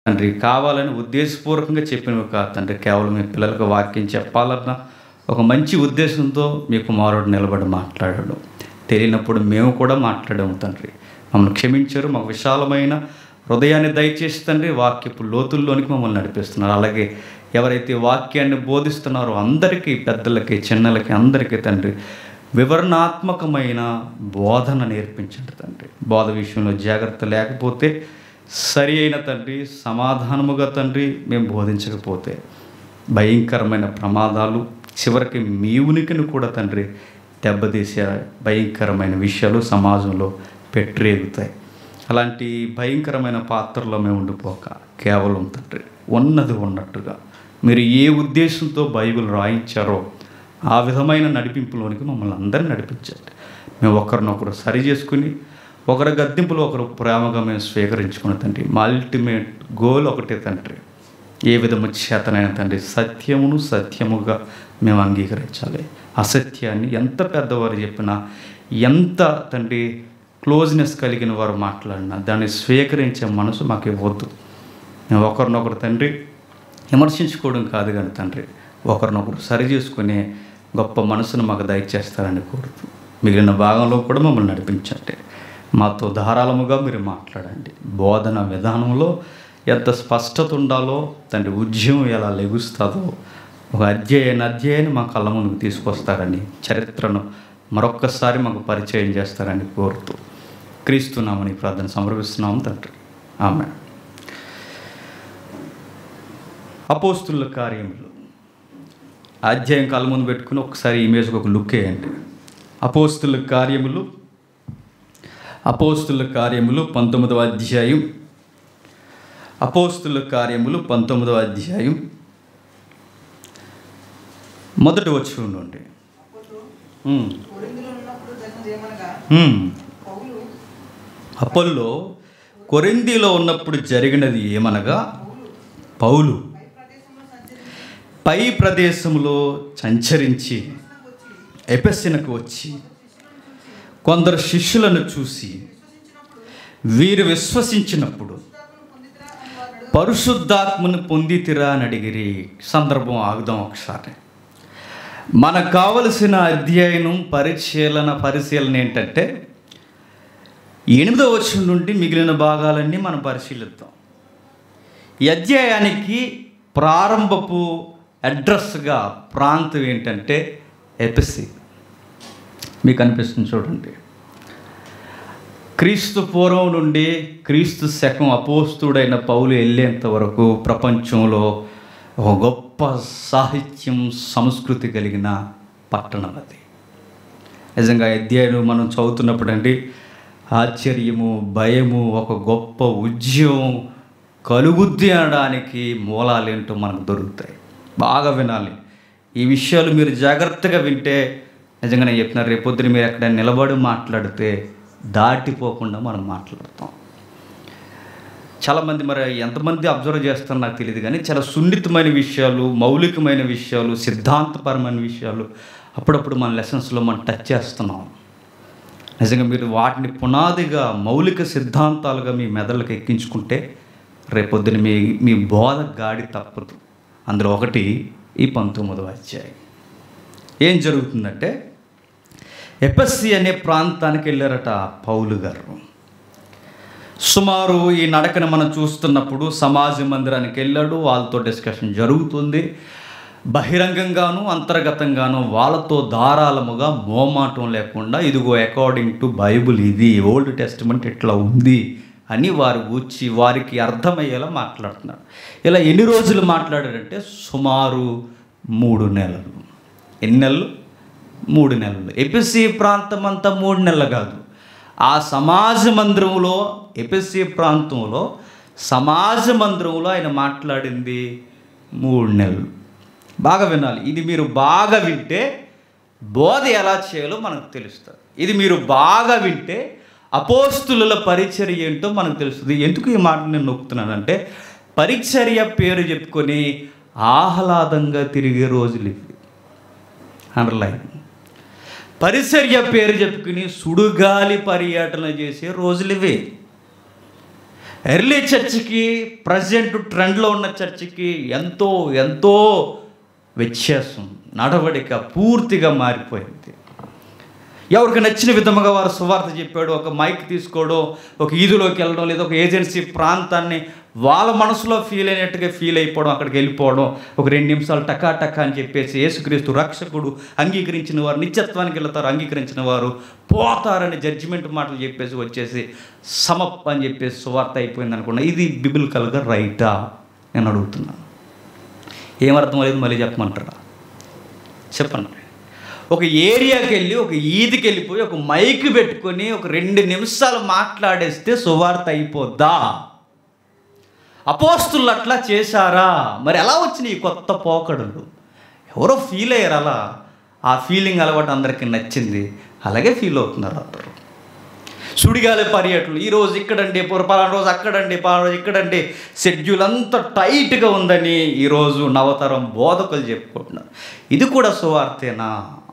తండ్రి కావాలని ఉద్దేశపూర్వకంగా చెప్పినవి కాదు తండ్రి కేవలం మీ పిల్లలకు వాక్యం చెప్పాలన్న ఒక మంచి ఉద్దేశంతో మీ కుమారుడు నిలబడి మాట్లాడాడు తెలియనప్పుడు మేము కూడా మాట్లాడాము తండ్రి మమ్మల్ని క్షమించారు మాకు విశాలమైన హృదయాన్ని దయచేసి తండ్రి వాక్యపు లోతుల్లోనికి మమ్మల్ని నడిపిస్తున్నారు అలాగే ఎవరైతే వాక్యాన్ని బోధిస్తున్నారో అందరికీ పెద్దలకి చిన్నలకి అందరికీ తండ్రి వివరణాత్మకమైన బోధన నేర్పించండి తండ్రి బోధ విషయంలో జాగ్రత్త లేకపోతే సరి అయిన తండ్రి సమాధానముగా తండ్రి మేము బోధించకపోతే భయంకరమైన ప్రమాదాలు చివరికి మీ ఉనికిని కూడా తండ్రి దెబ్బతీసే భయంకరమైన విషయాలు సమాజంలో పెట్టరేగుతాయి అలాంటి భయంకరమైన పాత్రలో మేము ఉండిపోక కేవలం తండ్రి ఉన్నది ఉన్నట్టుగా మీరు ఏ ఉద్దేశంతో బైబిల్ రాయించారో ఆ విధమైన నడిపింపులోనికి మమ్మల్ని అందరినీ నడిపించండి మేము ఒకరినొకరు సరి చేసుకుని ఒకరి గద్దింపులో ఒకరు ప్రేమగా మేము స్వీకరించుకున్న తండ్రి మా అల్టిమేట్ గోల్ ఒకటే తండ్రి ఏ విధము చేతనైన తండ్రి సత్యమును సత్యముగా మేము అంగీకరించాలి అసత్యాన్ని ఎంత పెద్దవారు చెప్పినా ఎంత తండ్రి క్లోజ్నెస్ కలిగిన వారు మాట్లాడినా దాన్ని స్వీకరించే మనసు మాకు ఇవ్వద్దు మేము ఒకరినొకరు తండ్రి విమర్శించుకోవడం కాదు కానీ తండ్రి ఒకరినొకరు సరి చేసుకునే గొప్ప మనసును మాకు దయచేస్తారని కోరుతూ మిగిలిన భాగంలో కూడా మమ్మల్ని నడిపించండి మాతో ధారాళముగా మీరు మాట్లాడండి బోధన విధానంలో ఎంత స్పష్టత ఉండాలో తండ్రి ఉద్యమం ఎలా లెగుస్తుందో ఒక అధ్యాయన అధ్యాయాన్ని మా కళ్ళ ముందుకు తీసుకొస్తారని చరిత్రను మరొక్కసారి మాకు పరిచయం చేస్తారని కోరుతూ క్రీస్తున్నామని ప్రార్థన సమర్పిస్తున్నాము తండ్రి ఆమె అపోస్తుల కార్యములు అధ్యాయం కళ్ళ ముందు పెట్టుకుని ఒకసారి ఇమేజ్కి ఒక లుక్ వేయండి అపోస్తుల కార్యములు అపోస్తుల కార్యములు పంతొమ్మిదవ అధ్యాయం అపోస్తుల కార్యములు పంతొమ్మిదవ అధ్యాయం మొదటి వచ్చి ఉండండి ఉమ్. కొరింథీలో ఉన్నప్పుడు జరిగినది ఏమనగా ఉమ్. పౌలు అపోల్లో కొరిందీలో ఉన్నప్పుడు జరిగినది ఏమనగా పౌలు పై ప్రదేశంలో సంచరించి పై ప్రదేశంలో సంచరించి ఎపెస్సినకు వచ్చి కొందరు శిష్యులను చూసి వీరు విశ్వసించినప్పుడు పరిశుద్ధాత్మను పొందితిరా అని అడిగిరి సందర్భం ఆగుదాం ఒకసారి మనకు కావలసిన అధ్యయనం పరిశీలన పరిశీలన ఏంటంటే ఎనిమిదో వచనం నుండి మిగిలిన భాగాలన్నీ మనం పరిశీలిద్దాం ఈ అధ్యాయానికి ప్రారంభపు అడ్రస్గా ప్రాంతం ఏంటంటే ఎపిసి మీకు అనిపిస్తుంది చూడండి క్రీస్తు పూర్వం నుండి క్రీస్తు శకం అపోస్తుడైన పౌలు వెళ్ళేంత వరకు ప్రపంచంలో ఒక గొప్ప సాహిత్యం సంస్కృతి కలిగిన పట్టణం అది నిజంగా ఈ అధ్యాయం మనం చదువుతున్నప్పుడు అండి ఆశ్చర్యము భయము ఒక గొప్ప ఉద్యమం కలుగుద్ది అనడానికి మూలాలేంటో మనకు దొరుకుతాయి బాగా వినాలి ఈ విషయాలు మీరు జాగ్రత్తగా వింటే నిజంగా నేను చెప్తున్నారు రేపొద్దున మీరు ఎక్కడ నిలబడి మాట్లాడితే దాటిపోకుండా మనం మాట్లాడతాం చాలామంది మరి ఎంతమంది అబ్జర్వ్ చేస్తారో నాకు తెలియదు కానీ చాలా సున్నితమైన విషయాలు మౌలికమైన విషయాలు సిద్ధాంతపరమైన విషయాలు అప్పుడప్పుడు మన లెసన్స్లో మనం టచ్ చేస్తున్నాం నిజంగా మీరు వాటిని పునాదిగా మౌలిక సిద్ధాంతాలుగా మీ మెదళ్ళకి ఎక్కించుకుంటే రేపొద్దున మీ మీ బోధ గాడి తప్పదు అందులో ఒకటి ఈ పంతొమ్మిదవ అధ్యాయం ఏం జరుగుతుందంటే ఎపస్సి అనే ప్రాంతానికి వెళ్ళారట పౌలు గారు సుమారు ఈ నడకను మనం చూస్తున్నప్పుడు సమాజ మందిరానికి వెళ్ళాడు వాళ్ళతో డిస్కషన్ జరుగుతుంది బహిరంగంగాను అంతర్గతంగాను వాళ్ళతో ధారాళముగా మోమాటం లేకుండా ఇదిగో అకార్డింగ్ టు బైబుల్ ఇది ఓల్డ్ టెస్టిమెంట్ ఇట్లా ఉంది అని వారు కూర్చి వారికి అర్థమయ్యేలా మాట్లాడుతున్నారు ఇలా ఎన్ని రోజులు మాట్లాడారంటే సుమారు మూడు నెలలు ఎన్ని నెలలు మూడు నెలలు ఎపిసి ప్రాంతం అంతా మూడు నెలలు కాదు ఆ సమాజ మందిరంలో ఎపిసి ప్రాంతంలో సమాజ మందిరంలో ఆయన మాట్లాడింది మూడు నెలలు బాగా వినాలి ఇది మీరు బాగా వింటే బోధ ఎలా చేయాలో మనకు తెలుస్తుంది ఇది మీరు బాగా వింటే అపోస్తుల పరిచర్య ఏంటో మనకు తెలుస్తుంది ఎందుకు ఈ మాట నేను నొక్కుతున్నానంటే పరిచర్య పేరు చెప్పుకొని ఆహ్లాదంగా తిరిగే రోజులు ఇవి అండర్లైన్ పరిచర్య పేరు చెప్పుకుని సుడుగాలి పర్యటన చేసే రోజులు ఇవే ఎర్లీ చర్చికి ప్రజెంట్ ట్రెండ్లో ఉన్న చర్చికి ఎంతో ఎంతో వ్యత్యాసం నడవడిక పూర్తిగా మారిపోయింది ఎవరికి నచ్చిన విధముగా వారు సువార్త చెప్పాడు ఒక మైక్ తీసుకోవడం ఒక ఈదులోకి వెళ్ళడం లేదా ఒక ఏజెన్సీ ప్రాంతాన్ని వాళ్ళ మనసులో ఫీల్ అయినట్టుగా ఫీల్ అయిపోవడం అక్కడికి వెళ్ళిపోవడం ఒక రెండు నిమిషాలు టకా టకా అని చెప్పేసి యేసుక్రీస్తు రక్షకుడు అంగీకరించిన వారు నిత్యత్వానికి వెళ్తారు అంగీకరించిన వారు పోతారని జడ్జిమెంట్ మాటలు చెప్పేసి వచ్చేసి సమప్ అని చెప్పేసి సువార్త అయిపోయింది అనుకున్నా ఇది బిబిలికల్గా రైటా నేను అడుగుతున్నాను ఏమర్థం లేదు మళ్ళీ చెప్పమంటారా చెప్పండి ఒక ఏరియాకి వెళ్ళి ఒక ఈదికి వెళ్ళిపోయి ఒక మైక్ పెట్టుకొని ఒక రెండు నిమిషాలు మాట్లాడేస్తే సువార్త అయిపోద్దా అపోస్తులు అట్లా చేశారా మరి ఎలా వచ్చినాయి ఈ కొత్త పోకడలు ఎవరో ఫీల్ అయ్యారు అలా ఆ ఫీలింగ్ అలవాటు అందరికీ నచ్చింది అలాగే ఫీల్ అవుతున్నారు అందరూ సుడిగాలి పర్యటనలు ఈరోజు ఇక్కడండి పొర పలానా రోజు అక్కడండి పలానా రోజు ఇక్కడండి షెడ్యూల్ అంతా టైట్గా ఉందని ఈరోజు నవతరం బోధకులు చెప్పుకుంటున్నారు ఇది కూడా సువార్తేనా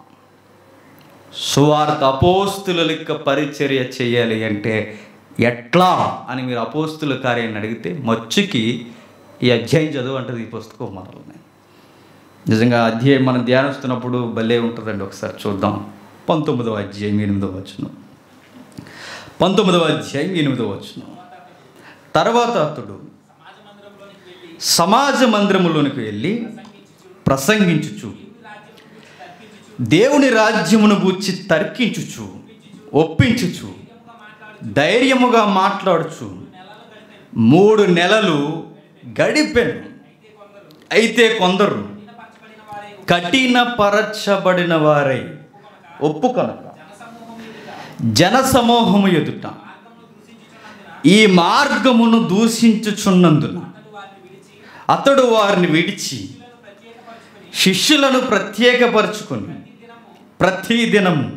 సువార్త అపోస్తుల లెక్క పరిచర్య చేయాలి అంటే ఎట్లా అని మీరు అపోస్తుల కార్యాన్ని అడిగితే మచ్చుకి ఈ అధ్యాయం చదువు అంటది ఈ పుస్తకం మనల్ని నిజంగా అధ్యాయం మనం ధ్యానిస్తున్నప్పుడు భలే ఉంటుందండి ఒకసారి చూద్దాం పంతొమ్మిదవ అధ్యాయం ఎనిమిదవ వచనం పంతొమ్మిదవ అధ్యాయం ఎనిమిదవ వచనం తర్వాత అతడు సమాజ మందిరములోనికి వెళ్ళి ప్రసంగించుచు దేవుని రాజ్యమును గూర్చి తర్కించుచు ఒప్పించుచు ధైర్యముగా మాట్లాడుచు మూడు నెలలు గడిపెను అయితే కొందరు కఠిన పరచబడిన వారై ఒప్పుకొనక జనసమూహము ఎదుట ఈ మార్గమును దూషించుచున్నందున అతడు వారిని విడిచి శిష్యులను ప్రత్యేకపరుచుకొని ప్రతి దినము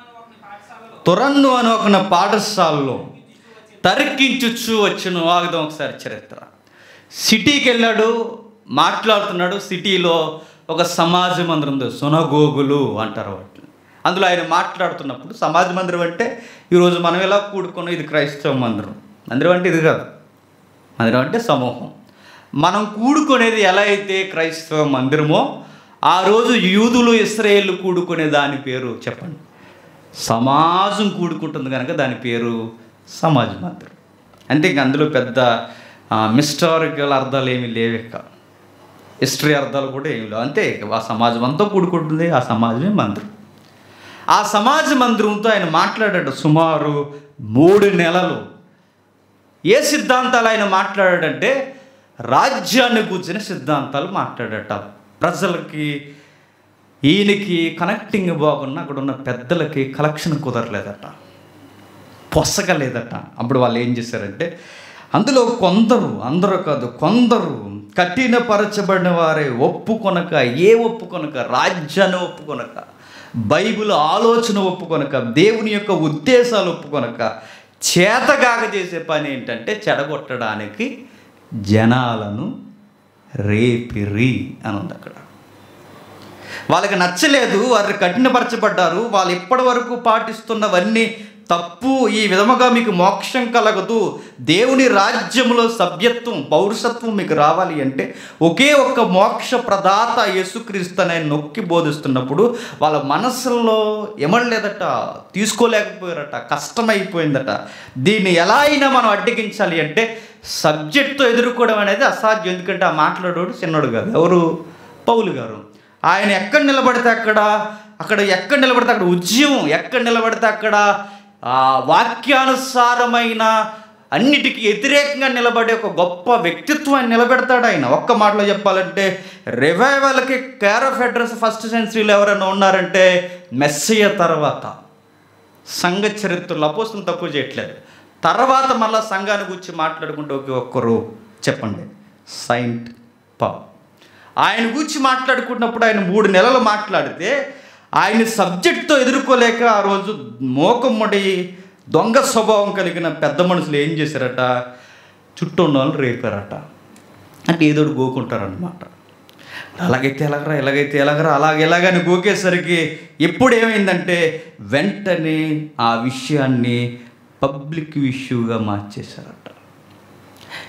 తురన్ను అని ఒక పాఠశాలలో తర్కించుచు వచ్చిన ఆగుదాం ఒకసారి చరిత్ర సిటీకి వెళ్ళాడు మాట్లాడుతున్నాడు సిటీలో ఒక సమాజ మందిరం ఉంది సునగోగులు అంటారు వాటిని అందులో ఆయన మాట్లాడుతున్నప్పుడు సమాజ మందిరం అంటే ఈరోజు మనం ఎలా కూడుకున్నాం ఇది క్రైస్తవ మందిరం మందిరం అంటే ఇది కాదు మందిరం అంటే సమూహం మనం కూడుకునేది ఎలా అయితే క్రైస్తవ మందిరమో ఆ రోజు యూదులు ఇస్రాయేళ్ళు కూడుకునే దాని పేరు చెప్పండి సమాజం కూడుకుంటుంది కనుక దాని పేరు సమాజ మందిరం అంటే ఇంక అందులో పెద్ద మిస్టారికల్ అర్థాలు ఏమీ లేవు ఇక హిస్టరీ అర్థాలు కూడా ఏమి లేవు అంతే ఇక ఆ సమాజం అంతా కూడుకుంటుంది ఆ సమాజమే మందిరం ఆ సమాజ మందిరంతో ఆయన మాట్లాడాడు సుమారు మూడు నెలలు ఏ సిద్ధాంతాలు ఆయన మాట్లాడాడంటే రాజ్యాన్ని కూర్చిన సిద్ధాంతాలు మాట్లాడట ప్రజలకి ఈయనకి కనెక్టింగ్ బాగున్నా అక్కడ ఉన్న పెద్దలకి కలెక్షన్ కుదరలేదట పొసగలేదట అప్పుడు వాళ్ళు ఏం చేశారంటే అందులో కొందరు అందరూ కాదు కొందరు కఠినపరచబడిన వారే ఒప్పుకొనక ఏ ఒప్పుకొనక రాజ్యాన్ని ఒప్పుకొనక బైబిల్ ఆలోచన ఒప్పుకొనక దేవుని యొక్క ఉద్దేశాలు ఒప్పుకొనక చేతగాక చేసే పని ఏంటంటే చెడగొట్టడానికి జనాలను రేపిరి అని ఉంది అక్కడ వాళ్ళకి నచ్చలేదు వారు కఠినపరచబడ్డారు వాళ్ళు ఇప్పటి వరకు పాటిస్తున్నవన్నీ తప్పు ఈ విధముగా మీకు మోక్షం కలగదు దేవుని రాజ్యములో సభ్యత్వం పౌరుషత్వం మీకు రావాలి అంటే ఒకే ఒక్క మోక్ష ప్రదాత యేసుక్రీస్తు అని ఆయన నొక్కి బోధిస్తున్నప్పుడు వాళ్ళ మనసుల్లో ఎమడలేదట తీసుకోలేకపోయారట కష్టమైపోయిందట దీన్ని ఎలా అయినా మనం అడ్డగించాలి అంటే సబ్జెక్ట్తో ఎదుర్కోవడం అనేది అసాధ్యం ఎందుకంటే ఆ మాట్లాడోడు చిన్నోడు కాదు ఎవరు పౌలు గారు ఆయన ఎక్కడ నిలబడితే అక్కడ అక్కడ ఎక్కడ నిలబడితే అక్కడ ఉద్యమం ఎక్కడ నిలబడితే అక్కడ ఆ వాక్యానుసారమైన అన్నిటికీ వ్యతిరేకంగా నిలబడే ఒక గొప్ప వ్యక్తిత్వాన్ని నిలబెడతాడు ఆయన ఒక్క మాటలో చెప్పాలంటే రివైవల్కి కేర్ ఆఫ్ అడ్రస్ ఫస్ట్ సెంచరీలో ఎవరైనా ఉన్నారంటే మెస్సయ్య తర్వాత సంఘ చరిత్రలో అపోస్తులు తక్కువ చేయట్లేదు తర్వాత మళ్ళా సంఘాన్ని గురించి మాట్లాడుకుంటూ ఒకే ఒక్కరు చెప్పండి సైంట్ పా ఆయన గురించి మాట్లాడుకున్నప్పుడు ఆయన మూడు నెలలు మాట్లాడితే ఆయన సబ్జెక్ట్తో ఎదుర్కోలేక ఆ రోజు మోకమ్మడి దొంగ స్వభావం కలిగిన పెద్ద మనుషులు ఏం చేశారట చుట్టూ ఉన్న వాళ్ళు రేపారట అంటే ఏదో ఒకటి గోకుంటారనమాట అలాగైతే ఎలాగరా ఎలాగైతే ఎలాగరా అలాగ ఎలాగని గోకేసరికి ఎప్పుడు ఏమైందంటే వెంటనే ఆ విషయాన్ని పబ్లిక్ ఇష్యూగా మార్చేశారట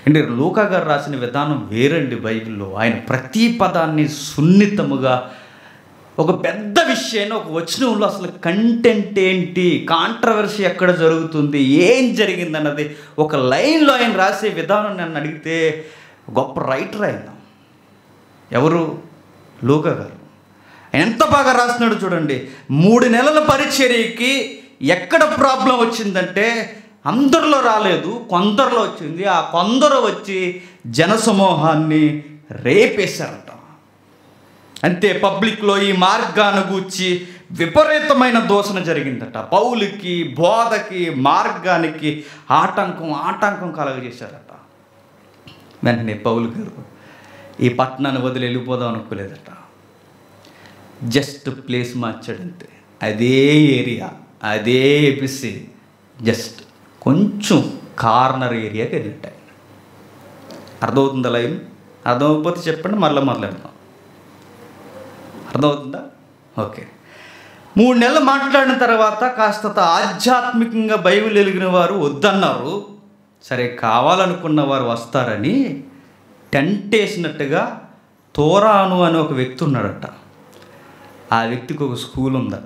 అంటే లూకా గారు రాసిన విధానం వేరండి బైబిల్లో ఆయన ప్రతి పదాన్ని సున్నితముగా ఒక పెద్ద విషయాన్ని ఒక వచనంలో అసలు కంటెంట్ ఏంటి కాంట్రవర్సీ ఎక్కడ జరుగుతుంది ఏం జరిగింది అన్నది ఒక లైన్లో ఆయన రాసే విధానం నన్ను అడిగితే గొప్ప రైటర్ ఆయన ఎవరు లూకా గారు ఆయన ఎంత బాగా రాస్తున్నాడు చూడండి మూడు నెలల పరిచర్యకి ఎక్కడ ప్రాబ్లం వచ్చిందంటే అందరిలో రాలేదు కొందరిలో వచ్చింది ఆ కొందరు వచ్చి జనసమూహాన్ని రేపేశారట అంతే పబ్లిక్లో ఈ మార్గాన్ని గూర్చి విపరీతమైన దోషణ జరిగిందట పౌలుకి బోధకి మార్గానికి ఆటంకం ఆటంకం కలగజేశారట వెంటనే పౌలు గారు ఈ పట్టణాన్ని వదిలి వెళ్ళిపోదాం అనుకోలేదట జస్ట్ ప్లేస్ మార్చాడంతే అదే ఏరియా అదే ఎపిసి జస్ట్ కొంచెం కార్నర్ ఏరియాకి వెళ్ళిట్టాయి అర్థమవుతుందా లైన్ అర్థమవుకపోతే చెప్పండి మళ్ళీ మొదలెడదాం అర్థమవుతుందా ఓకే మూడు నెలలు మాట్లాడిన తర్వాత కాస్త ఆధ్యాత్మికంగా బైబిల్ వెలిగిన వారు వద్దన్నారు సరే కావాలనుకున్న వారు వస్తారని టెంట్ వేసినట్టుగా తోరాను అని ఒక వ్యక్తి ఉన్నాడట ఆ వ్యక్తికి ఒక స్కూల్ ఉందట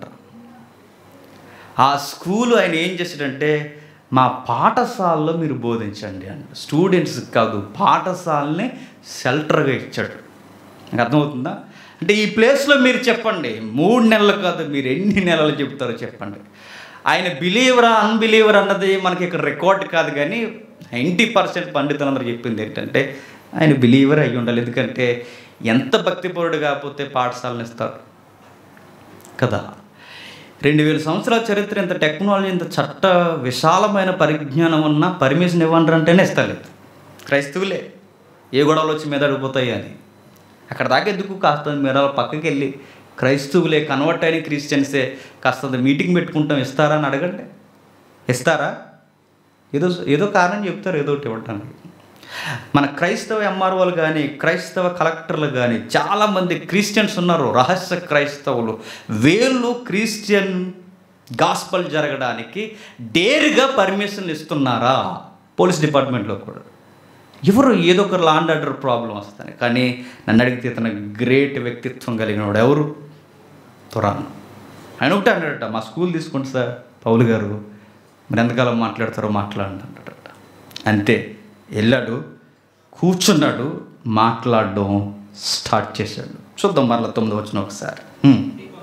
ఆ స్కూల్ ఆయన ఏం చేశాడంటే మా పాఠశాలలో మీరు బోధించండి అంట స్టూడెంట్స్ కాదు పాఠశాలని షెల్టర్గా ఇచ్చాడు నాకు అర్థమవుతుందా అంటే ఈ ప్లేస్లో మీరు చెప్పండి మూడు నెలలు కాదు మీరు ఎన్ని నెలలు చెప్తారో చెప్పండి ఆయన బిలీవరా అన్బిలీవర్ అన్నది మనకి ఇక్కడ రికార్డ్ కాదు కానీ నైంటీ పర్సెంట్ పండితులందరూ చెప్పింది ఏంటంటే ఆయన బిలీవర్ అయ్యి ఉండాలి ఎందుకంటే ఎంత భక్తిపరుడు కాకపోతే పాఠశాలను ఇస్తారు కదా రెండు వేల సంవత్సరాల చరిత్ర ఇంత టెక్నాలజీ ఇంత చట్ట విశాలమైన పరిజ్ఞానం ఉన్న పర్మిషన్ ఇవ్వండి అంటేనే ఇస్తలేదు క్రైస్తవులే ఏ గొడవలు వచ్చి మీద అడిగిపోతాయి అని అక్కడ దాకా ఎందుకు కాస్త మీరు అలా పక్కకి వెళ్ళి క్రైస్తవులే కన్వర్ట్ అయిన క్రిస్టియన్సే కాస్త మీటింగ్ పెట్టుకుంటాం ఇస్తారా అని అడగండి ఇస్తారా ఏదో ఏదో కారణం చెప్తారు ఏదో ఒకటి ఇవ్వటానికి మన క్రైస్తవ ఎంఆర్ఓలు కానీ క్రైస్తవ కలెక్టర్లు కానీ చాలామంది క్రిస్టియన్స్ ఉన్నారు రహస్య క్రైస్తవులు వీళ్ళు క్రిస్టియన్ గాస్పల్ జరగడానికి డేర్గా పర్మిషన్ ఇస్తున్నారా పోలీస్ డిపార్ట్మెంట్లో కూడా ఎవరు ఏదో ఒక లాండ్ ఆర్డర్ ప్రాబ్లం వస్తాయి కానీ నన్ను అడిగితే ఇతను గ్రేట్ వ్యక్తిత్వం కలిగిన వాడు ఎవరు తురాన్ ఆయన ఒకటే అన్నాడట మా స్కూల్ తీసుకోండి సార్ పౌలు గారు మీరు ఎంతకాలం మాట్లాడతారో మాట్లాడండి అన్నాడట అంతే వెళ్ళాడు కూర్చున్నాడు మాట్లాడడం స్టార్ట్ చేశాడు చూద్దాం మరలా తొమ్మిది వచ్చిన ఒకసారి హ్మ్.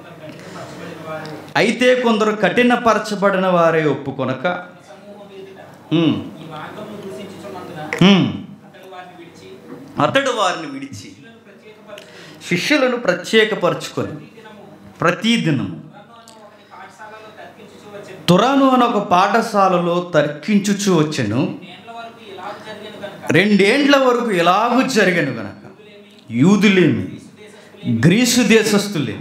అయితే కొందరు కఠినపరచబడిన వారే ఒప్పుకొనక హ్మ్. ఈ మార్గమును దూషించుచున్నందున హ్మ్. అతడు వారిని విడిచి అతడు వారిని విడిచి శిష్యులను ప్రత్యేకపరచుకుని శిష్యులను ప్రత్యేకపరచుకొని దినము ప్రతిదినం తురను అని ఒక పాఠశాలలో తర్కించుచు వచ్చెను తురాను అని ఒక పాఠశాలలో తర్కించుచు వచ్చెను నేండ్ల వరకు ఇలాగ జరిగేను కనుక రెండేండ్ల వరకు ఎలాగూ జరిగను గనక యూదులేమి గ్రీసు దేశస్థులే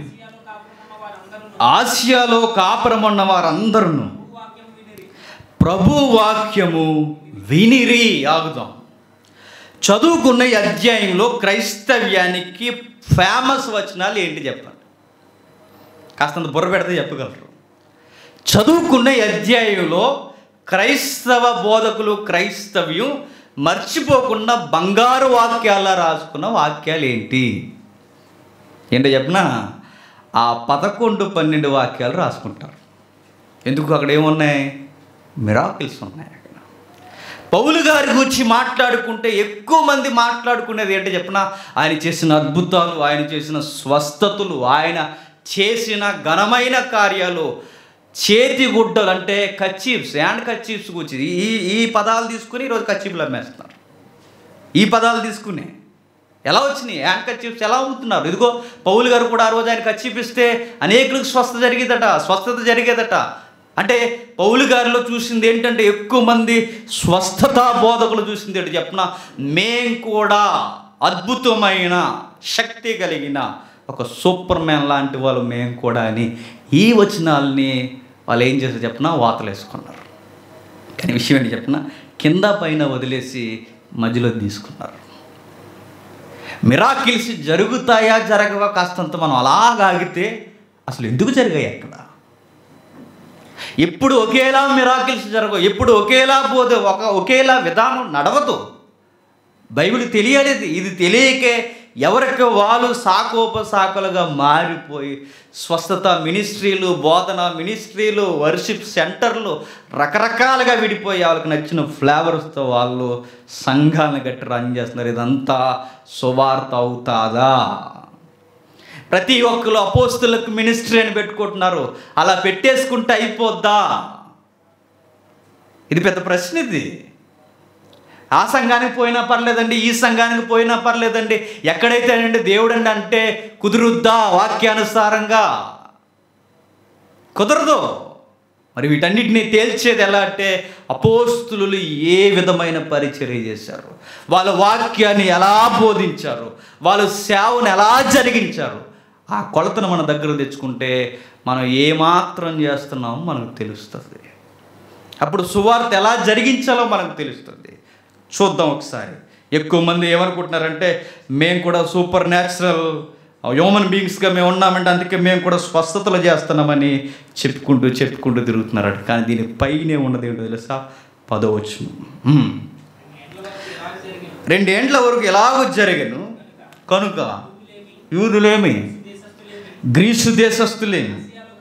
ఆసియాలో కాపురమున్న వారందరూ ఆసియాలో కాపురమున్న వారందరూ వాక్యం వినిరి ప్రభు వాక్యము వినిరి ఆగుదాం చదువుకున్న ఈ అధ్యాయంలో క్రైస్తవ్యానికి ఫేమస్ వచనాలు ఏంటి చెప్పండి కాస్తంత బుర్ర పెడితే చెప్పగలరు చదువుకున్న ఈ అధ్యాయంలో క్రైస్తవ బోధకులు క్రైస్తవ్యం మర్చిపోకుండా బంగారు వాక్యాల్లో రాసుకున్న వాక్యాలు ఏంటి ఏంటో చెప్పనా ఆ పదకొండు పన్నెండు వాక్యాలు రాసుకుంటారు ఎందుకు అక్కడ ఏమున్నాయి మిరాకిల్స్ ఉన్నాయి అక్కడ పౌలు గారి గురించి మాట్లాడుకుంటే ఎక్కువ మంది మాట్లాడుకునేది ఏంటో చెప్పిన ఆయన చేసిన అద్భుతాలు ఆయన చేసిన స్వస్థతలు ఆయన చేసిన ఘనమైన కార్యాలు చేతి గుడ్డలు అంటే కచ్చీప్స్ హ్యాండ్ కచ్చీప్స్ గురించి ఈ ఈ పదాలు తీసుకుని ఈరోజు కచ్చీపులు అమ్మేస్తున్నారు ఈ పదాలు తీసుకుని ఎలా వచ్చినాయి హ్యాండ్ కచ్చీప్స్ ఎలా అమ్ముతున్నారు ఇదిగో పౌలు గారు కూడా ఆ రోజు ఆయన కచ్చీపిస్తే అనేకులకు స్వస్థత జరిగేదట స్వస్థత జరిగేదట అంటే పౌలు గారిలో చూసింది ఏంటంటే ఎక్కువ మంది స్వస్థత బోధకులు చూసింది ఏంటి చెప్పిన మేం కూడా అద్భుతమైన శక్తి కలిగిన ఒక సూపర్ మ్యాన్ లాంటి వాళ్ళు మేం కూడా అని ఈ వచనాల్ని వాళ్ళు ఏం చేశారు చెప్పిన వాతలు వేసుకున్నారు కానీ విషయం ఏంటి చెప్పిన కింద పైన వదిలేసి మధ్యలో తీసుకున్నారు మిరాకిల్స్ జరుగుతాయా జరగవా కాస్తంత మనం అలాగాగితే అసలు ఎందుకు జరిగాయి అక్కడ ఎప్పుడు ఒకేలా మిరాకిల్స్ జరగవు ఎప్పుడు ఒకేలా పోదు ఒక ఒకేలా విధానం నడవదు బైబిల్ తెలియలేదు ఇది తెలియకే ఎవరికి వాళ్ళు శాఖోపశాఖలుగా మారిపోయి స్వస్థత మినిస్ట్రీలు బోధన మినిస్ట్రీలు వర్షిప్ సెంటర్లు రకరకాలుగా విడిపోయి వాళ్ళకి నచ్చిన ఫ్లేవర్స్తో వాళ్ళు సంఘాలను గట్టి రన్ చేస్తున్నారు ఇదంతా సువార్త అవుతాదా ప్రతి ఒక్కరు అపోస్తులకు మినిస్ట్రీ అని పెట్టుకుంటున్నారు అలా పెట్టేసుకుంటే అయిపోద్దా ఇది పెద్ద ప్రశ్న ఇది ఆ సంఘానికి పోయినా పర్లేదండి ఈ సంఘానికి పోయినా పర్లేదండి ఎక్కడైతే అండి దేవుడు అండి అంటే కుదురుద్దా వాక్యానుసారంగా కుదరదు మరి వీటన్నిటిని తేల్చేది ఎలా అంటే అపోస్తులు ఏ విధమైన పరిచర్య చేశారు వాళ్ళ వాక్యాన్ని ఎలా బోధించారు వాళ్ళ సేవను ఎలా జరిగించారు ఆ కొలతను మన దగ్గర తెచ్చుకుంటే మనం ఏమాత్రం చేస్తున్నామో మనకు తెలుస్తుంది అప్పుడు సువార్త ఎలా జరిగించాలో మనకు తెలుస్తుంది చూద్దాం ఒకసారి ఎక్కువ మంది ఏమనుకుంటున్నారంటే మేము కూడా సూపర్ న్యాచురల్ హ్యూమన్ బీయింగ్స్గా మేము ఉన్నామంటే అందుకే మేము కూడా స్వస్థతలు చేస్తున్నామని చెప్పుకుంటూ చెప్పుకుంటూ తిరుగుతున్నారట కానీ దీని పైనే ఉన్నది ఏంటో తెలుసా పదవచ్చు రెండేండ్ల వరకు ఎలాగో జరిగను కనుక యూదులేమి గ్రీసు దేశస్తులేమి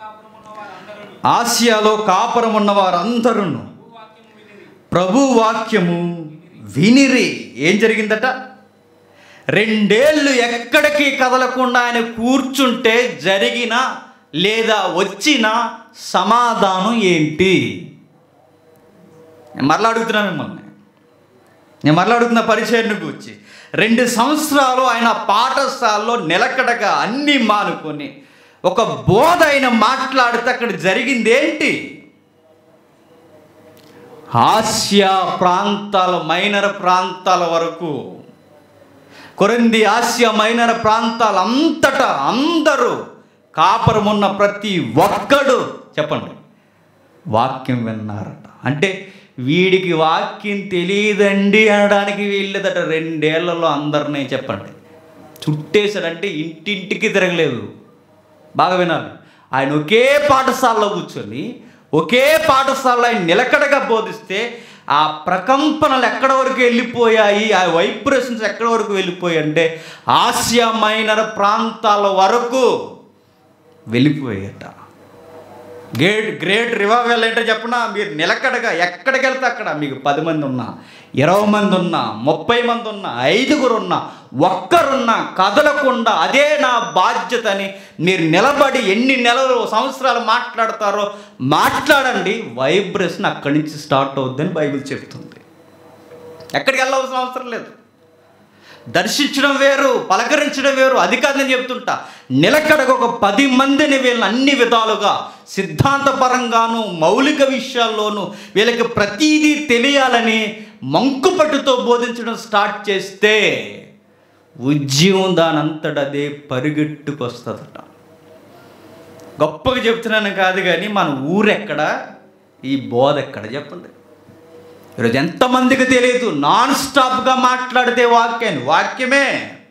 ఆసియాలో కాపురం ఉన్న వారందరూ ప్రభు వాక్యము వినిరి ఏం జరిగిందట రెండేళ్ళు ఎక్కడికి కదలకుండా ఆయన కూర్చుంటే జరిగిన లేదా వచ్చిన సమాధానం ఏంటి నేను మరలా అడుగుతున్నా మిమ్మల్ని నేను మరలా అడుగుతున్న పరిచయను గురించి రెండు సంవత్సరాలు ఆయన పాఠశాలలో నిలకడగా అన్నీ మానుకొని ఒక బోధ ఆయన మాట్లాడితే అక్కడ జరిగింది ఏంటి ఆసియా ప్రాంతాల మైనర్ ప్రాంతాల వరకు కొరింది ఆసియా మైనర్ ప్రాంతాలంతటా అందరూ కాపురం ఉన్న ప్రతి ఒక్కడు చెప్పండి వాక్యం విన్నారట అంటే వీడికి వాక్యం తెలియదండి అనడానికి వీళ్ళదట రెండేళ్లలో అందరినీ చెప్పండి చుట్టేశాడంటే ఇంటింటికి తిరగలేదు బాగా వినాలి ఆయన ఒకే పాఠశాలలో కూర్చొని ఒకే పాఠశాలలో ఆయన నిలకడగా బోధిస్తే ఆ ప్రకంపనలు ఎక్కడ వరకు వెళ్ళిపోయాయి ఆ వైబ్రేషన్స్ ఎక్కడ వరకు వెళ్ళిపోయాయి అంటే ఆసియా మైనర్ ప్రాంతాల వరకు వెళ్ళిపోయాయట గ్రేట్ గ్రేట్ రివైవల్ ఏంటో చెప్పనా మీరు నిలకడగా ఎక్కడికి వెళ్తే అక్కడ మీకు పది మంది ఉన్నా ఇరవై మంది ఉన్నా ముప్పై మంది ఉన్నా ఐదుగురు ఉన్నా ఒక్కరున్నా కదలకుండా అదే నా బాధ్యత అని మీరు నిలబడి ఎన్ని నెలలు సంవత్సరాలు మాట్లాడతారో మాట్లాడండి వైబ్రేషన్ అక్కడి నుంచి స్టార్ట్ అవుద్దని బైబిల్ చెప్తుంది ఎక్కడికి వెళ్ళవలసిన అవసరం లేదు దర్శించడం వేరు పలకరించడం వేరు అది కాదని చెప్తుంటా నిలకడగా ఒక పది మందిని వీళ్ళని అన్ని విధాలుగా సిద్ధాంతపరంగాను మౌలిక విషయాల్లోనూ వీళ్ళకి ప్రతీదీ తెలియాలని మంకుపట్టుతో బోధించడం స్టార్ట్ చేస్తే ఉద్యమం దానంతట అదే పరిగెట్టుకొస్తుందట గొప్పగా చెప్తున్నాను కాదు కానీ మన ఊరెక్కడ ఈ బోధ ఎక్కడ చెప్పండి ఈరోజు ఎంతమందికి తెలియదు నాన్ స్టాప్గా మాట్లాడితే వాక్యాన్ని వాక్యమే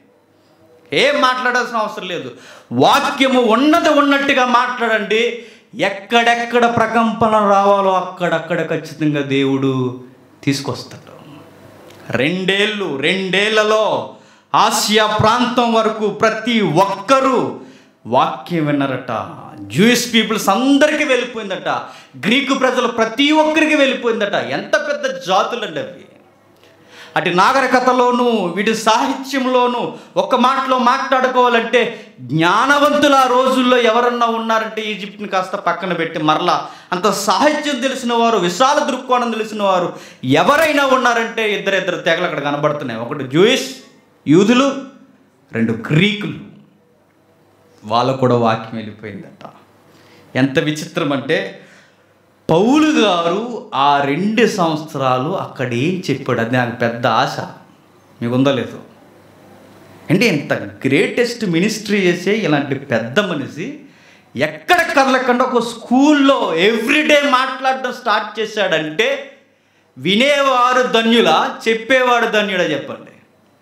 ఏం మాట్లాడాల్సిన అవసరం లేదు వాక్యము ఉన్నది ఉన్నట్టుగా మాట్లాడండి ఎక్కడెక్కడ ప్రకంపన రావాలో అక్కడక్కడ ఖచ్చితంగా దేవుడు తీసుకొస్తాడు రెండేళ్ళు రెండేళ్లలో ఆసియా ప్రాంతం వరకు ప్రతి ఒక్కరూ వాక్యం విన్నారట జూయిష్ పీపుల్స్ అందరికీ వెళ్ళిపోయిందట గ్రీకు ప్రజలు ప్రతి ఒక్కరికి వెళ్ళిపోయిందట ఎంత పెద్ద జాతులండి అవి అటు నాగరికతలోను వీటి సాహిత్యంలోను ఒక మాటలో మాట్లాడుకోవాలంటే జ్ఞానవంతులు ఆ రోజుల్లో ఎవరన్నా ఉన్నారంటే ఈజిప్ట్ని కాస్త పక్కన పెట్టి మరలా అంత సాహిత్యం తెలిసిన వారు విశాల దృక్కోణం తెలిసిన వారు ఎవరైనా ఉన్నారంటే ఇద్దరిద్దరు తెగలు అక్కడ కనబడుతున్నాయి ఒకటి జూయిష్ యూదులు రెండు గ్రీకులు వాళ్ళకు కూడా వాక్యం వెళ్ళిపోయిందట ఎంత విచిత్రం అంటే పౌలు గారు ఆ రెండు సంవత్సరాలు అక్కడ ఏం చెప్పాడు అది నాకు పెద్ద ఆశ మీకు ఉందో లేదు అంటే ఇంత గ్రేటెస్ట్ మినిస్ట్రీ చేసే ఇలాంటి పెద్ద మనిషి ఎక్కడ కదలకుండా ఒక స్కూల్లో ఎవ్రీడే మాట్లాడడం స్టార్ట్ చేశాడంటే వినేవారు ధన్యులా చెప్పేవాడు ధన్యుడా చెప్పండి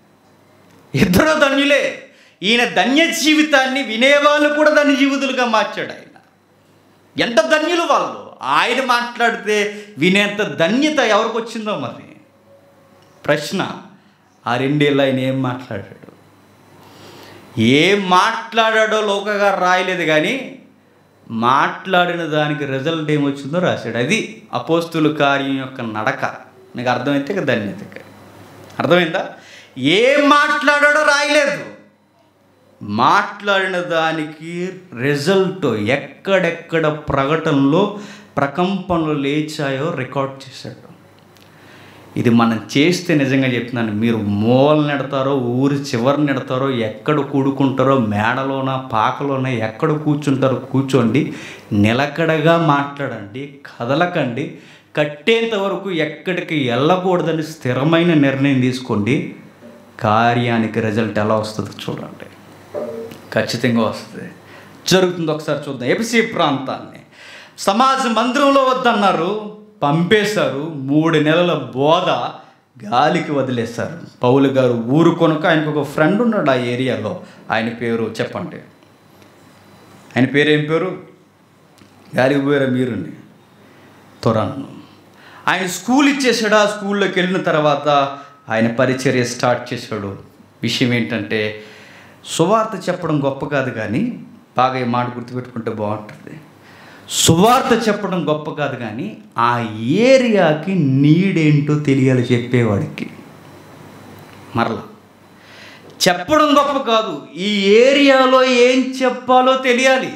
ఇద్దరు ధన్యులే ఈయన ధన్య జీవితాన్ని వినేవాళ్ళు కూడా ధన్య జీవితులుగా మార్చాడు ఆయన ఎంత ధన్యులు వాళ్ళు ఆయన మాట్లాడితే వినేంత ధన్యత ఎవరికి వచ్చిందో మరి ప్రశ్న ఆ రెండేళ్ళు ఆయన ఏం మాట్లాడాడు ఏం మాట్లాడాడో లోకగా రాయలేదు కానీ మాట్లాడిన దానికి రిజల్ట్ ఏమొచ్చిందో రాశాడు అది అపోస్తుల కార్యం యొక్క నడక మీకు అర్థమైతే ఇక ధన్యత ఇక. అర్థమైందా ఏం మాట్లాడాడో రాయలేదు మాట్లాడిన దానికి రిజల్ట్ ఎక్కడెక్కడ ప్రకటనలో ప్రకంపనలు లేచాయో రికార్డ్ చేశాడు ఇది మనం చేస్తే నిజంగా చెప్తున్నాను మీరు మూల నెడతారో ఊరి చివరి నెడతారో ఎక్కడ కూడుకుంటారో మేడలోన పాకలోన ఎక్కడ కూర్చుంటారో కూర్చోండి నిలకడగా మాట్లాడండి కదలకండి కట్టేంత వరకు ఎక్కడికి వెళ్ళకూడదని స్థిరమైన నిర్ణయం తీసుకోండి కార్యానికి రిజల్ట్ ఎలా వస్తుందో చూడండి ఖచ్చితంగా వస్తుంది జరుగుతుంది ఒకసారి చూద్దాం ఎపిసి ప్రాంతాన్ని సమాజ మందిరంలో వద్దన్నారు పంపేశారు మూడు నెలల బోధ గాలికి వదిలేశారు పౌలు గారు ఊరు కొనుక ఆయనకు ఒక ఫ్రెండ్ ఉన్నాడు ఆ ఏరియాలో ఆయన పేరు చెప్పండి ఆయన పేరు ఏం పేరు గాలికి పోయారా మీరుండి తురన్ను ఆయన స్కూల్ ఇచ్చేసాడు ఆ స్కూల్లోకి వెళ్ళిన తర్వాత ఆయన పరిచర్య స్టార్ట్ చేశాడు విషయం ఏంటంటే సువార్త చెప్పడం గొప్ప కాదు కానీ బాగా ఈ మాట గుర్తుపెట్టుకుంటే బాగుంటుంది సువార్త చెప్పడం గొప్ప కాదు కానీ ఆ ఏరియాకి నీడేంటో తెలియాలి చెప్పేవాడికి మరలా చెప్పడం గొప్ప కాదు ఈ ఏరియాలో ఏం చెప్పాలో తెలియాలి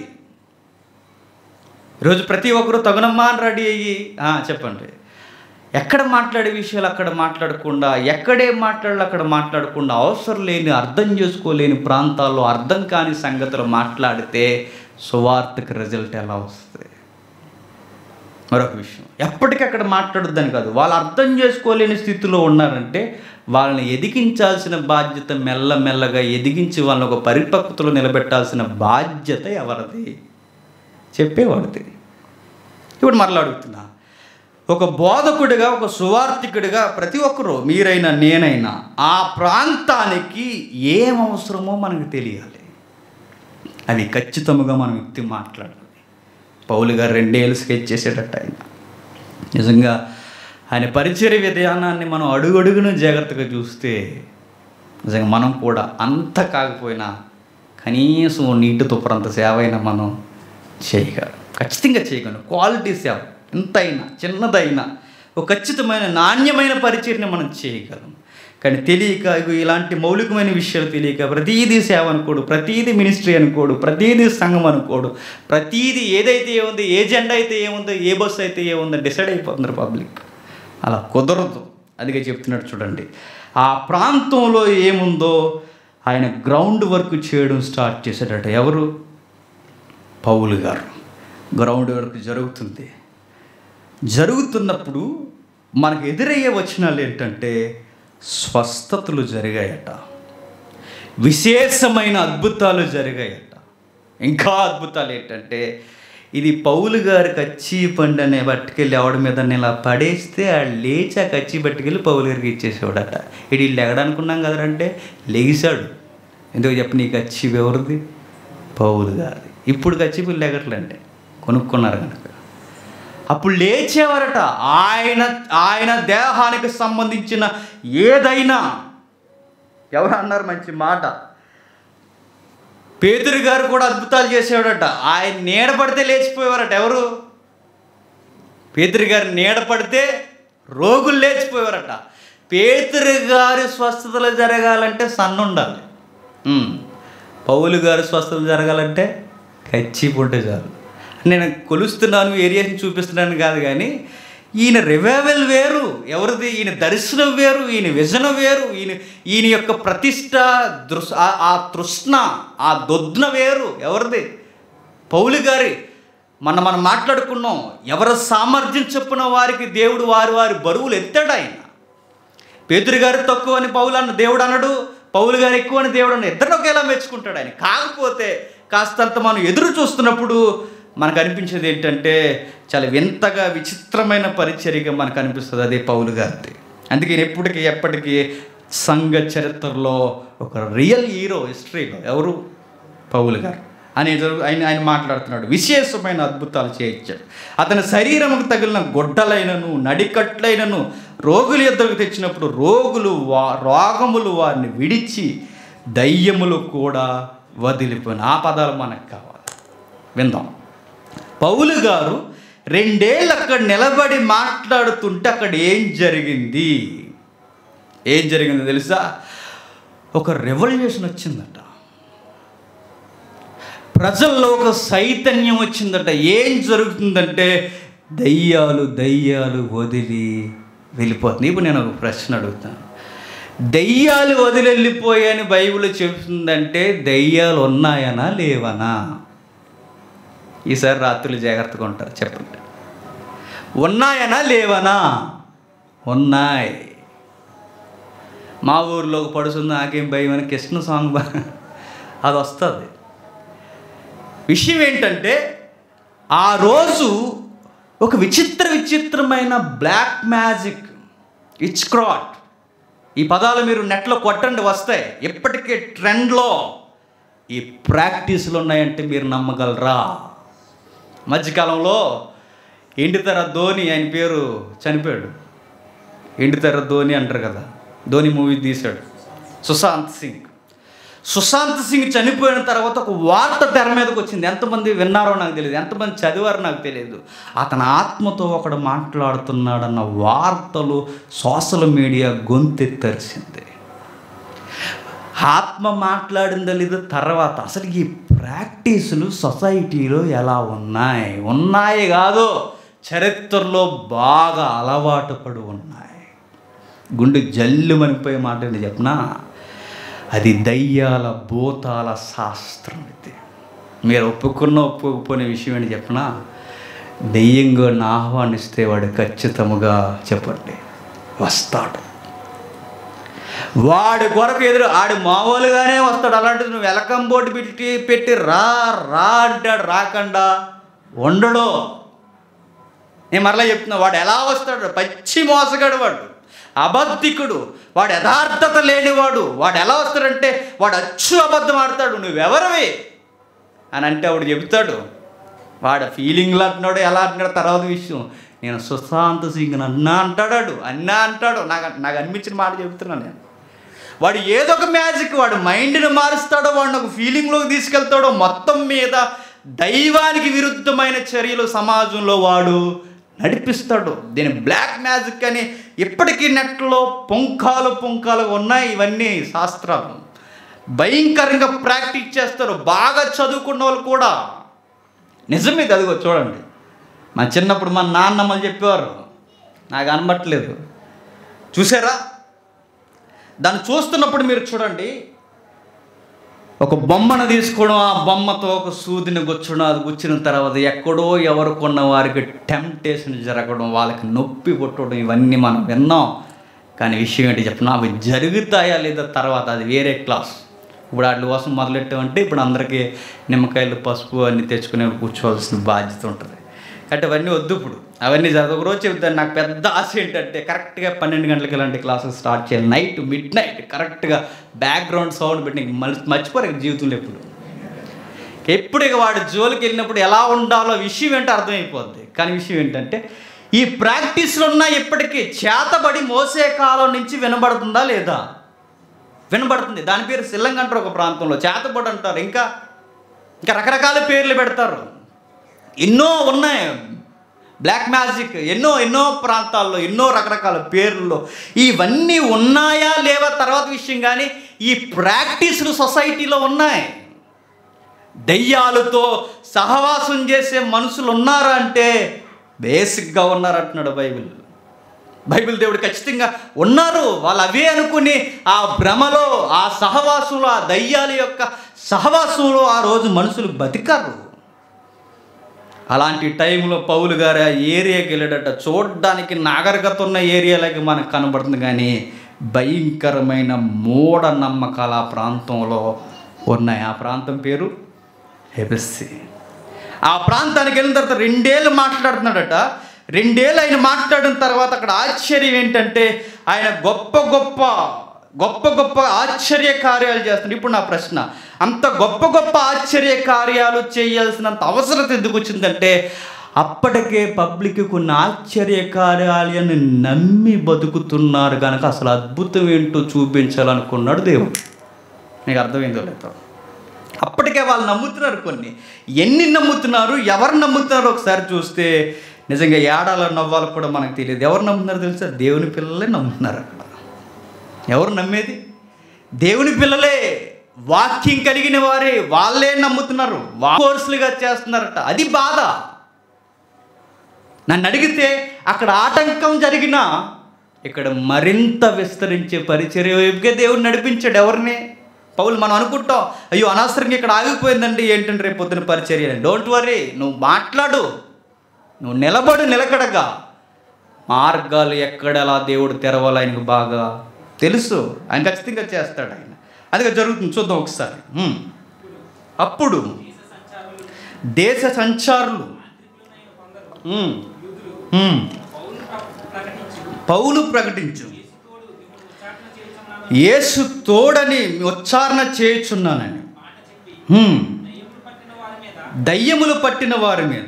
ఈరోజు ప్రతి ఒక్కరు తగునమ్మా అని రెడీ అయ్యి "ఆ, చెప్పండి ఎక్కడ మాట్లాడే విషయాలు అక్కడ మాట్లాడకుండా ఎక్కడేం మాట్లాడాలి అక్కడ మాట్లాడకుండా అవసరం లేని అర్థం చేసుకోలేని ప్రాంతాల్లో అర్థం కాని సంగతులు మాట్లాడితే సువార్తకు రిజల్ట్ ఎలా వస్తుంది మరొక విషయం ఎప్పటికక్కడ మాట్లాడొద్దని కాదు వాళ్ళు అర్థం చేసుకోలేని స్థితిలో ఉన్నారంటే వాళ్ళని ఎదిగించాల్సిన బాధ్యత మెల్లమెల్లగా ఎదిగించి వాళ్ళని ఒక పరిపక్వతలో నిలబెట్టాల్సిన బాధ్యత ఎవరిది చెప్పేవాడిది ఇప్పుడు మరలా అడుగుతున్నా ఒక బోధకుడిగా ఒక సువార్థికుడిగా ప్రతి ఒక్కరూ మీరైనా నేనైనా ఆ ప్రాంతానికి ఏం అవసరమో మనకు తెలియాలి అవి ఖచ్చితంగా మనం వ్యక్తి మాట్లాడాలి పౌలు గారు రెండేళ్ళు స్కెచ్ చేసేటట్టు ఆయన నిజంగా ఆయన పరిచర్య విధానాన్ని మనం అడుగడుగున జాగ్రత్తగా చూస్తే నిజంగా మనం కూడా అంత కాకపోయినా కనీసం ఓ నీటి తుప్పరంత సేవ అయినా మనం చేయగలం ఖచ్చితంగా చేయగలం క్వాలిటీ సేవ ఎంతైనా చిన్నదైనా ఒక ఖచ్చితమైన నాణ్యమైన పరిచర్ని మనం చేయగలం కానీ తెలియక ఇగో ఇలాంటి మౌలికమైన విషయాలు తెలియక ప్రతీదీ సేవ అనుకోడు ప్రతీదీ మినిస్ట్రీ అనుకోడు ప్రతీదీ సంఘం అనుకోడు ప్రతీదీ ఏదైతే ఏముందో ఏ జెండా అయితే ఏముందో ఏ బస్సు అయితే ఏముందో డిసైడ్ అయిపోతున్నారు పబ్లిక్ అలా కుదరదు అదిగా చెప్తున్నాడు చూడండి ఆ ప్రాంతంలో ఏముందో ఆయన గ్రౌండ్ వర్క్ చేయడం స్టార్ట్ చేశాడట ఎవరు పౌలు గారు గ్రౌండ్ వర్క్ జరుగుతుంది జరుగుతున్నప్పుడు మనకు ఎదురయ్యే వచనాలు ఏంటంటే స్వస్థతలు జరిగాయట విశేషమైన అద్భుతాలు జరిగాయట ఇంకా అద్భుతాలు ఏంటంటే ఇది పౌలు గారి కచ్చి పండు అనే పట్టుకెళ్ళి ఎవడి మీద ఇలా పడేస్తే ఆ లేచి ఆ కచ్చి పట్టుకెళ్ళి పౌలు గారికి ఇచ్చేసేవాడట ఇది లెగడనుకున్నాం కదంటే లెగిశాడు ఎందుకు చెప్పు నీ కచ్చి ఎవరిది పౌలు గారిది ఇప్పుడు కచ్చిపులు లెగట్లంటే కొనుక్కున్నారు కనుక అప్పుడు లేచేవారట ఆయన ఆయన దేహానికి సంబంధించిన ఏదైనా ఎవరు అన్నారు మంచి మాట పేదరు గారు కూడా అద్భుతాలు చేసేవాడట ఆయన నీడ పడితే లేచిపోయేవారట ఎవరు పేదరు గారు నీడ పడితే రోగులు లేచిపోయేవారట పేదరు గారి స్వస్థతలు జరగాలంటే సన్న ఉండాలి ఉమ్. పౌలు గారి స్వస్థతలు జరగాలంటే కచ్చి పుంటే చాలు నేను కొలుస్తున్నాను ఏరియాని చూపిస్తున్నాను కాదు కానీ ఈయన రివైవల్ వేరు ఎవరిది ఈయన దర్శనం వేరు ఈయన విజన వేరు ఈయన ఈయన యొక్క ప్రతిష్ట దృశ్ ఆ- ఆ తృష్ణ ఆ దొద్న వేరు ఎవరిది పౌలు గారి మన మనం మాట్లాడుకున్నాం ఎవరి సామర్థ్యం చొప్పున వారికి దేవుడు వారి వారి బరువులు ఎత్తాడు ఆయన పేతురు గారు తక్కువ అని పౌలు అన్న దేవుడు అనడు పౌలు గారు ఎక్కువ అని దేవుడు అన్న ఇద్దరు ఒకేలా మెచ్చుకుంటాడు ఆయన కాకపోతే కాస్తంత మనం ఎదురు చూస్తున్నప్పుడు మనకు అనిపించేది ఏంటంటే చాలా వింతగా విచిత్రమైన పరిచర్యగా మనకు అనిపిస్తుంది అదే పౌలు గారిది అందుకే ఈయన ఎప్పటికీ ఎప్పటికీ సంఘ చరిత్రలో ఒక రియల్ హీరో హిస్టరీలో ఎవరు పౌలు గారు అని జరుగు ఆయన ఆయన మాట్లాడుతున్నాడు విశేషమైన అద్భుతాలు చేయించాడు అతని శరీరముకు తగిలిన గొడ్డలైనను నడికట్లైనను రోగుల యొద్దకు తెచ్చినప్పుడు రోగులు వా రోగములు వారిని విడిచి దయ్యములు కూడా వదిలిపోయిన ఆ పదాలు మనకు కావాలి విందాం పౌలు గారు రెండేళ్ళు అక్కడ నిలబడి మాట్లాడుతుంటే అక్కడ ఏం జరిగింది ఏం జరిగిందో తెలుసా ఒక రెవల్యూషన్ వచ్చిందట ప్రజల్లో ఒక చైతన్యం వచ్చిందట ఏం జరుగుతుందంటే దయ్యాలు దయ్యాలు వదిలి వెళ్ళిపోతుంది ఇప్పుడు నేను ఒక ప్రశ్న అడుగుతాను దయ్యాలు వదిలి వెళ్ళిపోయాయని బైబిల్ చెబుతుందంటే దయ్యాలు ఉన్నాయనా లేవనా ఈసారి రాత్రులు జాగ్రత్తగా ఉంటారు చెప్పండి ఉన్నాయనా లేవనా ఉన్నాయి మా ఊర్లో ఒక పడుతుంది నాకేం భయం అని కృష్ణ సాంగ్ బా అది వస్తుంది విషయం ఏంటంటే ఆ రోజు ఒక విచిత్ర విచిత్రమైన బ్లాక్ మ్యాజిక్ ఇచ్ క్రాట్ ఈ పదాలు మీరు నెట్లో కొట్టండి వస్తాయి ఇప్పటికే ట్రెండ్లో ఈ ప్రాక్టీసులు ఉన్నాయంటే మీరు నమ్మగలరా మధ్యకాలంలో ఎండితెర ధోని ఆయన పేరు చనిపోయాడు ఎండితెర ధోని అంటారు కదా ధోని మూవీ తీశాడు సుశాంత్ సింగ్ సుశాంత్ సింగ్ చనిపోయిన తర్వాత ఒక వార్త తెర మీదకి వచ్చింది ఎంతమంది విన్నారో నాకు తెలియదు ఎంతమంది చదివారో నాకు తెలియదు అతని ఆత్మతో ఒకడు మాట్లాడుతున్నాడన్న వార్తలు సోషల్ మీడియా గొంతెత్తరిసింది ఆత్మ మాట్లాడిందో లేదో తర్వాత అసలు ఈ ప్రాక్టీసులు సొసైటీలో ఎలా ఉన్నాయి ఉన్నాయి కాదు చరిత్రలో బాగా అలవాటు పడి ఉన్నాయి గుండె జల్లు మనిపోయే మాట ఏంటి చెప్పనా అది దయ్యాల భూతాల శాస్త్రం ఇది మీరు ఒప్పుకున్న ఒప్పుకోకపోయిన విషయం ఏంటి చెప్పనా దెయ్యంగా ఆహ్వానిస్తే వాడు ఖచ్చితముగా చెప్పండి వస్తాడు వాడి కొరకు ఎదురు ఆడు మామూలుగానే వస్తాడు అలాంటిది నువ్వు వెలకం బోర్డు పెట్టి పెట్టి రా రా అంటాడు రాకుండా ఉండడు నేను మరలా చెప్తున్నా వాడు ఎలా వస్తాడు పచ్చి మోసగాడు వాడు అబద్ధికుడు వాడు యథార్థత లేనివాడు వాడు ఎలా వస్తాడంటే వాడు అచ్చు అబద్ధం ఆడతాడు నువ్వెవరివి అని అంటే వాడు చెబుతాడు వాడు ఫీలింగ్లు అంటున్నాడు ఎలా అంటున్నాడు తర్వాత విషయం నేను సుశాంత్ సింగ్ అన్నా అంటాడు అన్నా అంటాడు నాకు నాకు అనిపించిన మాట చెబుతున్నాను నేను వాడు ఏదో ఒక మ్యాజిక్ వాడు మైండ్ని మారుస్తాడో వాడిని ఒక ఫీలింగ్లోకి తీసుకెళ్తాడో మొత్తం మీద దైవానికి విరుద్ధమైన చర్యలు సమాజంలో వాడు నడిపిస్తాడు దీని బ్లాక్ మ్యాజిక్ అని ఇప్పటికీ నెట్లో పుంఖాలు పుంఖాలు ఉన్నాయి ఇవన్నీ శాస్త్రాలు భయంకరంగా ప్రాక్టీస్ చేస్తారు బాగా చదువుకున్న వాళ్ళు కూడా నిజమే అదిగో చూడండి మా చిన్నప్పుడు మా నాన్నమ్మలు చెప్పేవారు నాకు అనబట్టలేదు చూసారా దాన్ని చూస్తున్నప్పుడు మీరు చూడండి ఒక బొమ్మను తీసుకోవడం ఆ బొమ్మతో ఒక సూదిని గుచ్చడం అది గుచ్చిన తర్వాత ఎక్కడో ఎవరు కొన్న వారికి టెంప్టేషన్ జరగడం వాళ్ళకి నొప్పి పుట్టడం ఇవన్నీ మనం విన్నాం కానీ విషయం ఏంటి చెప్పిన అవి జరుగుతాయా లేదా తర్వాత అది వేరే క్లాస్ ఇప్పుడు వాటి కోసం మొదలెట్టామంటే ఇప్పుడు అందరికీ నిమ్మకాయలు పసుపు అన్నీ తెచ్చుకుని కూర్చోవాల్సిన బాధ్యత ఉంటుంది కాబట్టి అవన్నీ వద్దు ఇప్పుడు అవన్నీ జరగదు ఒక రోజు చెబుతాను నాకు పెద్ద ఆశ ఏంటంటే కరెక్ట్గా పన్నెండు గంటలకి ఇలాంటి క్లాసెస్ స్టార్ట్ చేయాలి నైట్ మిడ్ నైట్ కరెక్ట్గా బ్యాక్గ్రౌండ్ సౌండ్ పెట్టి ఇంక మళ్ళీ మర్చిపోరు ఇక జీవితంలో ఎప్పుడు ఎప్పుడు ఇక వాడు జోలికి వెళ్ళినప్పుడు ఎలా ఉండాలో విషయం ఏంటో అర్థమైపోద్ది కానీ విషయం ఏంటంటే ఈ ప్రాక్టీస్లు ఉన్న ఇప్పటికీ చేతబడి మోసే కాలం నుంచి వినబడుతుందా లేదా వినబడుతుంది దాని పేరు సిల్లంగ అంటారు ఒక ప్రాంతంలో చేతబడి అంటారు ఇంకా ఇంకా రకరకాల పేర్లు పెడతారు ఎన్నో ఉన్నాయి బ్లాక్ మ్యాజిక్ ఎన్నో ఎన్నో ప్రాంతాల్లో ఎన్నో రకరకాల పేర్లలో ఇవన్నీ ఉన్నాయా లేవా తర్వాత విషయం కానీ ఈ ప్రాక్టీసులు సొసైటీలో ఉన్నాయి దయ్యాలతో సహవాసం చేసే మనుషులు ఉన్నారా అంటే బేసిక్గా ఉన్నారంటున్నాడు బైబిల్ బైబిల్ దేవుడు ఖచ్చితంగా ఉన్నారు వాళ్ళు అవే అనుకుని ఆ భ్రమలో ఆ సహవాసంలో ఆ దయ్యాల యొక్క సహవాసంలో ఆ రోజు మనుషులు బతికారు అలాంటి టైంలో పౌలు గారు ఆ ఏరియాకి వెళ్ళాడట చూడడానికి నాగరికత ఉన్న ఏరియాలకి మనకు కనబడుతుంది కానీ భయంకరమైన మూఢ నమ్మకాలు ఆ ప్రాంతంలో ఉన్నాయి ఆ ప్రాంతం పేరు హెబెస్సి ఆ ప్రాంతానికి వెళ్ళిన తర్వాత రెండేళ్ళు మాట్లాడుతున్నాడట రెండేళ్ళు ఆయన మాట్లాడిన తర్వాత అక్కడ ఆశ్చర్యం ఏంటంటే ఆయన గొప్ప గొప్ప గొప్ప గొప్ప ఆశ్చర్య కార్యాలు చేస్తున్నాడు ఇప్పుడు నా ప్రశ్న అంత గొప్ప గొప్ప ఆశ్చర్య కార్యాలు చేయాల్సినంత అవసరత ఎందుకు వచ్చిందంటే అప్పటికే పబ్లిక్ కొన్ని ఆశ్చర్య కార్యాలను నమ్మి బతుకుతున్నారు కనుక అసలు అద్భుతం ఏంటో చూపించాలనుకున్నాడు దేవుడు నీకు అర్థమైందో లేదో అప్పటికే వాళ్ళు నమ్ముతున్నారు కొన్ని ఎన్ని నమ్ముతున్నారు ఎవరు నమ్ముతున్నారు ఒకసారి చూస్తే నిజంగా ఏడాల నవ్వాలి కూడా మనకు తెలియదు ఎవరు నమ్ముతున్నారు తెలుసా దేవుని పిల్లలే నమ్ముతున్నారు అక్కడ ఎవరు నమ్మేది దేవుని పిల్లలే వాక్యం కలిగిన వారే వాళ్ళే నమ్ముతున్నారు వా- కోర్సులుగా చేస్తున్నారట అది బాధ నన్ను అడిగితే అక్కడ ఆటంకం జరిగినా ఇక్కడ మరింత విస్తరించే పరిచర్య వైపుకే దేవుడు నడిపించాడు ఎవరిని పౌలు మనం అనుకుంటాం అయ్యో అనవసరంగా ఇక్కడ ఆగిపోయిందండి ఏంటంటే రేపు పొద్దున పరిచర్య డోంట్ వరీ నువ్వు మాట్లాడు నువ్వు నిలబడు నిలకడగా మార్గాలు ఎక్కడెలా దేవుడు తెరవాలి ఆయనకు బాగా తెలుసు ఆయన ఖచ్చితంగా చేస్తాడు ఆయన అది జరుగుతుంది చూద్దాం ఒకసారి హ్మ్. అప్పుడు దేశ సంచారులు హ్మ్. హ్మ్. పౌలు ప్రకటించు యేసు తోడని ఉచ్చారణ చేయుచున్నానని హ్మ్. దయ్యములు పట్టిన వారి మీద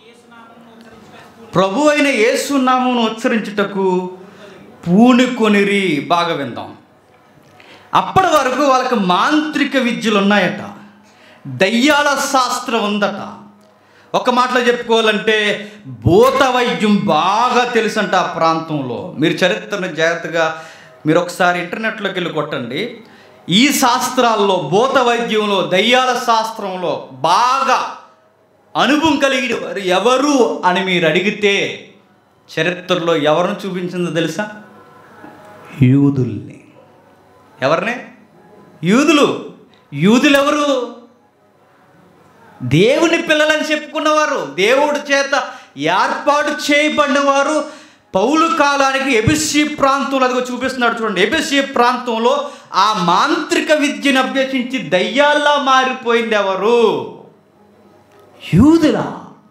ప్రభు అయిన యేసునామమును ఉచ్చరించుటకు పూనుకొనిరి బాగా విందాం అప్పటి వరకు వాళ్ళకి మాంత్రిక విద్యలు ఉన్నాయట దయ్యాల శాస్త్రం ఉందట ఒక మాటలో చెప్పుకోవాలంటే భూత వైద్యం బాగా తెలుసంట ఆ ప్రాంతంలో మీరు చరిత్రను జాగ్రత్తగా మీరు ఒకసారి ఇంటర్నెట్లోకి వెళ్ళి కొట్టండి ఈ శాస్త్రాల్లో భూత వైద్యంలో దయ్యాల శాస్త్రంలో బాగా అనుభవం కలిగిన వారు ఎవరు అని మీరు అడిగితే చరిత్రలో ఎవరిని చూపించిందో తెలుసా యూదుల్ని ఎవరిని యూదులు యూదులు ఎవరు దేవుని పిల్లలని చెప్పుకున్నవారు దేవుడి చేత ఏర్పాటు చేయబడినవారు పౌలు కాలానికి ఎబిసి ప్రాంతంలో అదిగో చూపిస్తున్నాడు చూడండి ఎబిసి ప్రాంతంలో ఆ మాంత్రిక విద్యను అభ్యసించి దయ్యాల్లా మారిపోయింది ఎవరు యూదులా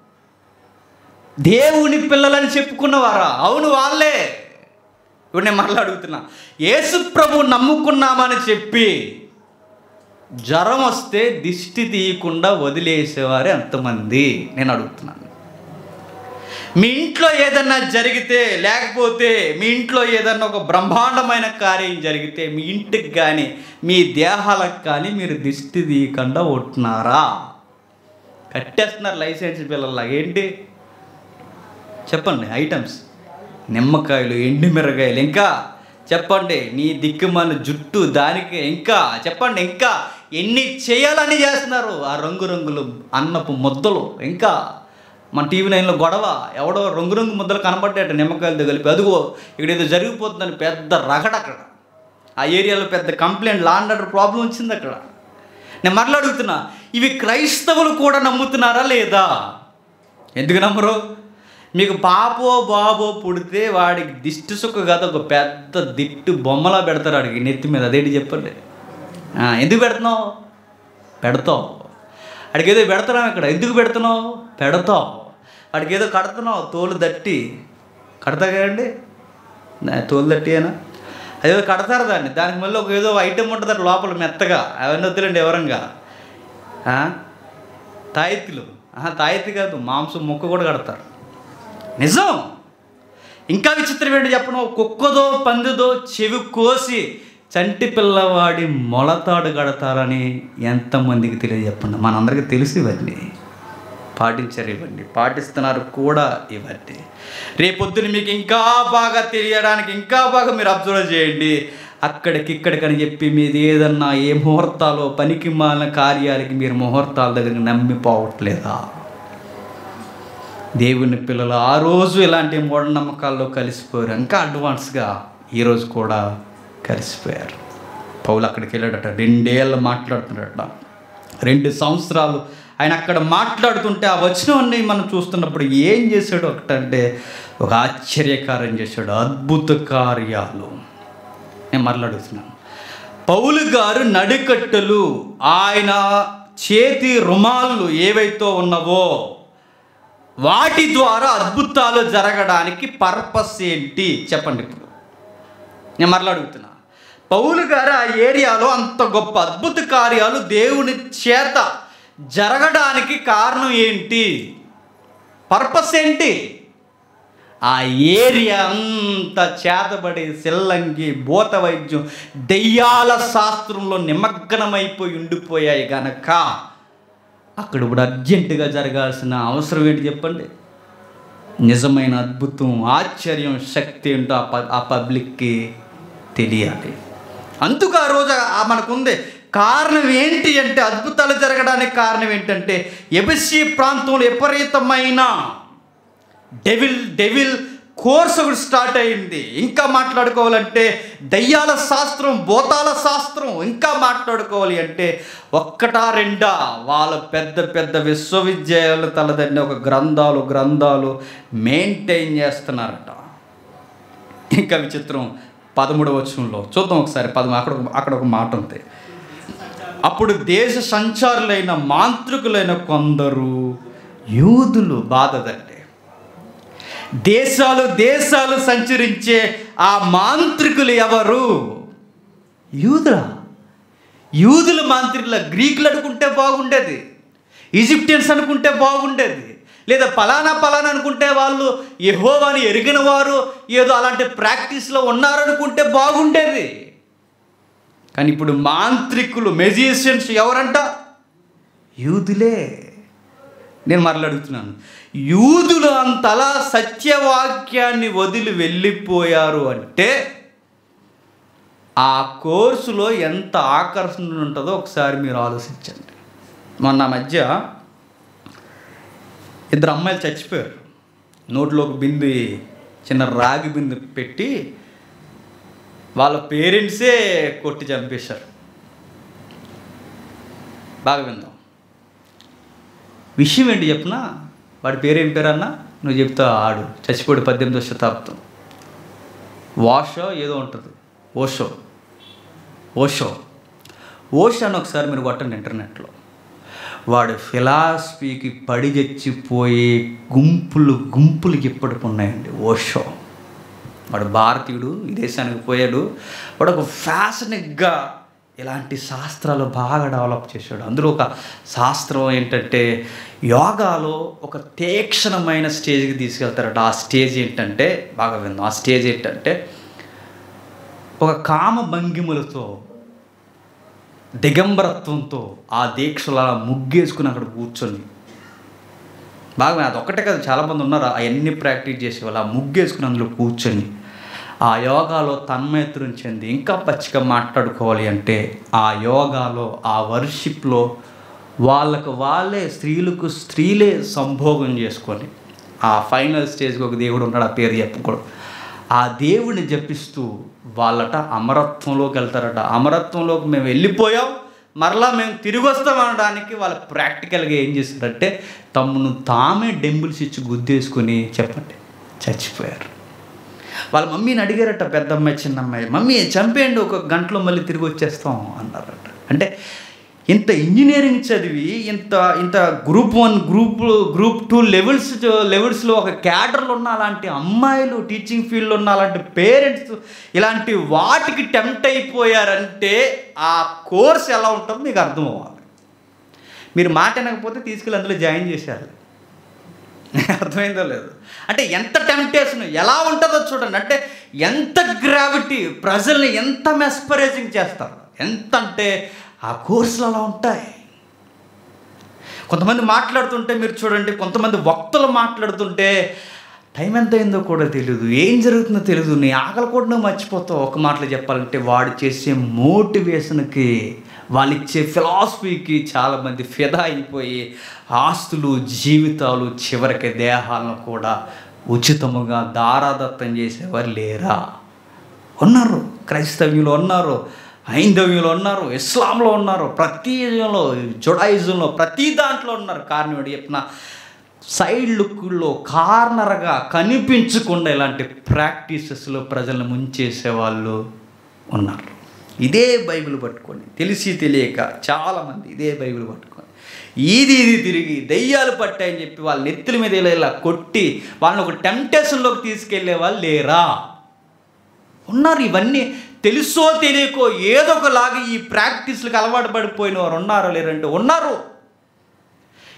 దేవుని పిల్లలని చెప్పుకున్నవారా అవును వాళ్ళే ఇప్పుడు నేను మరలా అడుగుతున్నా యేసు ప్రభు నమ్ముకున్నామని చెప్పి జ్వరం వస్తే దిష్టి తీయకుండా వదిలేసేవారు ఎంతమంది నేను అడుగుతున్నాను మీ ఇంట్లో ఏదన్నా జరిగితే లేకపోతే మీ ఇంట్లో ఏదన్నా ఒక బ్రహ్మాండమైన కార్యం జరిగితే మీ ఇంటికి కానీ మీ దేహాలకు కానీ మీరు దిష్టి తీయకుండా ఉంటున్నారా కట్టేస్తున్నారు లైసెన్స్ పిల్లల్లా ఏంటి చెప్పండి ఐటమ్స్ నిమ్మకాయలు ఎండు మిరగాయలు ఇంకా చెప్పండి నీ దిక్కుమాల జుట్టు దానికి ఇంకా చెప్పండి ఇంకా ఎన్ని చేయాలని చేస్తున్నారు ఆ రంగురంగులు అన్నపు ముద్దలు ఇంకా మన టీవీ నైన్లో గొడవ ఎవడో రంగు రంగు ముద్దలు కనబడ్డాట నిమ్మకాయలతో కలిపి అదిగో ఇక్కడ ఏదో జరిగిపోతుందని పెద్ద రగడ అక్కడ ఆ ఏరియాలో పెద్ద కంప్లైంట్ లాండ్ ఆర్డర్ ప్రాబ్లం వచ్చింది అక్కడ నేను మరలా అడుగుతున్నా ఇవి క్రైస్తవులు కూడా నమ్ముతున్నారా లేదా ఎందుకు నమ్మరు మీకు పాపో బాబో పుడితే వాడికి దిష్టి సుక్క కదా ఒక పెద్ద దిట్టు బొమ్మలా పెడతారు వాడికి నెత్తి మీద అదేంటి చెప్పండి ఆ, ఎందుకు పెడుతున్నావు పెడతావు వాడికి ఏదో పెడతాం ఇక్కడ ఎందుకు పెడుతున్నావు పెడతావు వాడికి ఏదో కడుతున్నావు తోలు దట్టి కడతా కదండి నా- తోలు దట్టి అయినా అదేదో కడతారు దాన్ని దానికి మళ్ళీ ఒక ఏదో ఐటెం ఉంటుంది అట్లా లోపల మెత్తగా అవన్నీ వద్దులండి ఎవరంగా ఆ? తాయెత్తులు ఆహా, తాయెత్తు కాదు మాంసం ముక్క కూడా కడతారు నిజం ఇంకా విచిత్రం ఏంటి చెప్పను కుక్కదో పందిదో చెవి కోసి చంటి పిల్లవాడి మొలతాడు కడతారని ఎంతమందికి తెలియజెప్పండి మనందరికీ తెలుసు ఇవన్నీ పాటించారు ఇవన్నీ పాటిస్తున్నారు కూడా ఇవన్నీ రేపొద్దున మీకు ఇంకా బాగా తెలియడానికి ఇంకా బాగా మీరు అబ్జర్వ్ చేయండి అక్కడికి ఇక్కడికని చెప్పి మీది ఏదన్నా ఏ ముహూర్తాలు పనికి మాలిన కార్యాలకి మీరు ముహూర్తాల దగ్గర నమ్మిపోవట్లేదా దేవుని పిల్లలు ఆ రోజు ఇలాంటి మూఢనమ్మకాల్లో కలిసిపోయారు ఇంకా అడ్వాన్స్గా ఈరోజు కూడా కలిసిపోయారు పౌలు అక్కడికి వెళ్ళాడట రెండేళ్ళు మాట్లాడుతున్నాడట రెండు సంవత్సరాలు ఆయన అక్కడ మాట్లాడుతుంటే ఆ వచనాన్ని మనం చూస్తున్నప్పుడు ఏం చేశాడు ఒకటంటే ఒక ఆశ్చర్యకార్యం చేశాడు అద్భుత కార్యాలు నేను మరలా అడుగుతున్నాను పౌలు గారు నడికట్టెలు ఆయన చేతి రుమాళ్ళు ఏవైతే ఉన్నవో వాటి ద్వారా అద్భుతాలు జరగడానికి పర్పస్ ఏంటి చెప్పండి ఇప్పుడు నేను మరలా అడుగుతున్నా పౌలు గారు ఆ ఏరియాలో అంత గొప్ప అద్భుత కార్యాలు దేవుని చేత జరగడానికి కారణం ఏంటి పర్పస్ ఏంటి ఆ ఏరియా అంతా చేతబడి సెల్లంగి భూత వైద్యం దెయ్యాల శాస్త్రంలో నిమగ్నమైపోయి ఉండిపోయాయి గనక అక్కడ ఇప్పుడు అర్జెంటుగా జరగాల్సిన అవసరం ఏంటి చెప్పండి నిజమైన అద్భుతం ఆశ్చర్యం శక్తి ఏంటో ఆ ప- ఆ పబ్లిక్కి తెలియాలి అందుకు ఆ రోజు ఆ మనకుంది కారణం ఏంటి అంటే అద్భుతాలు జరగడానికి కారణం ఏంటంటే ఎబిసి ప్రాంతంలో విపరీతమైన డెవిల్ డెవిల్ కోర్స్ ఒకటి స్టార్ట్ అయింది ఇంకా మాట్లాడుకోవాలంటే దయ్యాల శాస్త్రం భూతాల శాస్త్రం ఇంకా మాట్లాడుకోవాలి అంటే ఒక్కటా రెండా వాళ్ళ పెద్ద పెద్ద విశ్వవిద్యాలయాలు తలదండి ఒక గ్రంథాలు గ్రంథాలు మెయింటైన్ చేస్తున్నారట ఇంకా విచిత్రం పదమూడవ వచనంలో చూద్దాం ఒకసారి పదమూ అక్కడ ఒక- అక్కడ ఒక మాట ఉంది అప్పుడు దేశ సంచారులైన మాంత్రికులైన కొందరు యూదులు బాధదండి దేశాలు దేశాలు సంచరించే ఆ మాంత్రికులు ఎవరు యూదుల యూదుల మాంత్రికుల గ్రీకులు అనుకుంటే బాగుండేది ఈజిప్టియన్స్ అనుకుంటే బాగుండేది లేదా పలానా పలానా అనుకుంటే వాళ్ళు యెహోవాని ఎరిగిన వారు ఏదో అలాంటి ప్రాక్టీస్లో ఉన్నారనుకుంటే బాగుండేది కానీ ఇప్పుడు మాంత్రికులు మెజిషియన్స్ ఎవరంట యూదులే నేను మరలా అడుగుతున్నాను యూదులు అంతలా సత్యవాక్యాన్ని వదిలి వెళ్ళిపోయారు అంటే ఆ కోర్సులో ఎంత ఆకర్షణ ఉంటుందో ఒకసారి మీరు ఆలోచించండి మొన్న మధ్య ఇద్దరు అమ్మాయిలు చచ్చిపోయారు నోట్లో ఒక బిందు చిన్న రాగి బిందు పెట్టి వాళ్ళ పేరెంట్సే కొట్టి చంపేశారు బాగా విందాం విషయం ఏంటి చెప్పనా వాడి పేరేం పేరన్నా నువ్వు చెప్తావు ఆడు చచ్చిపోయాడు పద్దెనిమిదో శతాబ్దం వాషో ఏదో ఉంటుంది ఓషో ఓషో ఓషో అని ఒకసారి మీరు కొట్టండి ఇంటర్నెట్లో వాడు ఫిలాసఫీకి పడి చచ్చిపోయే గుంపులు గుంపులకి ఇప్పటికి ఉన్నాయండి ఓషో వాడు భారతీయుడు ఈ దేశానికి పోయాడు వాడు ఒక ఫ్యాషనిక్గా ఇలాంటి శాస్త్రాలు బాగా డెవలప్ చేశాడు అందులో ఒక శాస్త్రం ఏంటంటే యోగాలో ఒక తీక్షణమైన స్టేజ్కి తీసుకెళ్తారట ఆ స్టేజ్ ఏంటంటే బాగా విందాం ఆ స్టేజ్ ఏంటంటే ఒక కామ భంగిములతో దిగంబరత్వంతో ఆ దీక్షలు అలా ముగ్గేసుకుని అక్కడ కూర్చొని బాగా అది ఒక్కటే కదా చాలామంది ఉన్నారు అవన్నీ ప్రాక్టీస్ చేసేవాళ్ళు ఆ ముగ్గేసుకుని అందులో కూర్చొని ఆ యోగాలో తన్మయత్రం చెంది ఇంకా పచ్చిగా మాట్లాడుకోవాలి అంటే ఆ యోగాలో ఆ వర్షిప్లో వాళ్ళకు వాళ్ళే స్త్రీలకు స్త్రీలే సంభోగం చేసుకొని ఆ ఫైనల్ స్టేజ్కి ఒక దేవుడు ఉన్నాడు ఆ పేరు చెప్పకూడదు ఆ దేవుడిని జపిస్తూ వాళ్ళట అమరత్వంలోకి వెళ్తారట అమరత్వంలోకి మేము వెళ్ళిపోయాం మరలా మేము తిరిగి వస్తాం అనడానికి వాళ్ళు ప్రాక్టికల్గా ఏం చేస్తారంటే తమను తామే డెంబుల్స్ ఇచ్చి గుద్దేసుకుని చెప్పండి చచ్చిపోయారు వాళ్ళ మమ్మీని అడిగారట పెద్ద అమ్మాయి చిన్న అమ్మాయి మమ్మీ చంపేయండి ఒక గంటలో మళ్ళీ తిరిగి వచ్చేస్తాం అన్నారట అంటే ఇంత ఇంజనీరింగ్ చదివి ఇంత ఇంత group one group group two levels లెవెల్స్లో ఒక క్యాడర్లో ఉన్న అలాంటి అమ్మాయిలు టీచింగ్ ఫీల్డ్లో ఉన్న అలాంటి పేరెంట్స్ ఇలాంటి వాటికి టెంప్ట్ అయిపోయారంటే ఆ కోర్స్ ఎలా ఉంటుందో మీకు అర్థం అవ్వాలి మీరు మాట వినకపోతే తీసుకెళ్ళి అందులో జాయిన్ చేశారు అర్థమైందో లేదు అంటే ఎంత టెంప్టేషన్ ఎలా ఉంటుందో చూడండి అంటే ఎంత గ్రావిటీ ప్రజల్ని ఎంత మెస్పరైజింగ్ చేస్తారు ఎంత అంటే ఆ కోర్సులు అలా ఉంటాయి కొంతమంది మాట్లాడుతుంటే మీరు చూడండి కొంతమంది వక్తలు మాట్లాడుతుంటే టైం ఎంత అయిందో కూడా తెలియదు ఏం జరుగుతుందో తెలియదు నీ ఆకలి కూడా నువ్వు మర్చిపోతావు ఒక మాటలో చెప్పాలంటే వాడు చేసే మోటివేషన్కి వాళ్ళు ఇచ్చే ఫిలాసఫీకి చాలామంది ఫిదా అయిపోయి ఆస్తులు జీవితాలు చివరికి దేహాలను కూడా ఉచితముగా దారాదత్తం చేసేవారు లేరా ఉన్నారు క్రైస్తవ్యులు ఉన్నారు హైందవ్యులు ఉన్నారు ఇస్లాంలో ఉన్నారు ప్రతి ఇజంలో జుడాయిజంలో ప్రతి దాంట్లో ఉన్నారు కారణం ఏంటి చెప్పిన సైడ్ లుక్లో కార్నర్గా కనిపించకుండా ఇలాంటి ప్రాక్టీసెస్లో ప్రజలను ముంచేసే వాళ్ళు ఉన్నారు ఇదే బైబిల్ పట్టుకొని తెలిసి తెలియక చాలామంది ఇదే బైబిల్ పట్టుకొని ఇది ఇది తిరిగి దెయ్యాలు పట్టాయని చెప్పి వాళ్ళ నెత్తుల మీద ఇలా ఇలా కొట్టి వాళ్ళని ఒక టెంప్టేషన్లోకి తీసుకెళ్లే వాళ్ళు లేరా ఉన్నారు ఇవన్నీ తెలుసో తెలియకో ఏదో ఒకలాగా ఈ ప్రాక్టీస్లకు అలవాటు పడిపోయిన వారు ఉన్నారో లేరంటే ఉన్నారు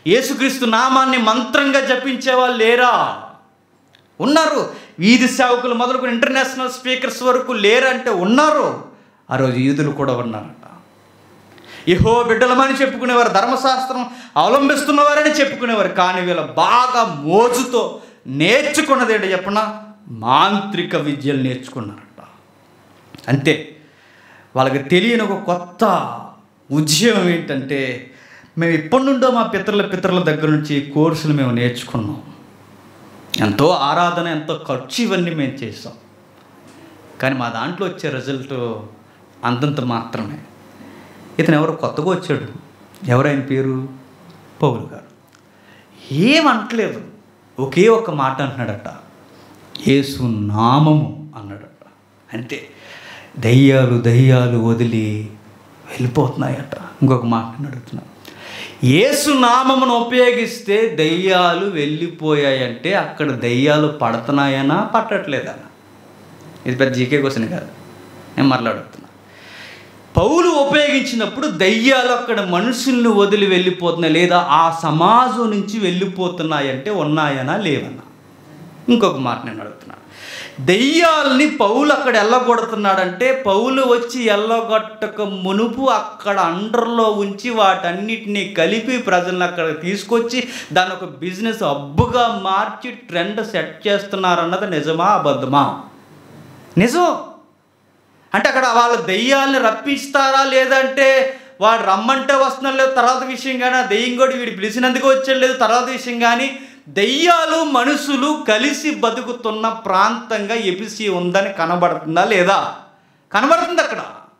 యేసుక్రీస్తు నామాన్ని మంత్రంగా జపించే వాళ్ళు లేరా ఉన్నారు వీధి సేవకులు మొదలుకొని ఇంటర్నేషనల్ స్పీకర్స్ వరకు లేరంటే ఉన్నారు ఆ రోజు యూదులు కూడా ఉన్నారట యహో బిడ్డలమని చెప్పుకునేవారు ధర్మశాస్త్రం అవలంబిస్తున్నవారని చెప్పుకునేవారు కానీ వీళ్ళ బాగా మోజుతో నేర్చుకున్నది ఏంటో చెప్పన మాంత్రిక విద్యలు నేర్చుకున్నారట అంతే వాళ్ళకి తెలియని ఒక కొత్త ఉద్యమం ఏంటంటే మేము ఇప్పటి నుండో మా పితరుల పితరుల దగ్గర నుంచి ఈ కోర్సులు మేము నేర్చుకున్నాం ఎంతో ఆరాధన ఎంతో ఖర్చు ఇవన్నీ మేము చేసాం కానీ మా దాంట్లో వచ్చే రిజల్ట్ అంతంత మాత్రమే ఇతను ఎవరు కొత్తగా వచ్చాడు ఎవరైన పేరు పౌలు గారు ఏమంటలేదు ఒకే ఒక మాట అంటున్నాడట యేసు నామము అన్నాడట అంతే దయ్యాలు దయ్యాలు వదిలి వెళ్ళిపోతున్నాయట ఇంకొక మాట అడుగుతున్నా యేసు నామమును ఉపయోగిస్తే దయ్యాలు వెళ్ళిపోయాయంటే అక్కడ దయ్యాలు పడుతున్నాయనా పట్టట్లేదనా ఇది పెద్ద జీకే క్వశ్చన్ కాదు నేను మాట్లాడుతున్నా పౌలు ఉపయోగించినప్పుడు దయ్యాలు అక్కడ మనుషుల్ని వదిలి వెళ్ళిపోతున్నాయి లేదా ఆ సమాజం నుంచి వెళ్ళిపోతున్నాయంటే ఉన్నాయనా లేవనా ఇంకొక మాట నేను అడుగుతున్నా దెయ్యాల్ని పౌలు అక్కడ ఎల్లగొడుతున్నాడంటే పౌలు వచ్చి ఎల్లగొట్టక మునుపు అక్కడ అండర్లో ఉంచి వాటన్నిటినీ కలిపి ప్రజలను అక్కడ తీసుకొచ్చి దాని ఒక బిజినెస్ అబ్బుగా మార్చి ట్రెండ్ సెట్ చేస్తున్నారన్నది నిజమా అబద్ధమా నిజం అంటే అక్కడ వాళ్ళ దెయ్యాల్ని రప్పిస్తారా లేదంటే వాడు రమ్మంటే వస్తున్నారు లేదు తర్వాత విషయం కానీ ఆ దెయ్యం కూడా వీడు పిలిచినందుకు వచ్చాడు లేదు తర్వాత విషయం కానీ దెయ్యాలు మనుషులు కలిసి బతుకుతున్న ప్రాంతంగా ఎపిసి ఉందని కనబడుతుందా లేదా కనబడుతుంది అక్కడ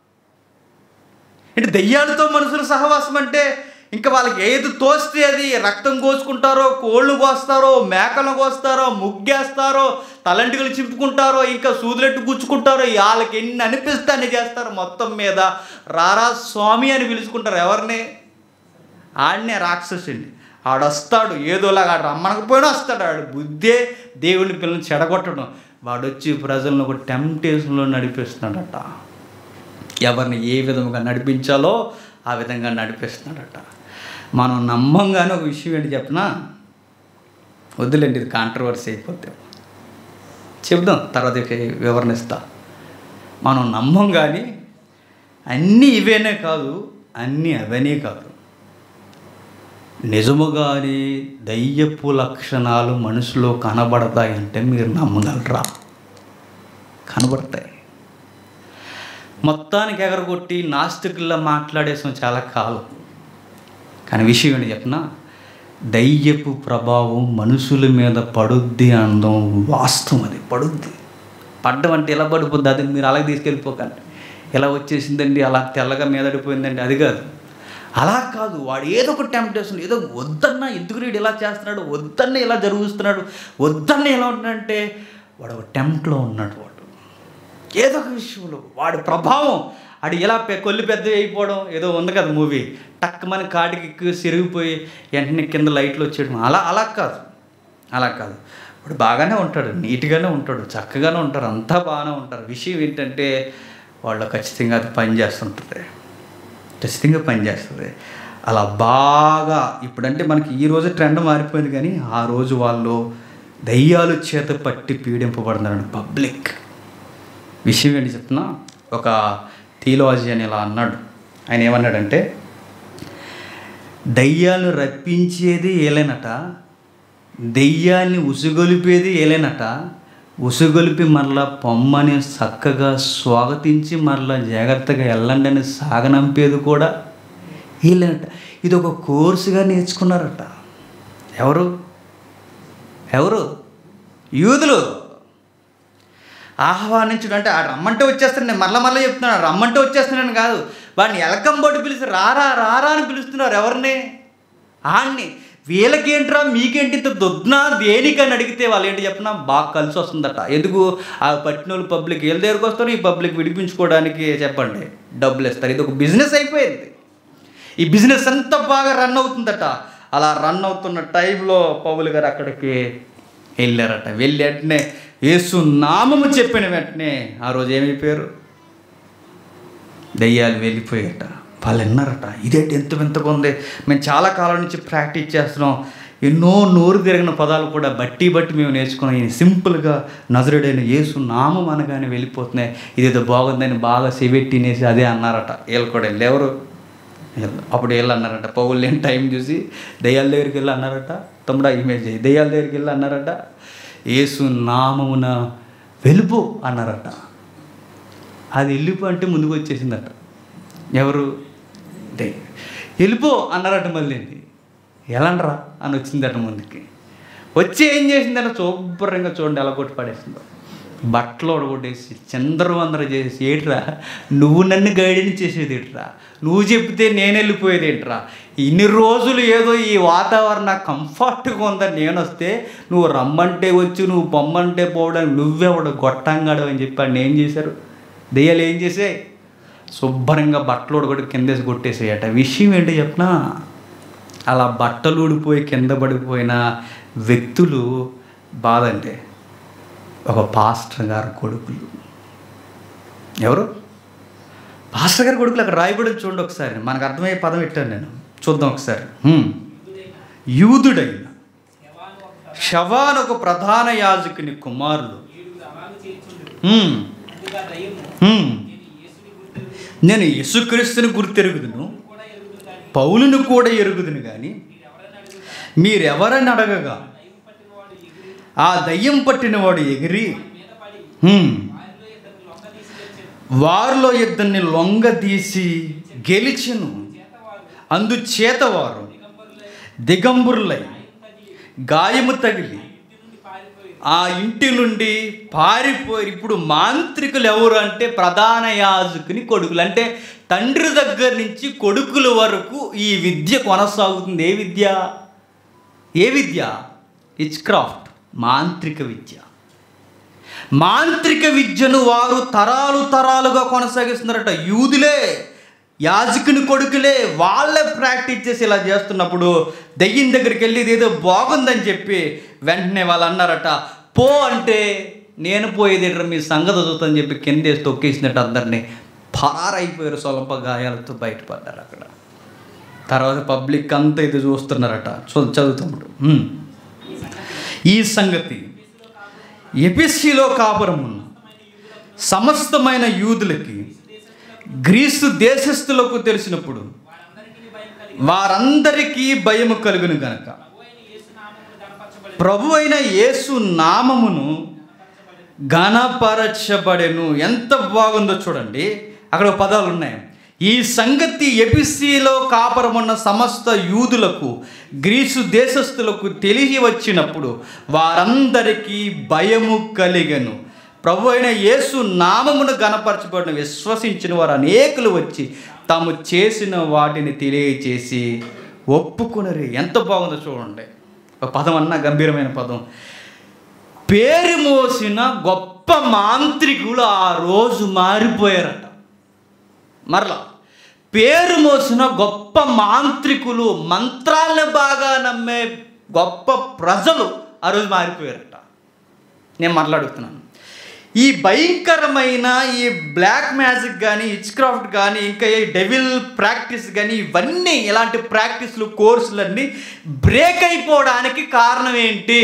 అంటే దెయ్యాలతో మనుషుల సహవాసం అంటే ఇంకా వాళ్ళకి ఏది తోస్తే అది రక్తం కోసుకుంటారో కోళ్ళు కోస్తారో మేకలను కోస్తారో ముగ్గేస్తారో తలంటికలు చింపుకుంటారో ఇంకా సూదులెట్టు గుచ్చుకుంటారో వాళ్ళకి ఎన్ని అనిపిస్తే అన్ని చేస్తారు మొత్తం మీద రారా స్వామి అని పిలుచుకుంటారు ఎవరిని ఆడనే రాక్షసుని ఆడొస్తాడు ఏదోలాగా ఆడు రమ్మనకపోయినా వస్తాడు ఆడు బుద్ధే దేవుని పిల్లల్ని చెడగొట్టడం వాడు వచ్చి ప్రజలను ఒక టెంప్టేషన్లో నడిపిస్తున్నాడట ఎవరిని ఏ విధంగా నడిపించాలో ఆ విధంగా నడిపిస్తున్నాడట మనం నమ్మంగానే ఒక విషయం ఏంటి చెప్పనా వద్దులేండి ఇది కాంట్రవర్సీ అయిపోతే చెప్దాం తర్వాత ఇక వివరణ ఇస్తా మనం నమ్మం కానీ అన్నీ ఇవేనే కాదు అన్నీ అవనే కాదు నిజముగానే దయ్యపు లక్షణాలు మనుషులో కనబడతాయంటే మీరు నమ్మగలరా కనబడతాయి మొత్తానికి ఎగరగొట్టి నాస్తికుల్లా మాట్లాడేసాం చాలా కాలం కానీ విషయం ఏంటి చెప్పిన దయ్యపు ప్రభావం మనుషుల మీద పడుద్ది అనడం వాస్తవం అది పడుద్ది పడ్డం అంటే ఎలా పడిపోద్ది అది మీరు అలాగే తీసుకెళ్ళిపోకండి ఎలా వచ్చేసిందండి అలా తెల్లగా మీదడిపోయిందండి అది కాదు అలా కాదు వాడు ఏదో ఒక టెంప్టేషన్ ఏదో వద్దన్నా ఎందుకు వీడు ఇలా చేస్తున్నాడు వద్దన్న ఇలా జరుగుతున్నాడు వద్దన్న ఎలా ఉన్నాడంటే వాడు ఒక టెంప్ట్లో ఉన్నాడు వాడు ఏదో ఒక విషయంలో వాడి ప్రభావం ఆడు ఎలా పె కొల్లి పెద్ద అయిపోవడం ఏదో ఉంది కదా మూవీ టక్కుమని కాటికి ఎక్కువ సిరిగిపోయి వెంటనే కింద లైట్లు వచ్చేయడం అలా అలా కాదు అలా కాదు వాడు బాగానే ఉంటాడు నీట్గానే ఉంటాడు చక్కగానే ఉంటారు అంతా బాగానే ఉంటారు విషయం ఏంటంటే వాళ్ళు ఖచ్చితంగా అది పని చేస్తుంటుంది ఖచ్చితంగా పనిచేస్తుంది అలా బాగా ఇప్పుడంటే మనకి ఈ రోజు ట్రెండ్ మారిపోయింది కానీ ఆ రోజు వాళ్ళు దయ్యాలు చేత పట్టి పీడింపబడుతున్నాడు పబ్లిక్ విషయం ఏంటి చెప్తున్నా ఒక థియోలాజీ అని ఇలా అన్నాడు ఆయన ఏమన్నాడంటే దయ్యాలను రప్పించేది ఏలేనట దెయ్యాల్ని ఉసుగొలిపేది ఏలేనట ఉసుగొలిపి మరలా పొమ్మని చక్కగా స్వాగతించి మరలా జాగ్రత్తగా వెళ్ళండి అని సాగనంపేది కూడా వీళ్ళనట ఇది ఒక కోర్సుగా నేర్చుకున్నారట ఎవరు ఎవరు యూదులు ఆహ్వానించుడు అంటే ఆ రమ్మంటే వచ్చేస్తాను నేను మళ్ళీ మళ్ళీ చెప్తున్నాను రమ్మంటే వచ్చేస్తున్నాను కాదు వాడిని ఎలకం బొట్టు పిలిచి రారా రారా అని పిలుస్తున్నారు ఎవరిని ఆడిని వీళ్ళకేంట్రా మీకేంటి ఇంత దొద్దునా దేనికని అడిగితే వాళ్ళు ఏంటి చెప్పినా బాగా కలిసి వస్తుందట ఎందుకు ఆ పట్టినోళ్ళు పబ్లిక్ వీళ్ళ దగ్గరకు వస్తారు ఈ పబ్లిక్ విడిపించుకోవడానికి చెప్పండి డబ్బులు ఇస్తారు ఇది ఒక బిజినెస్ అయిపోయింది ఈ బిజినెస్ అంతా బాగా రన్ అవుతుందట అలా రన్ అవుతున్న టైంలో పౌలు గారు అక్కడికి వెళ్ళారట వెళ్ళి వెంటనే యేసు నామము చెప్పిన వెంటనే ఆ రోజు ఏమైపోయారు దయ్యాలు వెళ్ళిపోయాట వాళ్ళు విన్నారట ఇదేంటి ఎంత వింతగా ఉంది మేము చాలా కాలం నుంచి ప్రాక్టీస్ చేస్తున్నాం ఎన్నో నోరు తిరిగిన పదాలు కూడా బట్టి బట్టి మేము నేర్చుకున్నాం ఇది సింపుల్గా నజరుడైన యేసు నామం అనగానే వెళ్ళిపోతున్నాయి ఇదేదో బాగుందని బాగా సెవెట్టి తినేసి అదే అన్నారట వీళ్ళు కూడా వెళ్ళి ఎవరు వీళ్ళు. అప్పుడు వీళ్ళు అన్నారట పౌలు లేని టైం చూసి దయ్యాల దగ్గరికి వెళ్ళి అన్నారట తమ్ముడా ఇమేజ్ చేయి దయ్యాల దగ్గరికి వెళ్ళి అన్నారట యేసు నామమున వెలుపు అన్నారట అది వెళ్ళిపో అంటే ముందుకు వచ్చేసిందట ఎవరు దే వెళ్ళిపో అన్నారట మళ్ళీ ఎలాండ్రా అని వచ్చిందట ముందుకి వచ్చి ఏం చేసిందట శుభ్రంగా చూడండి ఎలా కొట్టి పడేసిందో బట్టలు ఒడగొట్టేసి చంద్రవందర చేసి ఏట్రా నువ్వు నన్ను గైడెన్స్ చేసేది ఏట్రా నువ్వు చెప్తే నేను వెళ్ళిపోయేది ఏంట్రా ఇన్ని రోజులు ఏదో ఈ వాతావరణం కంఫర్ట్గా ఉందని నేను వస్తే నువ్వు రమ్మంటే వచ్చి నువ్వు పొమ్మంటే పోవడానికి నువ్వెవడు గొట్టంగాడు అని చెప్పి వాడిని ఏం చేశారు దెయ్యాలు ఏం చేసే శుభ్రంగా బట్టలు ఉడగొట్టి కిందేసి కొట్టేసేయట విషయం ఏంటో చెప్పనా అలా బట్టలు ఊడిపోయి కింద పడిపోయిన వ్యక్తులు బాధ అంటే ఒక పాస్టర్ గారి కొడుకులు ఎవరు పాస్టర్ గారి కొడుకులు అక్కడ రాయబడి చూడండి ఒకసారి మనకు అర్థమయ్యే పదం పెట్టాను నేను చూద్దాం ఒకసారి హ్మ్. యూదుడైన యవాను ఒక షవాన్ ఒక ప్రధాన యాజకుని కుమారులు ఏడుగురు అలాగు చేర్చుండు హ్మ్. అందుగా దయ్యము హ్మ్. నేను యేసుని గుర్తెరుగు నేను యేసుక్రీస్తుని గుర్తెరుగుదును కూడా ఎరుగుదు కానీ పౌలును కూడా ఎరుగుదును కానీ మీరెవరని అడుగుతా మీరెవరని అడగగా దయ్యం పట్టినవాడు ఎగిరి ఆ దయ్యం పట్టినవాడు ఎగిరి మీద పడి హ్మ్, వారిలో ఇద్దరిని లొంగదీసి వారిలో ఇద్దరిని లొంగదీసి గెలిచెను గెలిచెను చేతవారు అందుచేత వారు దిగంబరులై దిగంబరులై తగిలి గాయము తగిలి ఇంటి నుండి పారిపోయి ఆ ఇంటి నుండి పారిపోయి ఇప్పుడు మాంత్రికులు ఎవరు అంటే ప్రధాన యాజకుని కొడుకులు అంటే తండ్రి దగ్గర నుంచి కొడుకుల వరకు ఈ విద్య కొనసాగుతుంది ఏ విద్య ఏ విద్య ఇచ్ క్రాఫ్ట్ మాంత్రిక విద్య మాంత్రిక విద్యను వారు తరాలు తరాలుగా కొనసాగిస్తున్నారట యూదులే యాజకుని కొడుకులే వాళ్ళే ప్రాక్టీస్ చేసి ఇలా చేస్తున్నప్పుడు దెయ్యం దగ్గరికి వెళ్ళి ఇదేదో బాగుందని చెప్పి వెంటనే వాళ్ళు అన్నారట పో అంటే నేను పోయేది మీ సంగతి చూద్దని చెప్పి కిందేసి తొక్కేసినట్టు అందరినీ పరారైపోయారు స్వల్ప గాయాలతో బయటపడ్డారు అక్కడ తర్వాత పబ్లిక్ అంతా ఇది చూస్తున్నారట చూ- చదువుతాడు హ్మ్. ఈ సంగతి ఎపిసిలో కాపురం ఉన్న సమస్తమైన యూదులకి గ్రీసు దేశస్థులకు తెలిసినప్పుడు వారందరికీ భయము కలుగును గనక ప్రభు అయిన యేసు నామమును ఘనపరచబడెను ఎంత బాగుందో చూడండి అక్కడ ఒక పదాలు ఉన్నాయి ఈ సంగతి ఎపిసిలో కాపురమున్న సమస్త యూదులకు గ్రీసు దేశస్థులకు తెలిసి వచ్చినప్పుడు వారందరికీ భయము కలిగను ప్రభు అయిన యేసు నామమును గణపరచబడిన విశ్వసించిన వారు అనేకులు వచ్చి తాము చేసిన వాటిని తెలియచేసి ఒప్పుకునరు ఎంత బాగుందో చూడండి ఒక పదం అన్న గంభీరమైన పదం పేరు మోసిన గొప్ప మాంత్రికులు ఆ రోజు మారిపోయారట మరలా పేరు మోసిన గొప్ప మాంత్రికులు మంత్రాలను బాగా నమ్మే గొప్ప ప్రజలు ఆ రోజు మారిపోయారట నేను మాట్లాడుతున్నాను ఈ భయంకరమైన ఈ బ్లాక్ మ్యాజిక్ కానీ ఇచ్ క్రాఫ్ట్ కానీ ఇంకా ఈ డెవిల్ ప్రాక్టీస్ కానీ ఇవన్నీ ఇలాంటి ప్రాక్టీస్లు కోర్సులన్నీ బ్రేక్ అయిపోవడానికి కారణం ఏంటి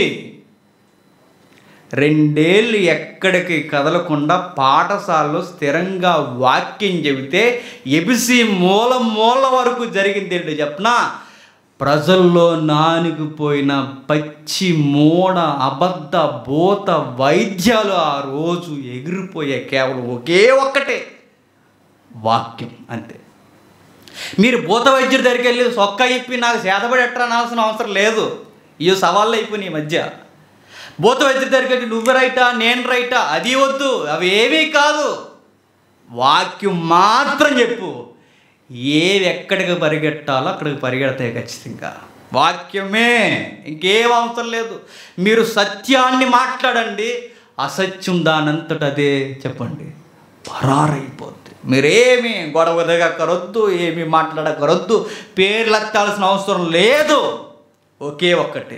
రెండేళ్ళు ఎక్కడికి కదలకుండా పాఠశాలలో స్థిరంగా వాక్యం చెబితే ఎబిసి మూల మూల వరకు జరిగింది ఏంటో చెప్పనా ప్రజల్లో నానిగిపోయిన పచ్చి మూడ అబద్ధ భూత వైద్యాలు ఆ రోజు ఎగిరిపోయే కేవలం ఒకే ఒక్కటే వాక్యం అంతే మీరు భూత వైద్యుడి దగ్గరికి వెళ్ళి సొక్క ఇప్పి నాకు సేదపడి ఎట్రా అనాల్సిన అవసరం లేదు ఈ సవాళ్ళు అయిపోయినాయి ఈ మధ్య భూత వైద్యుడి దగ్గరికి వెళ్ళి నువ్వు రైటా నేను రైటా అది వద్దు అవి ఏమీ కాదు వాక్యం మాత్రం చెప్పు ఏవి ఎక్కడికి పరిగెట్టాలో అక్కడికి పరిగెడతాయి ఖచ్చితంగా వాక్యమే ఇంకేం అవసరం లేదు మీరు సత్యాన్ని మాట్లాడండి అసత్యం దానంతట అదే చెప్పండి పరారైపోద్ది మీరేమి గొడవ దిగక్కరొద్దు ఏమి మాట్లాడకరొద్దు పేర్లు ఎత్తాల్సిన అవసరం లేదు ఒకే ఒక్కటి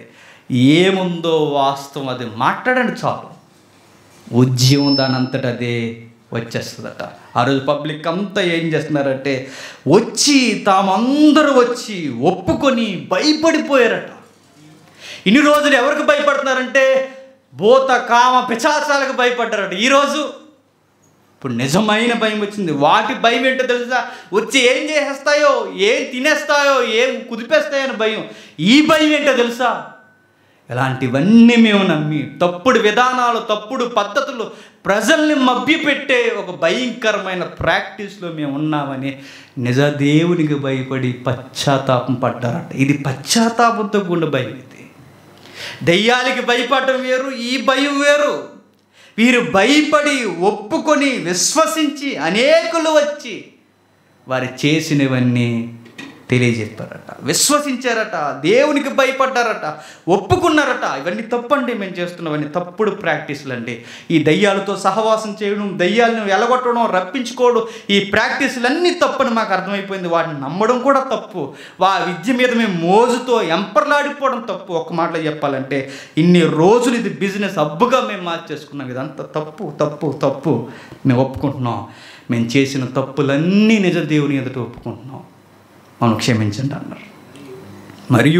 ఏముందో వాస్తవం అది మాట్లాడండి చాలు ఉద్యమం దానంతట అదే వచ్చేస్తుందట ఆ రోజు పబ్లిక్ అంతా ఏం చేస్తున్నారంటే వచ్చి తామందరూ వచ్చి ఒప్పుకొని భయపడిపోయారట ఇన్ని రోజులు ఎవరికి భయపడుతున్నారంటే భూత కామ పిచాచాలకు భయపడ్డారట ఈరోజు ఇప్పుడు నిజమైన భయం వచ్చింది వాటి భయం ఏంటో తెలుసా వచ్చి ఏం చేసేస్తాయో ఏం తినేస్తాయో ఏం కుదిపేస్తాయో అని భయం ఈ భయం ఏంటో తెలుసా ఇలాంటివన్నీ మేము నమ్మి తప్పుడు విధానాలు తప్పుడు పద్ధతులు ప్రజల్ని మభ్యపెట్టే ఒక భయంకరమైన ప్రాక్టీస్లో మేము ఉన్నామని నిజ దేవునికి భయపడి పశ్చాత్తాపం పడ్డారట ఇది పశ్చాత్తాపంతో కూడిన భయం ఇది దెయ్యాలకి భయపడటం వేరు ఈ భయం వేరు వీరు భయపడి ఒప్పుకొని విశ్వసించి అనేకులు వచ్చి వారు చేసినవన్నీ తెలియజెప్పారట విశ్వసించారట దేవునికి భయపడ్డారట ఒప్పుకున్నారట ఇవన్నీ తప్పండి మేము చేస్తున్నవన్నీ తప్పుడు ప్రాక్టీసులు అండి ఈ దయ్యాలతో సహవాసం చేయడం దయ్యాలను ఎలగొట్టడం రప్పించుకోవడం ఈ ప్రాక్టీసులన్నీ తప్పని మాకు అర్థమైపోయింది వాటిని నమ్మడం కూడా తప్పు వా విద్య మీద మేము మోజుతో ఎంపర్లాడిపోవడం తప్పు ఒక్క మాటలో చెప్పాలంటే ఇన్ని రోజులు ఇది బిజినెస్ అబ్బుగా మేము మార్చేసుకున్నాం ఇదంతా తప్పు తప్పు తప్పు మేము ఒప్పుకుంటున్నాం మేము చేసిన తప్పులన్నీ నిజ దేవుని ఎదుట ఒప్పుకుంటున్నాం మనం క్షమించండి అన్నారు మరియు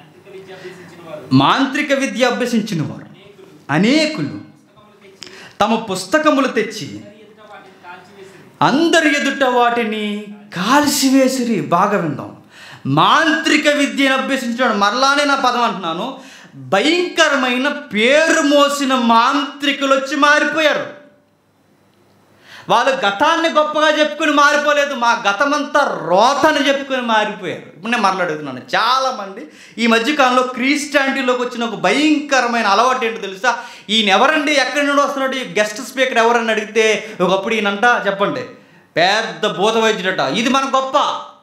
మాంత్రిక విద్య అభ్యసించిన వారు అనేకులు తమ పుస్తకములు తెచ్చి అందరి ఎదుట వాటిని కాల్చివేసిరి బాగా విందాం మాంత్రిక విద్యను అభ్యసించాడు మరలానే నా పదం అంటున్నాను భయంకరమైన పేరు మోసిన మాంత్రికులు వచ్చి మారిపోయారు వాళ్ళు గతాన్ని గొప్పగా చెప్పుకుని మారిపోలేదు మా గతమంతా రోతని చెప్పుకొని మారిపోయారు ఇప్పుడు నేను మాట్లాడుతున్నాను చాలామంది ఈ మధ్యకాలంలో క్రిస్టియానిటీలోకి వచ్చిన ఒక భయంకరమైన అలవాటు ఏంటో తెలుసా ఈయన ఎవరండి ఎక్కడి నుండి వస్తున్నాడు ఈ గెస్ట్ స్పీకర్ ఎవరని అడిగితే ఒకప్పుడు ఈయనంట చెప్పండి పెద్ద భూత వైద్యుడట ఇది మన గొప్ప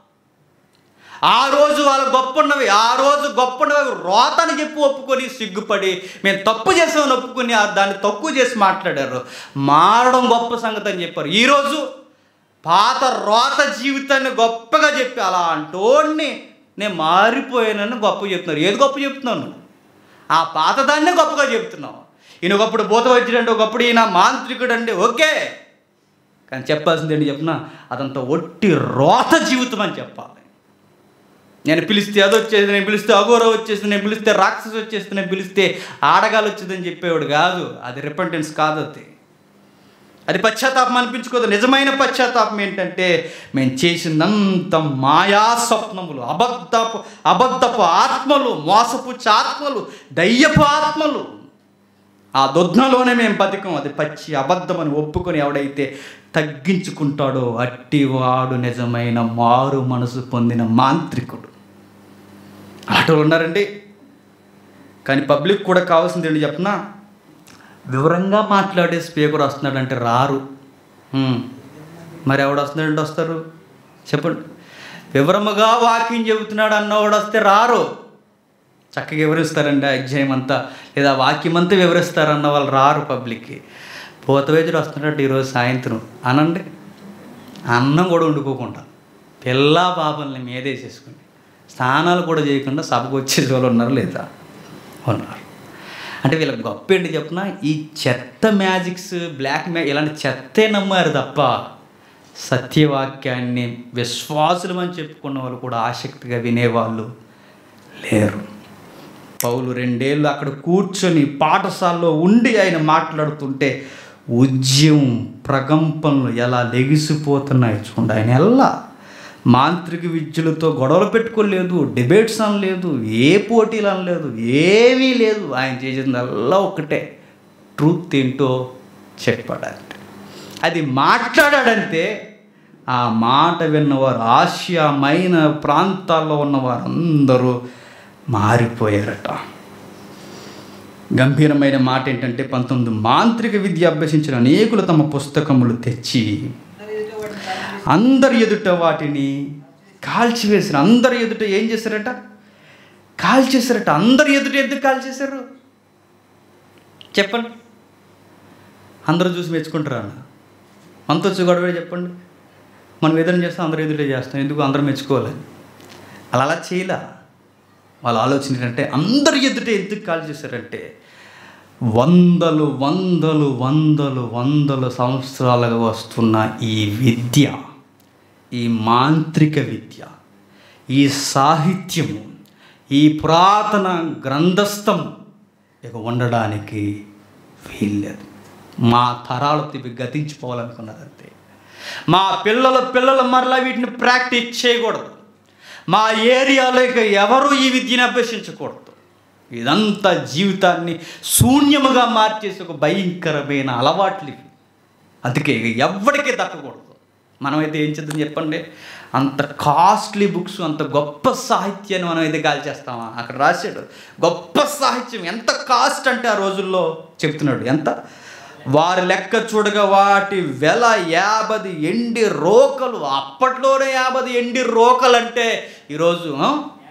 ఆ రోజు వాళ్ళు గొప్ప ఉన్నవి ఆ రోజు గొప్ప ఉన్నవి రోతని చెప్పి ఒప్పుకొని సిగ్గుపడి మేము తప్పు చేసామని ఒప్పుకొని ఆ దాన్ని తక్కువ చేసి మాట్లాడారు మారడం గొప్ప సంగతి అని చెప్పారు ఈరోజు పాత రోత జీవితాన్ని గొప్పగా చెప్పి అలా అంటోడిని నేను మారిపోయానని గొప్ప చెప్తున్నారు ఏది గొప్ప చెప్తున్నాను ఆ పాత దాన్నే గొప్పగా చెప్తున్నావు ఈయన ఒకప్పుడు భూత వైద్యుడు అంటే ఒకప్పుడు ఈయన మాంత్రికుడు అంటే ఓకే కానీ చెప్పాల్సింది ఏంటి చెప్పిన అదంతా ఒట్టి రోత జీవితం అని చెప్పాలి నేను పిలిస్తే అది వచ్చేది నేను పిలిస్తే అఘోర వచ్చేసి నేను పిలిస్తే రాక్షసు వచ్చేసి నేను పిలిస్తే ఆడగాలు వచ్చేదని చెప్పేవాడు కాదు అది రిపెంటెన్స్ కాదు అది అది పశ్చాత్తాపం అనిపించుకోదు నిజమైన పశ్చాత్తాపం ఏంటంటే మేము చేసిందంత మాయా స్వప్నములు అబద్ధపు అబద్ధపు ఆత్మలు మోసపు ఆత్మలు దయ్యపు ఆత్మలు ఆ దుగ్నలోనే మేము బతికం అది పచ్చి అబద్ధం అని ఒప్పుకొని ఎవడైతే తగ్గించుకుంటాడో అట్టివాడు నిజమైన మారు మనసు పొందిన మాంత్రికుడు అలాంటి వాళ్ళు ఉన్నారండి కానీ పబ్లిక్ కూడా కావాల్సింది ఏంటి చెప్పనా వివరంగా మాట్లాడే స్పీకర్ వస్తున్నాడంటే రారు హ్మ్. మరి ఎవడు వస్తున్నాడంటే వస్తారు చెప్పండి వివరముగా వాక్యం చెబుతున్నాడు అన్నవాడు వస్తే రారు చక్కగా వివరిస్తారండి ఆ అధ్యాయం అంతా లేదా వాక్యం అంతా వివరిస్తారన్న వాళ్ళు రారు పబ్లిక్కి పోతవేజుడు వస్తున్నాడు ఈరోజు సాయంత్రం అనండి అన్నం కూడా వండుకోకుండా పిల్ల పాపల్ని మీదేసేసుకుని స్నానాలు కూడా చేయకుండా సభకు వచ్చే వాళ్ళు ఉన్నారు లేదా ఉన్నారు అంటే వీళ్ళకి గొప్ప ఏంటి చెప్పిన ఈ చెత్త మ్యాజిక్స్ బ్లాక్ మ్యా ఇలాంటి చెత్తే నమ్మారు తప్ప సత్యవాక్యాన్ని విశ్వాసులు అని చెప్పుకున్న వాళ్ళు కూడా ఆసక్తిగా వినేవాళ్ళు లేరు పౌలు రెండేళ్ళు అక్కడ కూర్చొని పాఠశాలలో ఉండి ఆయన మాట్లాడుతుంటే ఉద్యమం ప్రకంపనలు ఎలా లెగిసిపోతున్నాయి చూడండి ఆయన ఎలా మాంత్రిక విద్యలతో గొడవలు పెట్టుకోలేదు డిబేట్స్ అనలేదు ఏ పోటీలు అనలేదు ఏమీ లేదు ఆయన చేసిందల్లా ఒకటే ట్రూత్ ఏంటో చెప్పాడంటే అది మాట్లాడాడంటే ఆ మాట విన్నవారు ఆసియామైన ప్రాంతాల్లో ఉన్నవారు అందరూ మారిపోయారట గంభీరమైన మాట ఏంటంటే పంతొమ్మిది మాంత్రిక విద్య అభ్యసించిన అనేకులు తమ పుస్తకములు తెచ్చి అందరి ఎదుట వాటిని కాల్చివేసిన అందరి ఎదుట ఏం చేశారట కాల్చేశారట అందరి ఎదుట ఎందుకు కాల్చేశారు చెప్పండి అందరూ చూసి మెచ్చుకుంటారా అన్న మనతో వచ్చి గొడవ చెప్పండి మనం ఏదైనా చేస్తాం అందరూ ఎదుటే చేస్తాం ఎందుకు అందరూ మెచ్చుకోవాలని అలా అలా చేయలే వాళ్ళ ఆలోచన ఏంటంటే అందరి ఎదుట ఎందుకు కాల్ చేశారంటే వందలు వందలు వందలు వందలు సంవత్సరాలుగా వస్తున్న ఈ విద్య ఈ మాంత్రిక విద్య ఈ సాహిత్యము ఈ పురాతన గ్రంథస్థం ఇక ఉండడానికి వీల్లేదు మా తరాలతో ఇవి గతించిపోవాలనుకున్నారు అంతే మా పిల్లల పిల్లలు మరలా వీటిని ప్రాక్టీస్ చేయకూడదు మా ఏరియాలో ఇక ఎవరు ఈ విద్యను అభ్యసించకూడదు ఇదంతా జీవితాన్ని శూన్యముగా మార్చేసి ఒక భయంకరమైన అలవాట్లు ఇవి అందుకే ఇక ఎవ్వడికి దక్కకూడదు మనమైతే ఏం చేద్దాం చెప్పండి అంత కాస్ట్లీ బుక్స్ అంత గొప్ప సాహిత్యాన్ని మనం అయితే గాలి చేస్తామా అక్కడ రాశాడు గొప్ప సాహిత్యం ఎంత కాస్ట్ అంటే ఆ రోజుల్లో చెప్తున్నాడు ఎంత వారి లెక్క చూడగా వాటి వెల యాభై ఎండి రోకలు అప్పట్లోనే యాభై ఎండి రోకలు అంటే ఈరోజు ఆ?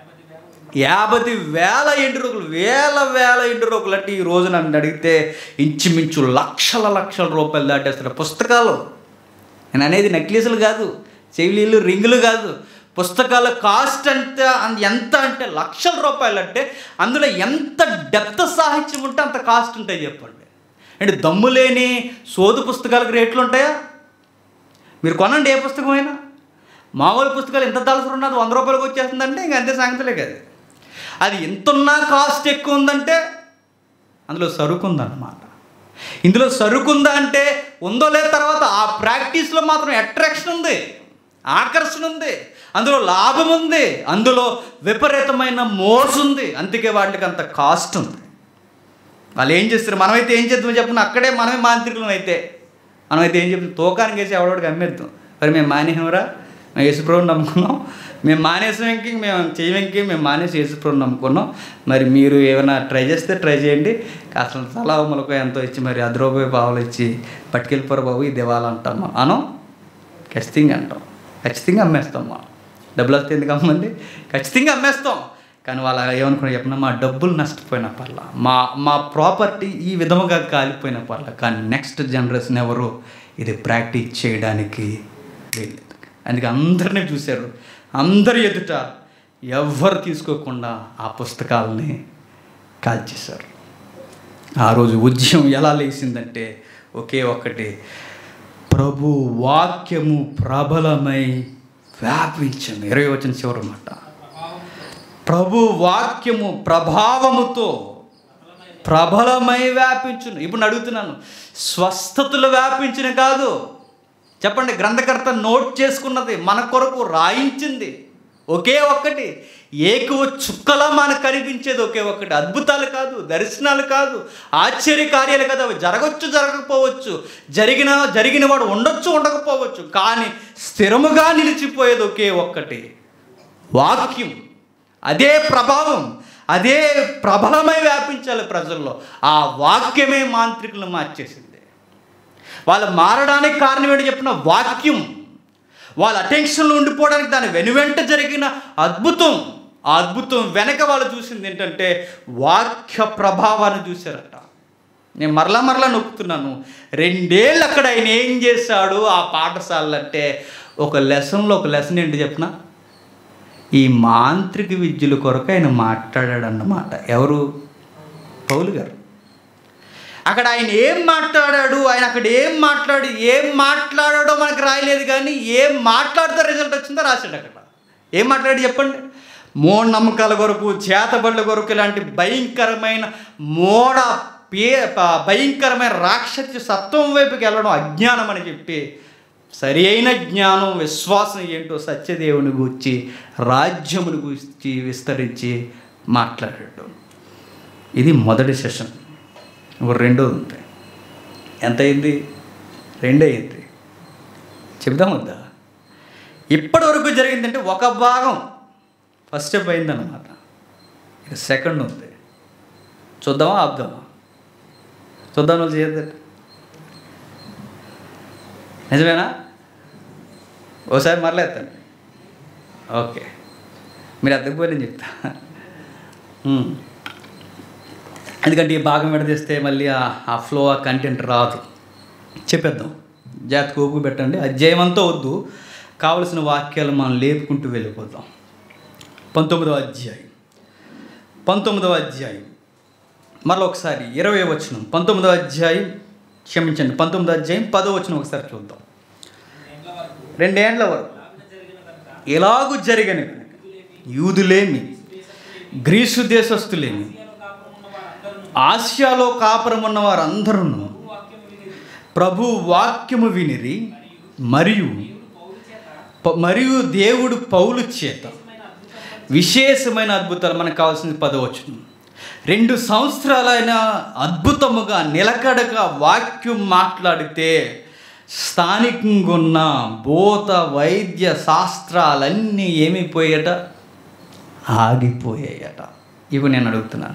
యాభై వేల ఎండు రోగులు వేల వేల ఎండు రోగులు అంటే ఈ రోజు నన్ను అడిగితే ఇంచుమించు లక్షల లక్షల రూపాయలు దాటేస్తారు పుస్తకాలు నేను అనేది నెక్లెస్లు కాదు చెవిలీలు రింగులు కాదు పుస్తకాల కాస్ట్ అంటే అన్- ఎంత అంటే లక్షల రూపాయలు అంటే అందులో ఎంత డెప్త్ సాహిత్యం ఉంటే అంత కాస్ట్ ఉంటాయి చెప్పండి అంటే దమ్ము లేని సోదు పుస్తకాలకు రేట్లు ఉంటాయా మీరు కొనండి ఏ పుస్తకమైనా మామూలు పుస్తకాలు ఎంత తలసరి ఉన్నది వంద రూపాయలకు వచ్చేస్తుందంటే ఇంక అంతే సంగతిలే కదా అది ఎంతున్నా కాస్ట్ ఎక్కువ ఉందంటే అందులో సరుకు ఉందన్నమాట ఇందులో సరుకు ఉందా అంటే ఉందో లేదు తర్వాత ఆ ప్రాక్టీస్లో మాత్రం అట్రాక్షన్ ఉంది ఆకర్షణ ఉంది అందులో లాభం ఉంది అందులో విపరీతమైన మోసు ఉంది అందుకే వాటికి అంత కాస్ట్ ఉంది వాళ్ళు ఏం చేస్తారు మనమైతే ఏం చేద్దాం చెప్పిన అక్కడే మనమే మాంత్రికులం అయితే మనమైతే ఏం చెప్తాం తూకానికి వేసి ఎవడోడికి అమ్మేద్దాం మరి మేము మానేహంరా మేము యేసుప్రభుని నమ్ముకున్నాం మేము మానేసాం ఇంక మేము చేయడానికి మేము మానేసి యేసుప్రభుని నమ్ముకున్నాం మరి మీరు ఏమైనా ట్రై చేస్తే ట్రై చేయండి అసలు తలా మొలక ఎంతో ఇచ్చి మరి అర్ధ రూపాయి పావులు ఇచ్చి పట్టుకెళ్ళిపోరు బాబు ఇది ఇవ్వాలంటాం మనం. అనం ఖచ్చితంగా అంటాం ఖచ్చితంగా అమ్మేస్తాం మనం డబ్బులు వస్తే ఎందుకు అమ్మండి ఖచ్చితంగా అమ్మేస్తాం కానీ వాళ్ళు ఏమనుకున్నా చెప్పిన మా డబ్బులు నష్టపోయిన పర్లా మా మా ప్రాపర్టీ ఈ విధముగా కాలిపోయిన పర్లా కానీ నెక్స్ట్ జనరేషన్ ఎవరు ఇది ప్రాక్టీస్ చేయడానికి వీల్లేదు అందుకే అందరినీ చూశారు అందరి ఎదుట ఎవ్వరు తీసుకోకుండా ఆ పుస్తకాలని కాల్చేశారు ఆ రోజు ఉద్యమం ఎలా లేచిందంటే ఒకే ఒక్కటి ప్రభు వాక్యము ప్రబలమై వ్యాపించను ఇరవై వచ్చిన చివరి మాట ప్రభు వాక్యము ప్రభావముతో ప్రబలమై వ్యాపించును ఇప్పుడు నేను అడుగుతున్నాను స్వస్థతలు వ్యాపించిన కాదు చెప్పండి గ్రంథకర్త నోట్ చేసుకున్నది మన కొరకు రాయించింది ఒకే ఒక్కటి ఏకువ చుక్కలా మనకు కనిపించేది ఒకే ఒక్కటి అద్భుతాలు కాదు దర్శనాలు కాదు ఆశ్చర్య కార్యాలు కాదు అవి జరగచ్చు జరగకపోవచ్చు జరిగిన జరిగిన వాడు ఉండొచ్చు ఉండకపోవచ్చు కానీ స్థిరముగా నిలిచిపోయేది ఒకే ఒక్కటి వాక్యం అదే ప్రభావం అదే ప్రబలమై వ్యాపించాలి ప్రజల్లో ఆ వాక్యమే మాంత్రికులను మార్చేసింది వాళ్ళు మారడానికి కారణం ఏంటి చెప్పిన వాక్యం వాళ్ళ అటెన్షన్లో ఉండిపోవడానికి దాని వెనువెంట జరిగిన అద్భుతం ఆ అద్భుతం వెనక వాళ్ళు చూసింది ఏంటంటే వాక్య ప్రభావాన్ని చూశారట నేను మరలా మరలా నొక్కుతున్నాను రెండేళ్ళు అక్కడ ఆయన ఏం చేశాడు ఆ పాఠశాలలో అంటే ఒక లెసన్లో ఒక లెసన్ ఏంటి చెప్పిన ఈ మాంత్రిక విద్యల కొరకు ఆయన మాట్లాడాడు అన్నమాట ఎవరు పౌలు గారు అక్కడ ఆయన ఏం మాట్లాడాడు ఆయన అక్కడ ఏం మాట్లాడి ఏం మాట్లాడాడో మనకు రాయలేదు కానీ ఏం మాట్లాడితే రిజల్ట్ వచ్చిందో రాశాడు అక్కడ ఏం మాట్లాడి చెప్పండి మూఢనమ్మకాల కొరకు చేతబడుల కొరకు ఇలాంటి భయంకరమైన మోడ పే ప- భయంకరమైన రాక్షసి సత్వం వైపుకి వెళ్ళడం అజ్ఞానం అని చెప్పి సరి అయిన జ్ఞానం విశ్వాసం ఏంటో సత్యదేవుని గూర్చి రాజ్యముని గూర్చి విస్తరించి మాట్లాడాడు ఇది మొదటి సెషన్ ఇప్పుడు రెండోది ఉంది ఎంత అయింది రెండు అయింది చెప్దాం వద్దా ఇప్పటి వరకు జరిగిందంటే ఒక భాగం ఫస్ట్ స్టెప్ అయిందన్నమాట ఇక సెకండ్ ఉంది చూద్దామా ఆపుదామా చూద్దాం వాళ్ళు చేయద్దండి నిజమేనా ఓసారి మరలా ఎత్తండి ఓకే మీరు అద్దకపోయి నేను చెప్తా ఉమ్. ఎందుకంటే ఈ భాగం విడదీస్తే మళ్ళీ ఆ- ఆ ఫ్లో ఆ కంటెంట్ రాదు చెప్పేద్దాం జాగ్రత్త కోపు పెట్టండి అధ్యాయం అంతా వద్దు కావలసిన వాక్యాలు మనం లేపుకుంటూ వెళ్ళిపోదాం పంతొమ్మిదవ అధ్యాయం పంతొమ్మిదవ అధ్యాయం మరలా ఒకసారి ఇరవై వచనం పంతొమ్మిదో అధ్యాయం క్షమించండి పంతొమ్మిదో అధ్యాయం పదో వచనం ఒకసారి చూద్దాం ఏండ్ల వరకు రెండేండ్ల వరకు లాభన జరిగిన కనుక ఎలాగూ జరిగని యూదులేమి గ్రీసు దేశస్థులేమి ఆసియాలో కాపురం ఉన్న వారందరూ ఆసియాలో కాపురం ఉన్న వారందరూ వాక్యం వినిది ప్రభు వాక్యము వినిరి మరియు పౌరు చేత ప- మరియు దేవుడు పౌలు చేత విశేషమైన అద్భుతాలు మనకు కావాల్సింది పదవచనం రెండు సంవత్సరాలైన అద్భుతముగా నిలకడగా వాక్యం మాట్లాడితే స్థానికంగా ఉన్న భూత వైద్య శాస్త్రాలన్నీ ఏమైపోయాట ఆగిపోయాయట ఇవి నేను అడుగుతున్నాను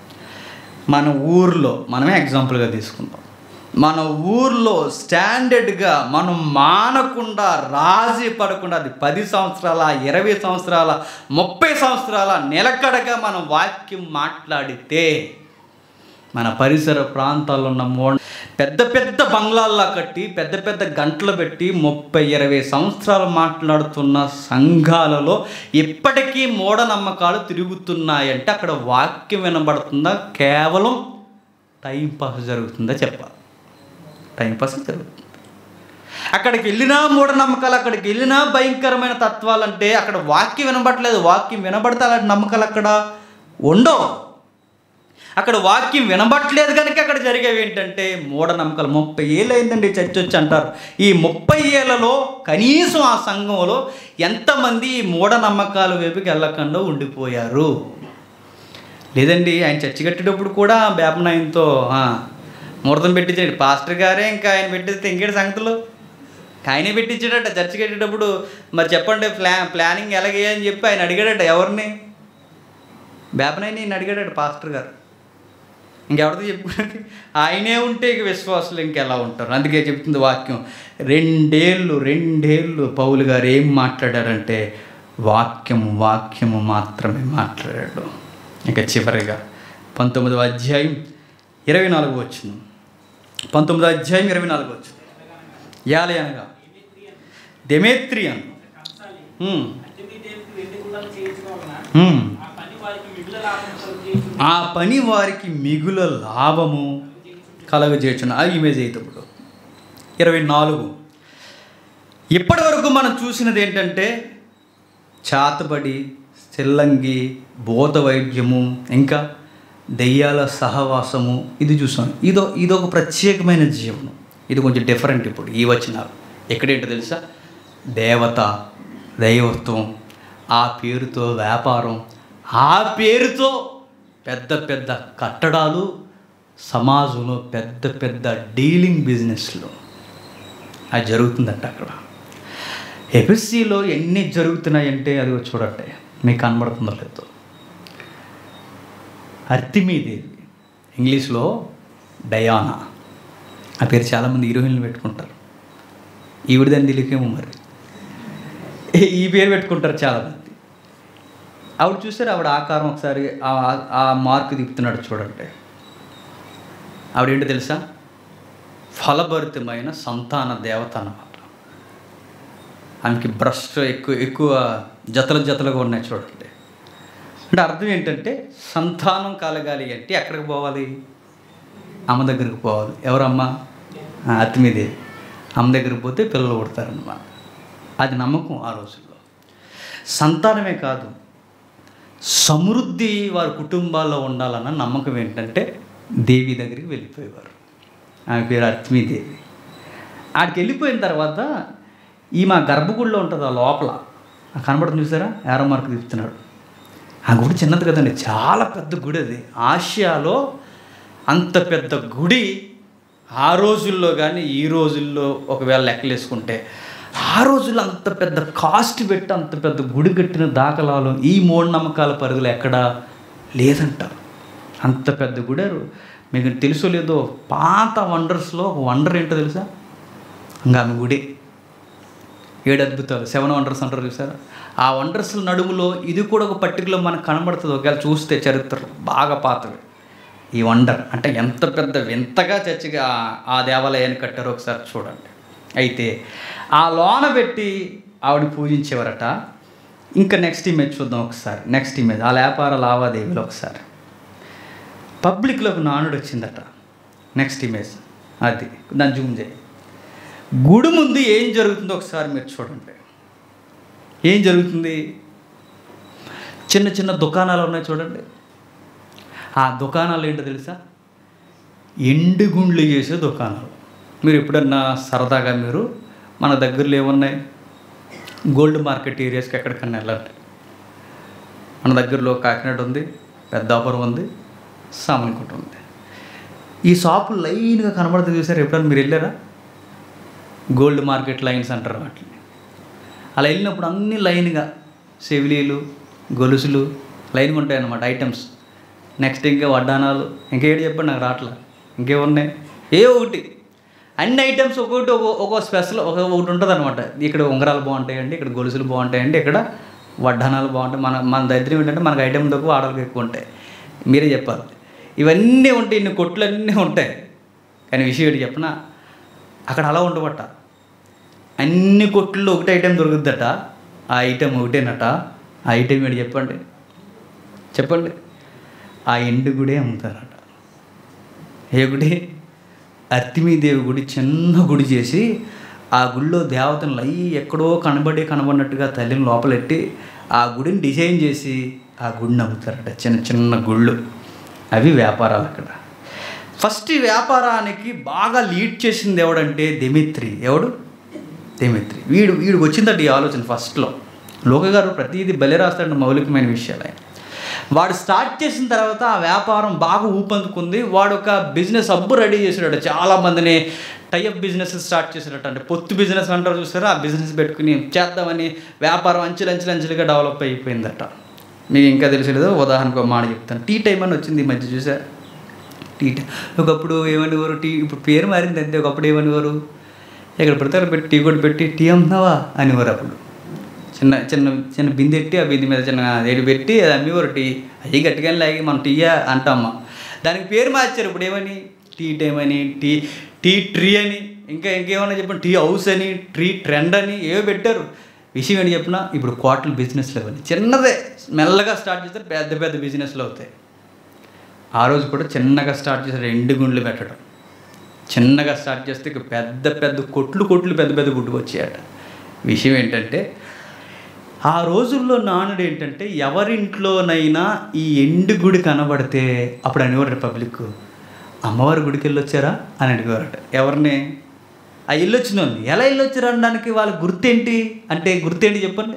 మన ఊర్లో మనమే ఎగ్జాంపుల్గా తీసుకుందాం మన ఊర్లో స్టాండర్డ్గా మనం మానకుండా రాజీ పడకుండా అది పది సంవత్సరాల ఇరవై సంవత్సరాల ముప్పై సంవత్సరాల నిలకడగా మనం వాక్యం మాట్లాడితే మన పరిసర ప్రాంతాల్లో ఉన్న మో పెద్ద పెద్ద బంగ్లాల్లా కట్టి పెద్ద పెద్ద గంటలు పెట్టి ముప్పై ఇరవై సంవత్సరాలు మాట్లాడుతున్న సంఘాలలో ఇప్పటికీ మూఢనమ్మకాలు తిరుగుతున్నాయంటే అక్కడ వాక్యం వినబడుతుందా కేవలం టైం పాస్ జరుగుతుందా చెప్పాలి టైం పాస్ జరుగుతుంది అక్కడికి వెళ్ళినా మూఢనమ్మకాలు అక్కడికి వెళ్ళినా భయంకరమైన తత్వాలు అంటే అక్కడ వాక్యం వినబడలేదు వాక్యం వినబడితే అలాంటి నమ్మకాలు అక్కడ ఉండవు అక్కడ వాక్యం వినబట్లేదు కనుక అక్కడ జరిగేవి ఏంటంటే మూఢనమ్మకాలు ముప్పై ఏళ్ళు అయిందండి చర్చ వచ్చి అంటారు ఈ ముప్పై ఏళ్ళలో కనీసం ఆ సంఘంలో ఎంతమంది ఈ మూఢనమ్మకాల వైపుకి వెళ్ళకుండా ఉండిపోయారు లేదండి ఆయన చర్చి కట్టేటప్పుడు కూడా బేపనాయంతో ముహూర్తం పెట్టించాడు పాస్టర్ గారే ఇంకా ఆయన పెట్టిస్తే ఇంకేటి సంగతులు ఆయనే పెట్టించాడట చర్చి కట్టేటప్పుడు మరి చెప్పండి ప్లా ప్లానింగ్ ఎలాగే అని చెప్పి ఆయన అడిగాడట ఎవరిని బేపనాయని నేను అడిగాడట పాస్టర్ గారు ఇంకెవరితో చెప్పుకోండి ఆయనే ఉంటే ఇక విశ్వాసులు ఇంకెలా ఉంటారు అందుకే చెప్తుంది వాక్యం రెండేళ్ళు రెండేళ్ళు పౌలు గారు ఏం మాట్లాడారంటే వాక్యము వాక్యము మాత్రమే మాట్లాడాడు ఇక చివరిగా పంతొమ్మిదవ అధ్యాయం ఇరవై నాలుగు వచ్చిన పంతొమ్మిదో అధ్యాయం ఇరవై నాలుగు వచ్చిన యాలి అనగా డెమేత్రియన్ కంసాలి ఉమ్, అర్జునీ దేవుడికి వెండి గుండాలు చేయించుకోవాలన్నా ఉమ్. ఆ పని వారికి మిగుల లాభం కలుగజేయుచు. ఆ పని వారికి మిగుల లాభము కలగజేచును ఆ ఇమేజ్ అయితే ఇరవై నాలుగు ఇప్పటి వరకు మనం చూసినది ఏంటంటే చాతబడి చెల్లంగి భూత వైద్యము ఇంకా దెయ్యాల సహవాసము ఇది చూసాం ఇదో ఇదొక ప్రత్యేకమైన జీవనం ఇది కొంచెం డిఫరెంట్ ఇప్పుడు ఈ వచనాలు ఎక్కడేంటో తెలుసా దేవత దైవత్వం ఆ పేరుతో వ్యాపారం ఆ పేరుతో పెద్ద పెద్ద కట్టడాలు సమాజంలో పెద్ద పెద్ద డీలింగ్ బిజినెస్లు అది జరుగుతుందంట అక్కడ ఎఫ్ఎస్సిలో ఎన్ని జరుగుతున్నాయంటే అది చూడండి మీకు కనబడుతుందో లేదో అర్తిమీదేవి ఇంగ్లీష్లో డయానా ఆ పేరు చాలామంది హీరోయిన్లు పెట్టుకుంటారు ఈవిడదని తెలియకేమో మరి ఈ పేరు పెట్టుకుంటారు చాలామంది ఆవిడ చూసారు ఆవిడ ఆకారం ఒకసారి ఆ- ఆ మార్క్ తిప్పుతున్నాడు చూడండి ఆవిడేంటో తెలుసా ఫలభరితమైన సంతాన దేవత అన్నమాట ఆమెకి బ్రష్ ఎక్కువ ఎక్కువ జతలు జతలుగా ఉన్నాయి చూడండి అంటే అర్థం ఏంటంటే సంతానం కలగాలి అంటే ఎక్కడికి పోవాలి అమ్మ దగ్గరికి పోవాలి ఎవరమ్మ ఆ, అత్తిమీదేవి అమ్మ దగ్గరికి పోతే పిల్లలు పుడతారన్నమాట అది నమ్మకం ఆ రోజుల్లో సంతానమే కాదు సమృద్ధి వారి కుటుంబాల్లో ఉండాలన్న నమ్మకం ఏంటంటే దేవి దగ్గరికి వెళ్ళిపోయేవారు ఆమె పేరు అర్తిమీదేవి ఆడికి వెళ్ళిపోయిన తర్వాత ఈ మా గర్భగుడిలో ఉంటుంది ఆ లోపల ఆ కనబడుతుంది చూసారా ఏరో మార్కు తిప్పుతున్నాడు ఆ గుడి చిన్నది కదండి చాలా పెద్ద గుడి అది ఆసియాలో అంత పెద్ద గుడి ఆ రోజుల్లో కానీ ఈ రోజుల్లో ఒకవేళ లెక్కలేసుకుంటే ఆ రోజుల్లో అంత పెద్ద కాస్ట్ పెట్టి అంత పెద్ద గుడి కట్టిన దాఖలాలు ఈ మూఢనమ్మకాల పరిధిలో ఎక్కడా లేదంట అంత పెద్ద గుడి మీకు తెలుసో లేదో పాత వండర్స్లో ఒక వండర్ ఏంటో తెలుసా ఇంకా ఆమె గుడి ఏడు అద్భుతాలు సెవెన్ వండర్స్ అంటారు చూసారా ఆ వండర్స్ నడుములో ఇది కూడా ఒక పర్టికులర్ మనకు కనబడుతుంది ఒకవేళ చూస్తే చరిత్ర బాగా పాతవి ఈ వండర్ అంటే ఎంత పెద్ద వింతగా చర్చిగా ఆ- ఆ దేవాలయాన్ని కట్టారో ఒకసారి చూడండి అయితే ఆ లోన పెట్టి ఆవిడ పూజించేవారట ఇంకా నెక్స్ట్ ఇమేజ్ చూద్దాం ఒకసారి నెక్స్ట్ ఇమేజ్ ఆ వ్యాపార లావాదేవీలు ఒకసారి పబ్లిక్లోకి నానుడు వచ్చిందట నెక్స్ట్ ఇమేజ్ అది దాన్ని జూమ్ చేయి గుడి ముందు ఏం జరుగుతుందో ఒకసారి మీరు చూడండి ఏం జరుగుతుంది చిన్న చిన్న దుకాణాలు ఉన్నాయి చూడండి ఆ దుకాణాలు ఏంటో తెలుసా ఎండుగుండ్లు చేసే దుకాణాలు మీరు ఎప్పుడన్నా సరదాగా మీరు మన దగ్గరలో ఏమున్నాయి గోల్డ్ మార్కెట్ ఏరియాస్కి ఎక్కడికన్నా వెళ్ళండి మన దగ్గరలో కాకినాడ ఉంది పెద్దాపురం ఉంది సామన్కోట ఉంది ఈ షాపులు లైన్గా కనబడుతుంది చూసారు ఎప్పుడన్నా మీరు వెళ్ళారా గోల్డ్ మార్కెట్ లైన్స్ అంటారు వాటిని అలా వెళ్ళినప్పుడు అన్ని లైన్గా సెవిలీలు గొలుసులు లైన్గా ఉంటాయి అన్నమాట ఐటమ్స్ నెక్స్ట్ ఇంకా వడ్డానాలు ఇంకేటి చెప్పండి నాకు రావట్లే ఇంకేమున్నాయి ఏ ఒకటి అన్ని ఐటమ్స్ ఒక్కొక్కటి ఒక్కో ఒక్కో స్పెషల్ ఒక ఒకటి ఉంటుంది అనమాట ఇక్కడ ఉంగరాలు బాగుంటాయండి ఇక్కడ గొలుసులు బాగుంటాయండి ఇక్కడ వడ్డానాలు బాగుంటాయి మన మన దరిద్రం ఏంటంటే మనకు ఐటమ్ తక్కువ ఆడలకు ఎక్కువ ఉంటాయి మీరే చెప్పాలి ఇవన్నీ ఉంటాయి ఇన్ని కొట్లు అన్నీ ఉంటాయి కానీ విషయం ఏంటి చెప్పనా అక్కడ అలా ఉండబట్ట అన్ని కొట్లు ఒకటి ఐటెం దొరుకుద్దట ఆ ఐటెం ఒకటేనట ఆ ఐటెం ఏంటి చెప్పండి చెప్పండి ఆ ఎండు గుడే అమ్ముతారట ఏ గుడి అర్తిమీదేవి గుడి చిన్న గుడి చేసి ఆ గుడిలో దేవతను లై ఎక్కడో కనబడి కనబడినట్టుగా తల్లిని లోపలెట్టి ఆ గుడిని డిజైన్ చేసి ఆ గుడిని అమ్ముతారట చిన్న చిన్న గుళ్ళు అవి వ్యాపారాలు అక్కడ ఫస్ట్ ఈ వ్యాపారానికి బాగా లీడ్ చేసింది ఎవడంటే దెమిత్రి ఎవడు దెమిత్రి వీడు వీడికి వచ్చిందట ఈ ఆలోచన ఫస్ట్లో లోక గారు ప్రతిదీ బలి రాస్తాడు మౌలికమైన విషయాలు ఆయన వాడు స్టార్ట్ చేసిన తర్వాత ఆ వ్యాపారం బాగా ఊపందుకుంది వాడు ఒక బిజినెస్ హబ్బు రెడీ చేసాడట చాలా మందిని టైఅప్ బిజినెస్ స్టార్ట్ చేసాడట అంటే పొత్తు బిజినెస్ అంటారు చూసారా ఆ బిజినెస్ పెట్టుకుని చేద్దామని వ్యాపారం అంచెలు అంచెలు అంచెలుగా డెవలప్ అయిపోయిందట మీకు ఇంకా తెలియలేదు ఉదాహరణకు ఒక మాట చెప్తాను టీ టైం అని వచ్చింది ఈ మధ్య చూసారు టీ టైం ఒకప్పుడు ఏమనేవారు టీ ఇప్పుడు పేరు మారింది అంతే ఒకప్పుడు ఏమనేవారు ఇక్కడ పెడితే అక్కడ పెట్టి టీ కూడా పెట్టి టీ అమ్ముతావా అనేవారు అప్పుడు చిన్న చిన్న చిన్న బిందె ఎట్టి ఆ బిందె మీద చిన్న ఏడు పెట్టి అది అమ్మేవారు టీ అయ్యి గట్టిగా లాగి మనం టీయా అంటామా దానికి పేరు మార్చారు ఇప్పుడు ఏమని టీ టైం అని టీ టీ ట్రీ అని ఇంకా ఇంకేమన్నా చెప్పండి టీ హౌస్ అని ట్రీ ట్రెండ్ అని ఏవో పెట్టారు విషయం ఏంటి చెప్పినా ఇప్పుడు క్వార్టర్ బిజినెస్లు ఇవ్వండి చిన్నదే మెల్లగా స్టార్ట్ చేస్తే పెద్ద పెద్ద బిజినెస్లు అవుతాయి ఆ రోజు కూడా చిన్నగా స్టార్ట్ చేశారు ఎండు గుండ్లు పెట్టడం చిన్నగా స్టార్ట్ చేస్తే ఇక పెద్ద పెద్ద కొట్లు కొట్లు పెద్ద పెద్ద గుడ్డు వచ్చాయట విషయం ఏంటంటే ఆ రోజుల్లో నానుడు ఏంటంటే ఎవరింట్లోనైనా ఈ ఎండు గుడి కనబడితే అప్పుడు అనేవారు పబ్లిక్ అమ్మవారి గుడికి వెళ్ళొచ్చారా అని అడిగేవారట ఎవరిని ఆ ఇల్లు వచ్చిన వాళ్ళని ఎలా వెళ్ళొచ్చారు అనడానికి వాళ్ళ గుర్తేంటి అంటే గుర్తేంటి చెప్పండి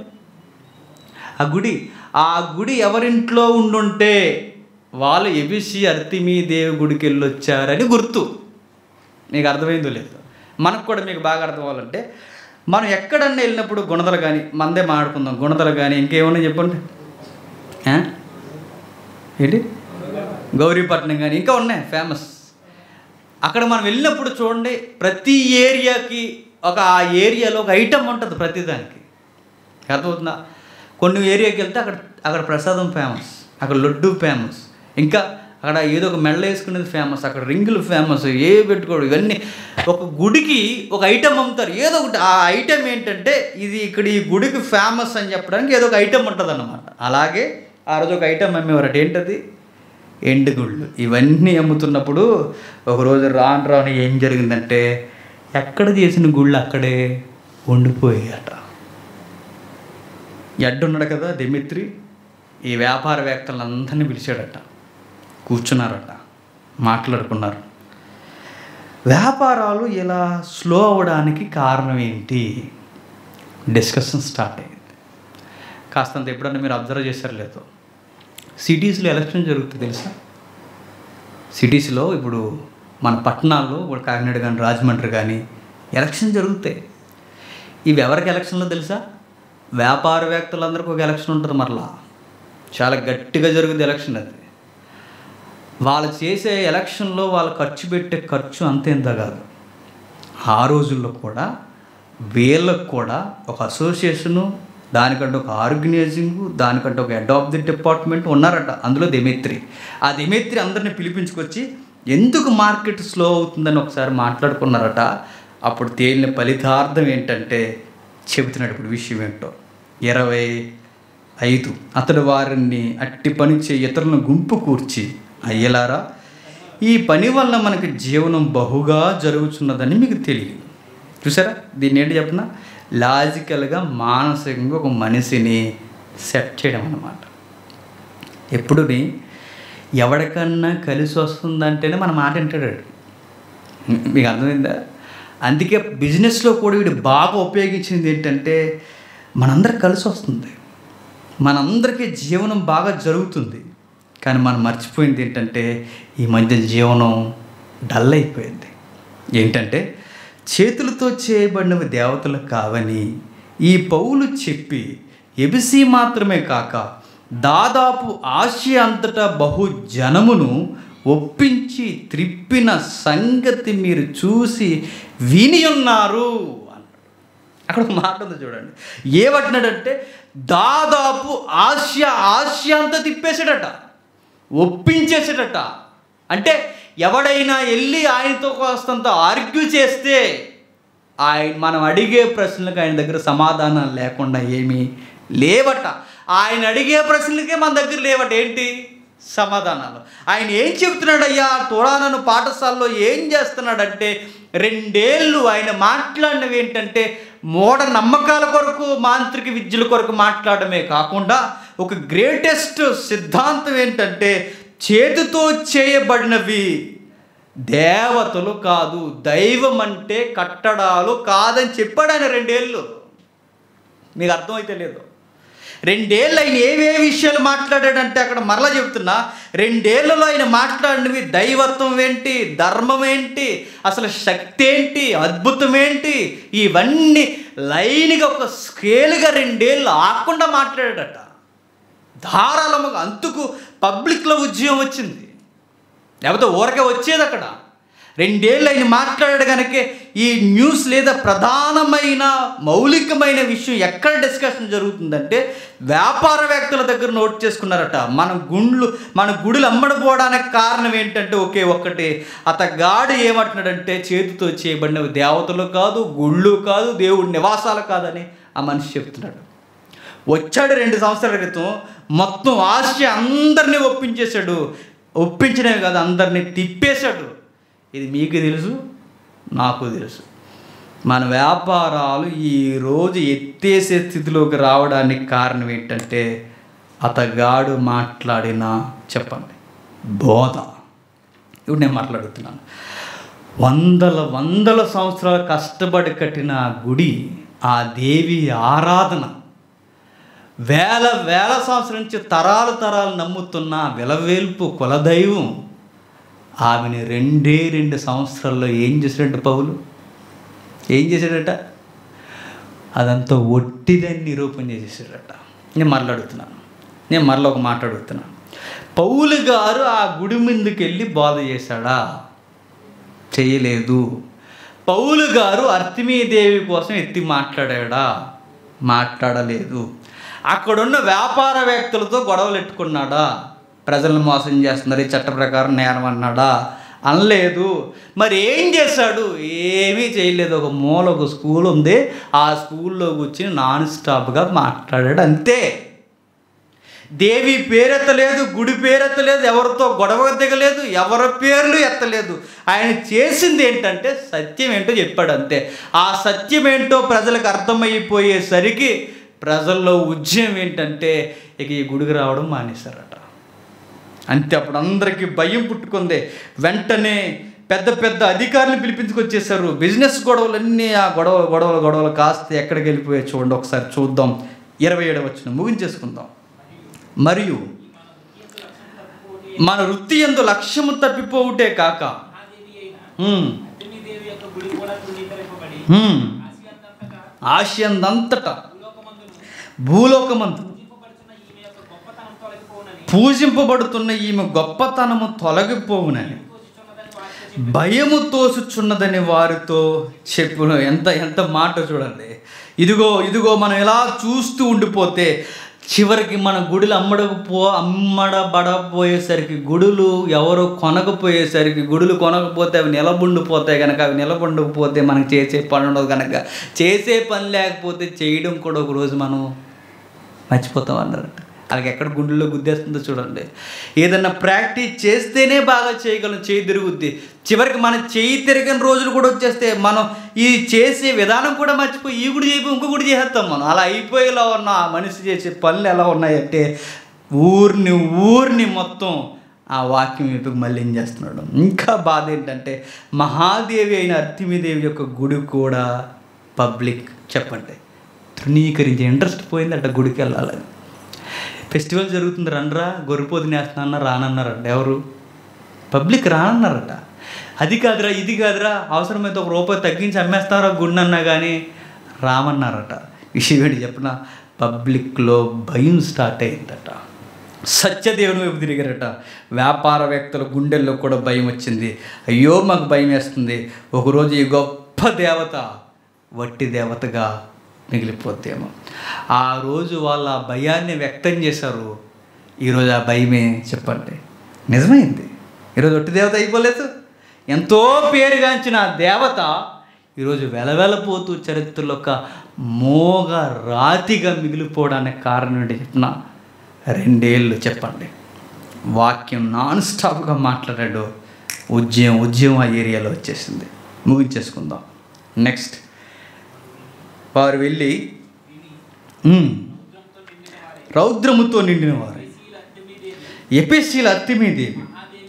ఆ గుడి ఆ గుడి ఎవరింట్లో ఉండుంటే వాళ్ళు ఎబిసి అర్తిమీ దేవి గుడికి వెళ్ళొచ్చారని గుర్తు మీకు అర్థమైందో లేదు మనకు కూడా మీకు బాగా అర్థం అవ్వాలంటే మనం ఎక్కడన్నా వెళ్ళినప్పుడు గుణదలు కానీ మందే మాట్లాడుకుందాం గుణదలు కానీ ఇంకేమన్నా చెప్పండి ఆ? ఏంటి గౌరీపట్నం కానీ ఇంకా ఉన్నాయి ఫేమస్ అక్కడ మనం వెళ్ళినప్పుడు చూడండి ప్రతి ఏరియాకి ఒక ఆ ఏరియాలో ఒక ఐటమ్ ఉంటుంది ప్రతిదానికి అర్థమవుతుందా కొన్ని ఏరియాకి వెళ్తే అక్కడ అక్కడ ప్రసాదం ఫేమస్ అక్కడ లడ్డు ఫేమస్ ఇంకా అక్కడ ఏదో ఒక మెళ్ళ వేసుకునేది ఫేమస్ అక్కడ రింగులు ఫేమస్ ఏ పెట్టుకోడు ఇవన్నీ ఒక గుడికి ఒక ఐటమ్ అమ్ముతారు ఏదో ఒకటి ఆ ఐటమ్ ఏంటంటే ఇది ఇక్కడ ఈ గుడికి ఫేమస్ అని చెప్పడానికి ఏదో ఒక ఐటమ్ ఉంటుంది అన్నమాట అలాగే ఆ రోజు ఒక ఐటమ్ అమ్మేవారట ఏంటది ఎండుగుళ్ళు ఇవన్నీ అమ్ముతున్నప్పుడు ఒకరోజు రాను రాను ఏం జరిగిందంటే ఎక్కడ చేసిన గుళ్ళు అక్కడే ఉండిపోయాయట ఎడ్డున్నాడు కదా దిమిత్రి ఈ వ్యాపారవేత్తలందరినీ పిలిచాడట కూర్చున్నారట మాట్లాడుకున్నారు వ్యాపారాలు ఇలా స్లో అవ్వడానికి కారణం ఏంటి డిస్కషన్ స్టార్ట్ అయింది కాస్తంత ఎప్పుడన్నా మీరు అబ్జర్వ్ చేశారు లేదో సిటీస్లో ఎలక్షన్ జరుగుతుంది తెలుసా సిటీస్లో ఇప్పుడు మన పట్టణాల్లో ఇప్పుడు కాకినాడ కానీ రాజమండ్రి కానీ ఎలక్షన్ జరుగుతాయి ఇవి ఎవరికి ఎలక్షన్లో తెలుసా వ్యాపారవేత్తలందరికీ ఒక ఎలక్షన్ ఉంటుంది మరలా చాలా గట్టిగా జరుగుతుంది ఎలక్షన్ అది వాళ్ళు చేసే ఎలక్షన్లో వాళ్ళు ఖర్చు పెట్టే ఖర్చు అంతేంత కాదు ఆ రోజుల్లో కూడా వీళ్ళకు కూడా ఒక అసోసియేషను దానికంటే ఒక ఆర్గనైజింగ్ దానికంటే ఒక హెడ్ ఆఫ్ ది డిపార్ట్మెంట్ ఉన్నారట అందులో దిమిత్రి ఆ దిమిత్రి అందరిని పిలిపించుకొచ్చి ఎందుకు మార్కెట్ స్లో అవుతుందని ఒకసారి మాట్లాడుకున్నారట అప్పుడు తేలిన ఫలితార్థం ఏంటంటే చెబుతున్నాడు ఇప్పుడు విషయం ఏంటో ఇరవై ఐదు అతడు వారిని అట్టి పని చే ఇతరులను గుంపు కూర్చి అయ్యలారా ఈ పని వల్ల మనకి జీవనం బహుగా జరుగుతున్నదని మీకు తెలియదు చూసారా దీన్ని ఏంటి చెప్పిన లాజికల్గా మానసికంగా ఒక మనిషిని సెట్ చేయడం అన్నమాట ఎప్పుడుని ఎవరికన్నా కలిసి వస్తుందంటేనే మన మాట వింటాడు వాడు. మీకు అర్థమైందా అందుకే బిజినెస్లో కూడా వీడు బాగా ఉపయోగించింది ఏంటంటే మనందరికి కలిసి వస్తుంది మనందరికీ జీవనం బాగా జరుగుతుంది కానీ మనం మర్చిపోయింది ఏంటంటే ఈ మధ్య జీవనం డల్ అయిపోయింది ఏంటంటే చేతులతో చేయబడినవి దేవతలు కావని ఈ పౌలు చెప్పి ఎబిసి మాత్రమే కాక దాదాపు ఆసియా అంతటా బహు జనమును ఒప్పించి త్రిప్పిన సంగతి మీరు చూసి విని ఉన్నారు అన్నాడు అక్కడ ఒక మాట ఉంది చూడండి ఏమంటున్నాడంటే దాదాపు ఆసియా ఆసియా అంతా తిప్పేశాడట ఒప్పించేసాడట అంటే ఎవడైనా వెళ్ళి ఆయనతో కాస్తంత ఆర్గ్యూ చేస్తే ఆయన మనం అడిగే ప్రశ్నలకు ఆయన దగ్గర సమాధానం లేకుండా ఏమీ లేవట ఆయన అడిగే ప్రశ్నలకే మన దగ్గర లేవట ఏంటి సమాధానాలు ఆయన ఏం చెబుతున్నాడయ్యా తోడానను పాఠశాలలో ఏం చేస్తున్నాడంటే రెండేళ్ళు ఆయన మాట్లాడినవి ఏంటంటే మూఢ నమ్మకాల కొరకు మాంత్రిక విద్యల కొరకు మాట్లాడమే కాకుండా ఒక గ్రేటెస్ట్ సిద్ధాంతం ఏంటంటే చేతితో చేయబడినవి దేవతలు కాదు దైవం అంటే కట్టడాలు కాదని చెప్పాడు ఆయన రెండేళ్ళు మీకు అర్థమైతే లేదు రెండేళ్ళు ఆయన ఏవే విషయాలు మాట్లాడాడంటే అక్కడ మరలా చెప్తున్నా రెండేళ్లలో ఆయన మాట్లాడినవి దైవత్వం ఏంటి ధర్మం ఏంటి అసలు శక్తి ఏంటి అద్భుతం ఏంటి ఇవన్నీ లైన్గా ఒక స్కేల్గా రెండేళ్ళు ఆకుండా మాట్లాడాడట ధారాళముగా అంతుకు పబ్లిక్లో ఉద్యమం వచ్చింది లేకపోతే ఊరకే వచ్చేది అక్కడ రెండేళ్ళు ఆయన మాట్లాడాడు కనుక ఈ న్యూస్ లేదా ప్రధానమైన మౌలికమైన విషయం ఎక్కడ డిస్కషన్ జరుగుతుందంటే వ్యాపారవేత్తల దగ్గర నోట్ చేసుకున్నారట మన గుండ్లు మన గుడులు అమ్మడిపోవడానికి కారణం ఏంటంటే ఒకే ఒక్కటి అతగాడు ఏమంటున్నాడంటే చేతితో చేయబడినవి దేవతలు కాదు గుళ్ళు కాదు దేవుడి నివాసాలు కాదని ఆ మనిషి చెప్తున్నాడు వచ్చాడు రెండు సంవత్సరాల క్రితం మొత్తం ఆసియా అందరినీ ఒప్పించేశాడు ఒప్పించడమే కాదు అందరినీ తిప్పేశాడు ఇది మీకు తెలుసు నాకు తెలుసు మన వ్యాపారాలు ఈరోజు ఎత్తేసే స్థితిలోకి రావడానికి కారణం ఏంటంటే అతగాడు మాట్లాడిన చెప్పండి బోధ ఇప్పుడు నేను మాట్లాడుతున్నాను వందల వందల సంవత్సరాలు కష్టపడి కట్టిన ఆ గుడి ఆ దేవి ఆరాధన వేల వేల సంవత్సరం నుంచి తరాలు తరాలు నమ్ముతున్న విలవేల్పు కులదైవం ఆమెని రెండే రెండు సంవత్సరాల్లో ఏం చేశాడంట పౌలు ఏం చేశాడట అదంతా ఒట్టిదని నిరూపణ చేసేసాడట నేను మాట్లాడుతున్నాను నేను మరలా ఒక మాట అడుగుతున్నాను పౌలు గారు ఆ గుడి ముందుకు వెళ్ళి బోధ చేశాడా చేయలేదు పౌలు గారు అర్తిమీదేవి కోసం ఎత్తి మాట్లాడాడా మాట్లాడలేదు అక్కడున్న వ్యాపారవేత్తలతో గొడవలు ఎట్టుకున్నాడా ప్రజలను మోసం చేస్తున్నారు ఈ చట్ట ప్రకారం నేరం అన్నాడా అనలేదు మరి ఏం చేశాడు ఏమీ చేయలేదు ఒక మూల ఒక స్కూల్ ఉంది ఆ స్కూల్లో కూర్చుని నాన్ స్టాప్గా మాట్లాడాడు అంతే దేవి పేరెత్తలేదు గుడి పేరెత్తలేదు ఎవరితో గొడవ దిగలేదు ఎవరి పేర్లు ఎత్తలేదు ఆయన చేసింది ఏంటంటే సత్యం ఏంటో చెప్పాడు అంతే ఆ సత్యం ఏంటో ప్రజలకు అర్థమైపోయేసరికి ప్రజల్లో ఉద్యమం ఏంటంటే ఇక ఈ గుడికి రావడం మానేశారట అంతే అప్పుడు అందరికీ భయం పుట్టుకుంది వెంటనే పెద్ద పెద్ద అధికారులు పిలిపించుకొచ్చేసారు బిజినెస్ గొడవలన్నీ ఆ గొడవ గొడవలు గొడవలు కాస్త ఎక్కడికి వెళ్ళిపోయాయి చూడండి ఒకసారి చూద్దాం ఇరవై ఏడు వచ్చిన ముగించేసుకుందాం మరియు మన వృత్తి ఎందు లక్ష్యము తప్పిపోవుటే కాక మహాదేవి అయిన ఉమ్, అగ్నిదేవి యొక్క గుడి కూడా తృణీకరింపబడి ఉమ్, ఆసియంతంతటా ఆశయందంతటా భూలోకమందును భూలోకమందు పూజింపబడుతున్న ఈమె యొక్క గొప్పతనం తొలగిపోవునని పూజింపబడుతున్న ఈమె గొప్పతనము తొలగిపోవునని తోచుచున్నదని వారితో భయము తోసుచున్నదని వారితో చెప్పును ఎంత ఎంత మాట చూడండి ఇదిగో ఇదిగో మనం ఎలా చూస్తూ ఉండిపోతే చివరికి మన గుడులు అమ్మడకపో అమ్మడబడపోయేసరికి గుడులు ఎవరు కొనకపోయేసరికి గుడులు కొనకపోతే అవి నిలబుండిపోతాయి కనుక అవి నిలబుండకపోతే మనకు చేసే పని ఉండదు కనుక చేసే పని లేకపోతే చేయడం కూడా ఒక రోజు మనం మర్చిపోతాం అన్నారట అలాగే ఎక్కడ గుండెల్లో గుద్దేస్తుందో చూడండి ఏదన్నా ప్రాక్టీస్ చేస్తేనే బాగా చేయగలం చేయి తిరుగుద్ది చివరికి మన చేయి తిరగని రోజులు కూడా వచ్చేస్తే మనం ఈ చేసే విధానం కూడా మర్చిపోయి ఈ గుడి చేయకపోయి ఇంకో గుడి చేసేస్తాం మనం అలా అయిపోయేలా ఉన్న ఆ మనిషి చేసే పనులు ఎలా ఉన్నాయంటే ఊరిని ఊరిని మొత్తం ఆ వాక్యం వైపుకి మళ్ళీ ఏం చేస్తున్నాడు ఇంకా బాధ ఏంటంటే మహాదేవి అయిన అర్తిమిదేవి యొక్క గుడి కూడా పబ్లిక్ చెప్పండి తృణీకరించే ఇంట్రెస్ట్ పోయిందంట గుడికి వెళ్ళాలని ఫెస్టివల్ జరుగుతుంది రండ్రా గొర్రెపోతు నేస్తున్నా రానన్నారంట ఎవరు పబ్లిక్ రానన్నారట అది కాదురా ఇది కాదురా అవసరమైతే ఒక రూపాయి తగ్గించి అమ్మేస్తారా గుండె అన్నా కానీ రామన్నారట విషయం ఏంటి చెప్పిన పబ్లిక్లో భయం స్టార్ట్ అయిందట సత్యదేవుని వైపు తిరిగారట వ్యాపారవేత్తల గుండెల్లో కూడా భయం వచ్చింది అయ్యో మాకు భయం వేస్తుంది ఒకరోజు ఈ గొప్ప దేవత వట్టి దేవతగా మిగిలిపోతేమో ఆ రోజు వాళ్ళ ఆ భయాన్ని వ్యక్తం చేశారు ఈరోజు ఆ భయమే చెప్పండి నిజమైంది ఈరోజు ఒట్టి దేవత అయిపోలేదు ఎంతో పేరుగాంచిన ఆ దేవత ఈరోజు వెలవెలపోతూ చరిత్రలో ఒక మోగ రాతిగా మిగిలిపోవడానికి కారణం ఏంటి చెప్పిన రెండేళ్ళు చెప్పండి వాక్యం నాన్ స్టాప్గా మాట్లాడాడు ఉద్యమం ఉద్యమం ఆ ఏరియాలో వచ్చేసింది ముగించేసుకుందాం నెక్స్ట్ వారు వెళ్ళి ఉమ్, రౌద్రముతో నిండిన వారు ఎపిసీల అత్తిమీదేవి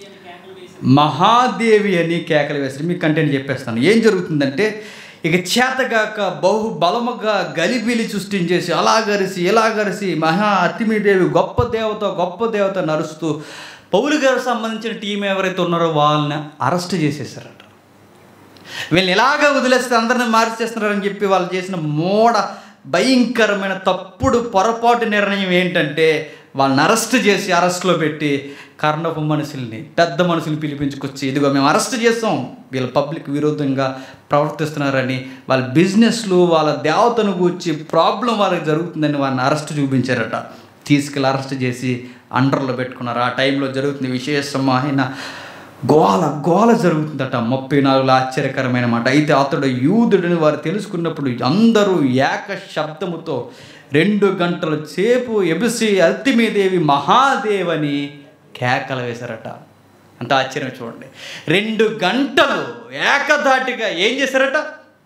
మహాదేవి అని కేకలు వేస్తారు మీకు కంటెంట్ చెప్పేస్తాను ఏం జరుగుతుందంటే ఇక చేతగాక బహు బలముగా గలిబిలి సృష్టించేసి అలా గరిసి ఇలా గరిసి మహా అత్తిమీదేవి గొప్ప దేవత గొప్ప దేవత నరుస్తూ పౌలు గారికి సంబంధించిన టీం ఎవరైతే ఉన్నారో వాళ్ళని అరెస్ట్ చేసేసారట వీళ్ళని ఎలాగ వదిలేస్తే అందరిని మార్చేస్తున్నారని చెప్పి వాళ్ళు చేసిన మోడ భయంకరమైన తప్పుడు పొరపాటు నిర్ణయం ఏంటంటే వాళ్ళని అరెస్ట్ చేసి అరెస్ట్లో పెట్టి కర్ణపు మనుషుల్ని పెద్ద మనుషుల్ని పిలిపించుకొచ్చి ఇదిగో మేము అరెస్ట్ చేస్తాం వీళ్ళ పబ్లిక్ విరోధంగా ప్రవర్తిస్తున్నారని వాళ్ళ బిజినెస్లు వాళ్ళ దేవతను గూర్చి ప్రాబ్లం వాళ్ళకి జరుగుతుందని వాళ్ళని అరెస్ట్ చూపించారట తీసుకెళ్ళి అరెస్ట్ చేసి అండర్లో పెట్టుకున్నారు ఆ టైంలో జరుగుతుంది విశేషమైన గోల గోల జరుగుతుందట ముప్పై నాలుగులో ఆశ్చర్యకరమైన మాట అయితే అతడు యూదుడని వారు తెలుసుకున్నప్పుడు అందరూ ఏక శబ్దముతో రెండు గంటల సేపు ఎబిసి అల్తిమీదేవి మహాదేవని కేకలు వేశారట అంత ఆశ్చర్యం చూడండి రెండు గంటలు ఏకధాటిగా ఏం చేశారట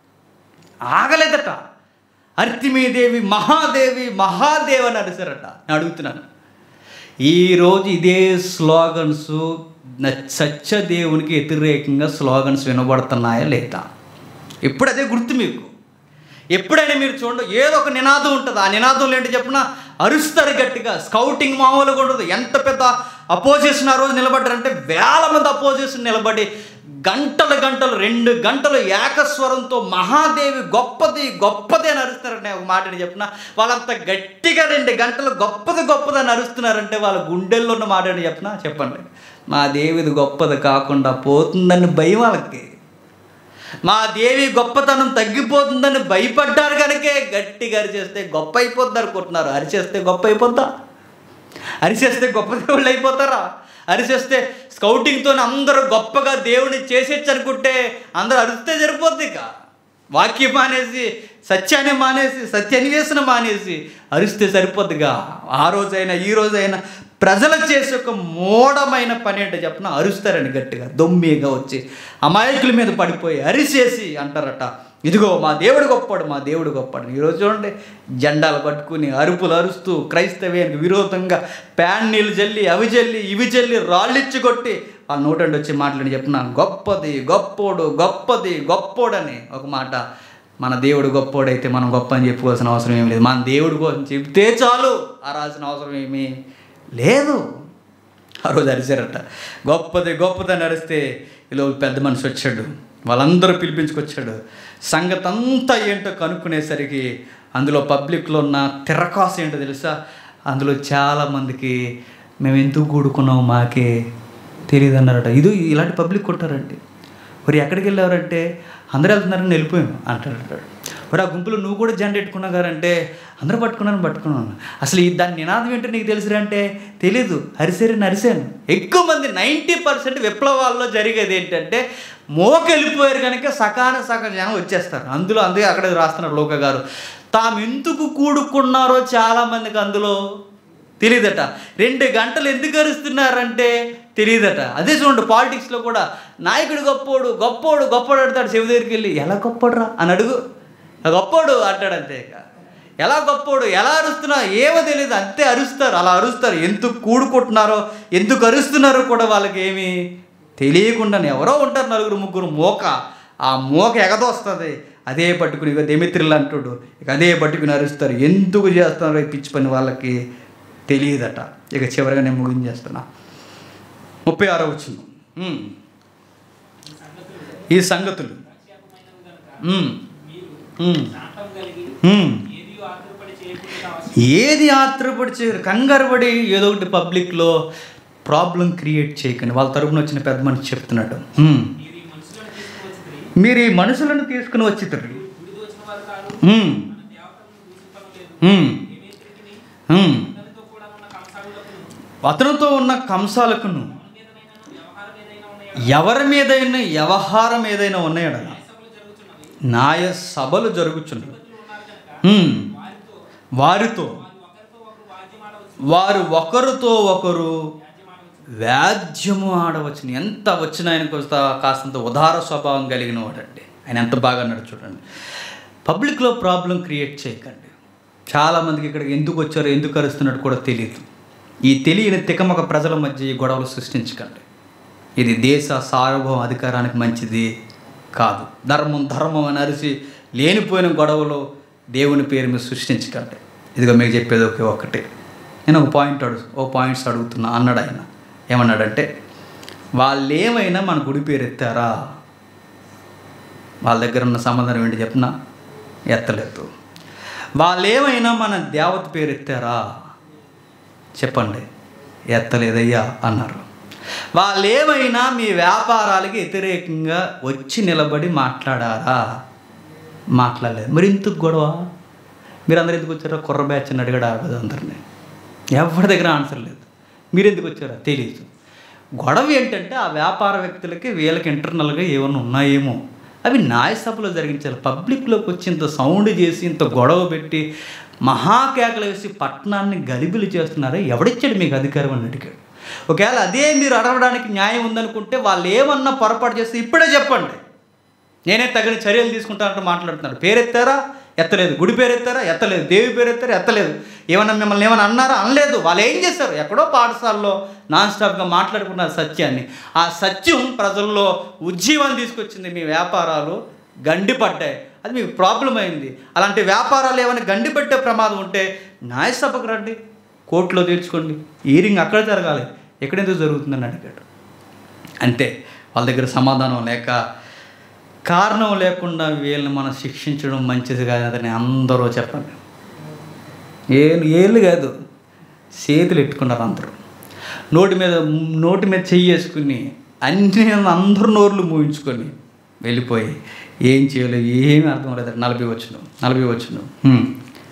ఆగలేదట అర్తిమీదేవి మహాదేవి మహాదేవ్ అని అరిశారట నేను అడుగుతున్నాను ఈరోజు ఇదే స్లోగన్స్ సత్యదేవునికి వ్యతిరేకంగా స్లోగన్స్ వినబడుతున్నాయా లేదా ఎప్పుడు అదే గుర్తు మీకు ఎప్పుడైనా మీరు చూడండి ఏదో ఒక నినాదం ఉంటుంది ఆ నినాదంలో ఏంటి చెప్పిన అరుస్తారు గట్టిగా స్కౌటింగ్ మామూలుగా ఉండదు ఎంత పెద్ద అపోజిషన్ ఆ రోజు నిలబడ్డారంటే వేల మంది అపోజిషన్ నిలబడి గంటలు గంటలు రెండు గంటలు ఏకస్వరంతో మహాదేవి గొప్పది గొప్పది అని అరుస్తారంటే ఒక మాటని చెప్పిన వాళ్ళంత గట్టిగా రెండు గంటలు గొప్పది గొప్పది అని అరుస్తున్నారంటే వాళ్ళ గుండెల్లో ఉన్న మాట అని చెప్పిన చెప్పండి మా దేవిది గొప్పది కాకుండా పోతుందని భయం వాళ్ళకి మా దేవి గొప్పతనం తగ్గిపోతుందని భయపడ్డారు కనుకే గట్టిగా అరిచేస్తే గొప్ప అయిపోద్ది అనుకుంటున్నారు అరిచేస్తే గొప్ప అయిపోద్దా అరిచేస్తే గొప్ప దేవుళ్ళు అయిపోతారా అరిచేస్తే స్కౌటింగ్తో అందరూ గొప్పగా దేవుని చేసేచ్చు అనుకుంటే అందరూ అరిస్తే సరిపోద్ది ఇక వాక్యం మానేసి సత్యాన్ని మానేసి సత్యాన్వేషణ మానేసి అరిస్తే సరిపోద్దిగా ఆ రోజైనా ఈ రోజైనా ప్రజలు చేసే ఒక మూఢమైన పని ఏంటో చెప్పిన అరుస్తారని గట్టిగా దొమ్మిగా వచ్చి అమాయకుల మీద పడిపోయి అరిసేసి అంటారట ఇదిగో మా దేవుడు గొప్పాడు మా దేవుడు గొప్పాడు ఈరోజు చూడండి జెండాలు పట్టుకుని అరుపులు అరుస్తూ క్రైస్తవ్యానికి విరోధంగా ప్యాన్ నీళ్ళు జల్లి అవి జల్లి ఇవి జల్లి రాళ్ళిచ్చి కొట్టి వాళ్ళ నోటండి వచ్చి మాట్లాడి చెప్పిన గొప్పది గొప్పోడు గొప్పది గొప్పోడని ఒక మాట మన దేవుడు గొప్పోడైతే మనం గొప్ప అని చెప్పుకోవాల్సిన అవసరం ఏం లేదు మన దేవుడి కోసం చెప్తే చాలు ఆ రాసిన అవసరం ఏమీ లేదు ఆ రోజు అరిచారట గొప్పది గొప్పదని అరిస్తే ఇలా పెద్ద మనిషి వచ్చాడు వాళ్ళందరూ పిలిపించుకొచ్చాడు సంగతి అంతా ఏంటో కనుక్కునేసరికి అందులో పబ్లిక్లో ఉన్న తిరకాసు ఏంటో తెలుసా అందులో చాలామందికి మేము ఎందుకు కూడుకున్నాం మాకే తెలియదు అన్నారట ఇది ఇలాంటి పబ్లిక్ కొట్టారండి మరి ఎక్కడికి వెళ్ళారంటే అందరూ వెళ్తున్నారని వెళ్ళిపోయాము అంటారట మరి ఆ గుంపులో నువ్వు కూడా జెండా పెట్టుకున్నావు గారంటే అందరూ పట్టుకున్నాను పట్టుకున్నాను అసలు ఈ దాని నినాదం ఏంటో నీకు తెలుసురా అంటే తెలీదు అరిసేరని అరిశాను ఎక్కువ మంది నైంటీ పర్సెంట్ విప్లవాల్లో జరిగేది ఏంటంటే మోకెళ్ళిపోయారు కనుక సకాన సగ జనం వచ్చేస్తారు అందులో అందుకే అక్కడ రాస్తున్నారు లోక గారు తాము ఎందుకు కూడుకున్నారో చాలామందికి అందులో తెలియదట రెండు గంటలు ఎందుకు అరుస్తున్నారంటే తెలియదట అదే చూడండి పాలిటిక్స్లో కూడా నాయకుడు గొప్పోడు గొప్పోడు గొప్పోడు అడతాడు శివ దగ్గరికి వెళ్ళి ఎలా గొప్పోడురా అని అడుగు గొప్పోడు అంటాడు అంతే ఇక. ఎలా గొప్పోడు ఎలా అరుస్తున్నా ఏమో తెలియదు అంతే అరుస్తారు అలా అరుస్తారు ఎందుకు కూడుకుంటున్నారో ఎందుకు అరుస్తున్నారో కూడా వాళ్ళకి ఏమీ తెలియకుండానే ఎవరో ఉంటారు నలుగురు ముగ్గురు మోక ఆ మోక ఎగదొస్తుంది అదే పట్టుకుని ఇక దెమిత్రిల్ అంటాడు ఇక అదే పట్టుకుని అరుస్తారు ఎందుకు చేస్తున్నారో ఈ పిచ్చి పని వాళ్ళకి తెలియదట ఇక చివరిగా నేను ముగించేస్తున్నా ముప్పై ఆరో వచ్చింది ఈ సంగతులు ఉమ్, ఉమ్, శాంతం కలిగి ఉమ్. ఏది ఆతురపడి చేయకుండా అవసరం ఏది ఆత్రపడి చేయరు కంగారుపడి ఏదో ఒకటి పబ్లిక్లో ప్రాబ్లం క్రియేట్ చేయకండి వాళ్ళ తరపున వచ్చిన పెద్ద మనిషి చెప్తున్నాడు ఉమ్. మీరు ఈ మనుషులను తీసుకువచ్చి మీరు ఈ మనుషులను తీసుకుని వచ్చి గుడి వచ్చిన వారు కాదు మన దేవతలను దూషింపలేదు ఏమేత్రికి అతనితో కూడా ఉన్న కంసాలులకు అతనితో ఉన్న కంసాలకును మీదనైనా వ్యవహారం ఏదైనా ఉన్నాయా ఎవరి మీదైనా వ్యవహారం ఏదైనా ఉన్నాయడ సభలు జరుగుతున్నవి నాయ సభలు జరుగుచున్నవి ఉన్నారు కనుక ఉమ్. వారితో వారితో వారు ఒకరితో ఒకరు వాద్యమాడవచ్చు వారు ఒకరితో ఒకరు వ్యాధ్యము ఆడవచ్చును ఎంత వచ్చిన ఆయనకు వస్తా కాస్తంత ఉదార స్వభావం కలిగిన వాడండి ఆయన ఎంత బాగా అన్నాడు చూడండి పబ్లిక్లో ప్రాబ్లం క్రియేట్ చేయకండి చాలామందికి ఇక్కడికి ఎందుకు వచ్చారో ఎందుకు అరుస్తున్నాడు కూడా తెలియదు ఈ తెలియని తికమక ప్రజల మధ్య ఈ గొడవలు సృష్టించకండి ఇది దేశ సార్వభౌమ అధికారానికి మంచిది కాదు ధర్మం ధర్మం అని అరిసి లేనిపోయిన గొడవలు దేవుని పేరు మీద సృష్టించకండి ఇదిగో మీకు చెప్పేది ఒకే ఒక్కటే నేను ఒక పాయింట్ అడుగు ఓ పాయింట్స్ అడుగుతున్నా అన్నాడు ఆయన ఏమన్నాడంటే వాళ్ళు ఏమైనా మన గుడి పేరు ఎత్తారా వాళ్ళ దగ్గర ఉన్న సమాధానం ఏంటి చెప్పిన ఎత్తలేదు వాళ్ళు ఏమైనా మన దేవత పేరు ఎత్తారా చెప్పండి ఎత్తలేదయ్యా అన్నారు వాళ్ళు ఏమైనా మీ వ్యాపారాలకి వ్యతిరేకంగా వచ్చి నిలబడి మాట్లాడారా మాట్లాడలేదు మరి ఇందుకు గొడవ మీరు అందరు ఎందుకు వచ్చారో కుర్ర బ్యాచ్ అని అడిగాడు ఆ కదా అందరినీ ఎవరి దగ్గర ఆన్సర్ లేదు మీరు ఎందుకు వచ్చారో తెలియదు గొడవ ఏంటంటే ఆ వ్యాపార వ్యక్తులకి వీళ్ళకి ఇంటర్నల్గా ఏమైనా ఉన్నాయేమో అవి న్యాయ సభలో జరిగించాలి పబ్లిక్లోకి వచ్చి ఇంత సౌండ్ చేసి ఇంత గొడవ పెట్టి మహాకేకలు వేసి పట్టణాన్ని గలిబిలి చేస్తున్నారే ఎవడిచ్చాడు మీకు అధికారం అని అడిగాడు ఒకవేళ అదే మీరు అడగడానికి న్యాయం ఉందనుకుంటే వాళ్ళు ఏమన్నా పొరపాటు చేస్తే ఇప్పుడే చెప్పండి నేనే తగిన చర్యలు తీసుకుంటానంటూ మాట్లాడుతున్నాడు పేరెత్తారా ఎత్తలేదు గుడి పేరు ఎత్తారా ఎత్తలేదు దేవి పేరు ఎత్తారా ఎత్తలేదు ఏమన్నా మిమ్మల్ని ఏమన్నా అన్నారా అనలేదు వాళ్ళు ఏం చేశారు ఎక్కడో పాఠశాలలో నాన్ స్టాప్గా మాట్లాడుకున్నారు సత్యాన్ని ఆ సత్యం ప్రజల్లో ఉజ్జీవాన్ని తీసుకొచ్చింది మీ వ్యాపారాలు గండిపడ్డాయి అది మీకు ప్రాబ్లం అయింది అలాంటి వ్యాపారాలు ఏమైనా గండిపెట్టే ప్రమాదం ఉంటే న్యాయసభకు రండి కోర్టులో తీర్చుకోండి ఈరింగ్ అక్కడ జరగాలి ఎక్కడెందుకు జరుగుతుందని అడిగాడు అంతే వాళ్ళ దగ్గర సమాధానం లేక కారణం లేకుండా వీళ్ళని మనం శిక్షించడం మంచిది కాదని అందరూ చెప్పండి ఏళ్ళు ఏళ్ళు కాదు చేతులు ఎట్టుకున్నారు అందరూ నోటి మీద నోటి మీద చెయ్యి వేసుకుని అన్ని అందరు నోర్లు మూయించుకొని వెళ్ళిపోయి ఏం చేయలేదు ఏమీ అర్థం లేదు నలభై వచ్చును నలభై వచ్చును హ్మ్.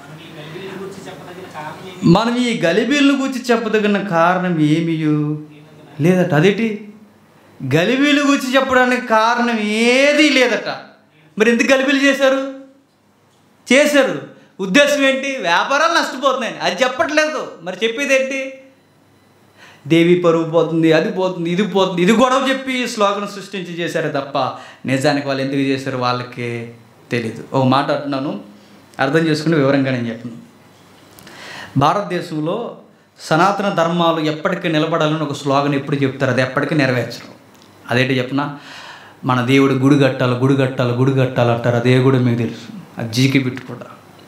మనం ఈ గలిబీల గురించి చెప్పదగిన మనం ఈ గలిబీలను గురించి చెప్పదగిన కారణం ఏమి కారణం ఏమియు లేదట అదేంటి గలిబీలు గురించి చెప్పడానికి కారణం ఏదీ లేదట మరి ఎందుకు గలిబీలు చేశారు చేశారు ఉద్దేశం ఏంటి వ్యాపారాలు నష్టపోతున్నాయి అది చెప్పట్లేదు మరి చెప్పేది ఏంటి దేవి పరువు పోతుంది అది పోతుంది ఇది పోతుంది ఇది గొడవ చెప్పి స్లోగన్ సృష్టించి చేశారు తప్ప నిజానికి వాళ్ళు ఎందుకు చేశారు వాళ్ళకి తెలీదు ఒక మాట అంటున్నాను అర్థం చేసుకుని వివరంగా నేను చెప్పను భారతదేశంలో సనాతన ధర్మాలు ఎప్పటికీ నిలబడాలని ఒక స్లోగన్ ఎప్పుడు చెప్తారు అది ఎప్పటికీ నెరవేర్చరు అదేంటి చెప్పిన మన దేవుడు గుడి కట్టాలి గుడి కట్టాలి గుడి కట్టాలి అంటారు అదే కూడా మీకు తెలుసు అది జీకి బిట్టు కూడా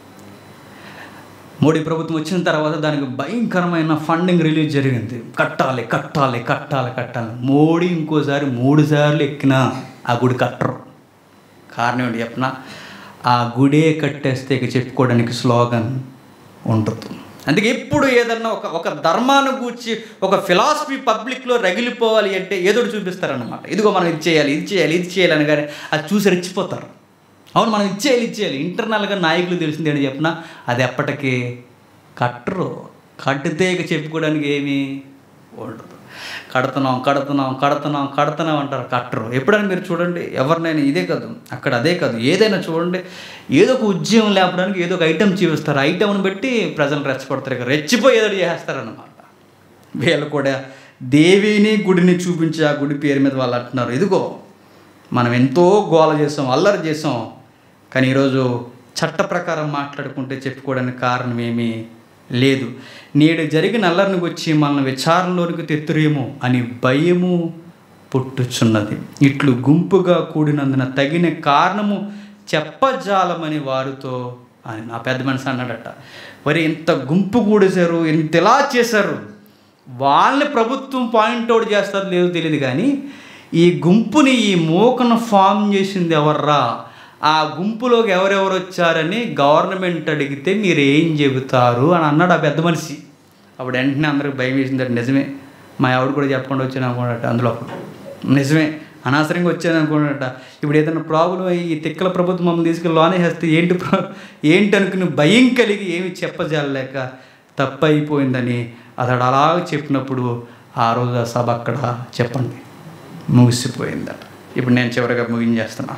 మోడీ ప్రభుత్వం వచ్చిన తర్వాత దానికి భయంకరమైన ఫండింగ్ రిలీజ్ జరిగింది కట్టాలి కట్టాలి కట్టాలి కట్టాలి మోడీ ఇంకోసారి మూడు సార్లు ఎక్కినా ఆ గుడి కట్టరు కారణం ఏంటి చెప్పిన ఆ గుడే కట్టేస్తే ఇక చెప్పుకోవడానికి స్లోగన్ ఉండదు అందుకే ఎప్పుడు ఏదన్నా ఒక ఒక ధర్మాన్ని గూర్చి ఒక ఫిలాసఫీ పబ్లిక్లో రగిలిపోవాలి అంటే ఏదో ఒకటి చూపిస్తారన్నమాట ఇదిగో మనం ఇది చేయాలి ఇది చేయాలి ఇది చేయాలి అని కానీ అది చూసి రెచ్చిపోతారు అవును మనం ఇచ్చేయాలి ఇచ్చేయాలి ఇంటర్నల్గా నాయకులు తెలిసింది ఏంటి చెప్పినా అది ఎప్పటికీ కట్టరు కట్టితే ఇక చెప్పుకోవడానికి ఏమీ ఉండదు కడుతున్నాం కడుతున్నాం కడుతున్నాం కడుతున్నాం అంటారు కట్టరు ఎప్పుడైనా మీరు చూడండి ఎవరినైనా ఇదే కాదు అక్కడ అదే కాదు ఏదైనా చూడండి ఏదో ఒక ఉద్యమం లేపడానికి ఏదో ఒక ఐటెం చూపిస్తారు ఐటెంని బట్టి ప్రజలు రెచ్చగొడతారు ఇక రెచ్చిపోయి ఏదో చేస్తారన్నమాట వీళ్ళు కూడా దేవిని గుడిని చూపించి ఆ గుడి పేరు మీద వాళ్ళు అంటున్నారు ఇదిగో మనం ఎంతో గోల చేసాం అల్లరి చేసాం కానీ ఈరోజు చట్ట ప్రకారం మాట్లాడుకుంటే చెప్పుకోవడానికి కారణం ఏమీ లేదు నేడు జరిగిన అల్లరిని వచ్చి మనల్ని విచారణలోనికి తెత్తురేమో అని భయము పుట్టుచున్నది ఇట్లు గుంపుగా కూడినందున తగిన కారణము చెప్పజాలమని వారితో ఆయన ఆ పెద్ద మనిషి అన్నాడట మరి ఇంత గుంపు కూడేశారు ఇంత ఇలా చేశారు వాళ్ళని ప్రభుత్వం పాయింట్ అవుట్ చేస్తారు లేదో తెలియదు కానీ ఈ గుంపుని ఈ మూకను ఫామ్ చేసింది ఎవర్రా ఆ గుంపులోకి ఎవరెవరు వచ్చారని గవర్నమెంట్ అడిగితే మీరు ఏం చెబుతారు అని అన్నాడు ఆ పెద్ద మనిషి అప్పుడు వెంటనే అందరికి భయం వేసిందట నిజమే మా ఆవిడ కూడా చెప్పకుండా వచ్చాను అనుకున్నట్ట అందులో అప్పుడు నిజమే అనవసరంగా వచ్చాను అనుకున్నట్ట ఇప్పుడు ఏదైనా ప్రాబ్లం అయ్యి ఈ తిక్కల ప్రభుత్వం మమ్మల్ని తీసుకెళ్ళి లోనే వేస్తే ఏంటి ప్రా ఏంటి అనుకుని భయం కలిగి ఏమి చెప్పజాలలేక తప్పు అయిపోయిందని అతడు అలా చెప్పినప్పుడు ఆ రోజు ఆ సభ అక్కడ చెప్పండి ముగిసిపోయిందట ఇప్పుడు నేను చివరిగా ముగించేస్తున్నా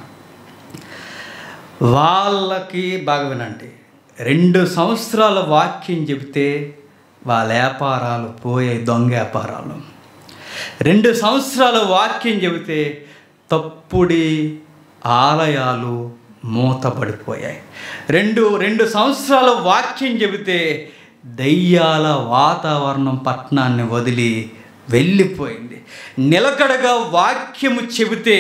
వాళ్ళకి బాగా వినండి రెండు సంవత్సరాల వాక్యం చెబితే వాళ్ళ వ్యాపారాలు పోయాయి దొంగ వ్యాపారాలు రెండు సంవత్సరాల వాక్యం చెబితే తప్పుడి ఆలయాలు మూతపడిపోయాయి రెండు రెండు సంవత్సరాల వాక్యం చెబితే దయ్యాల వాతావరణం పట్టణాన్ని వదిలి వెళ్ళిపోయింది నిలకడగా వాక్యము చెబితే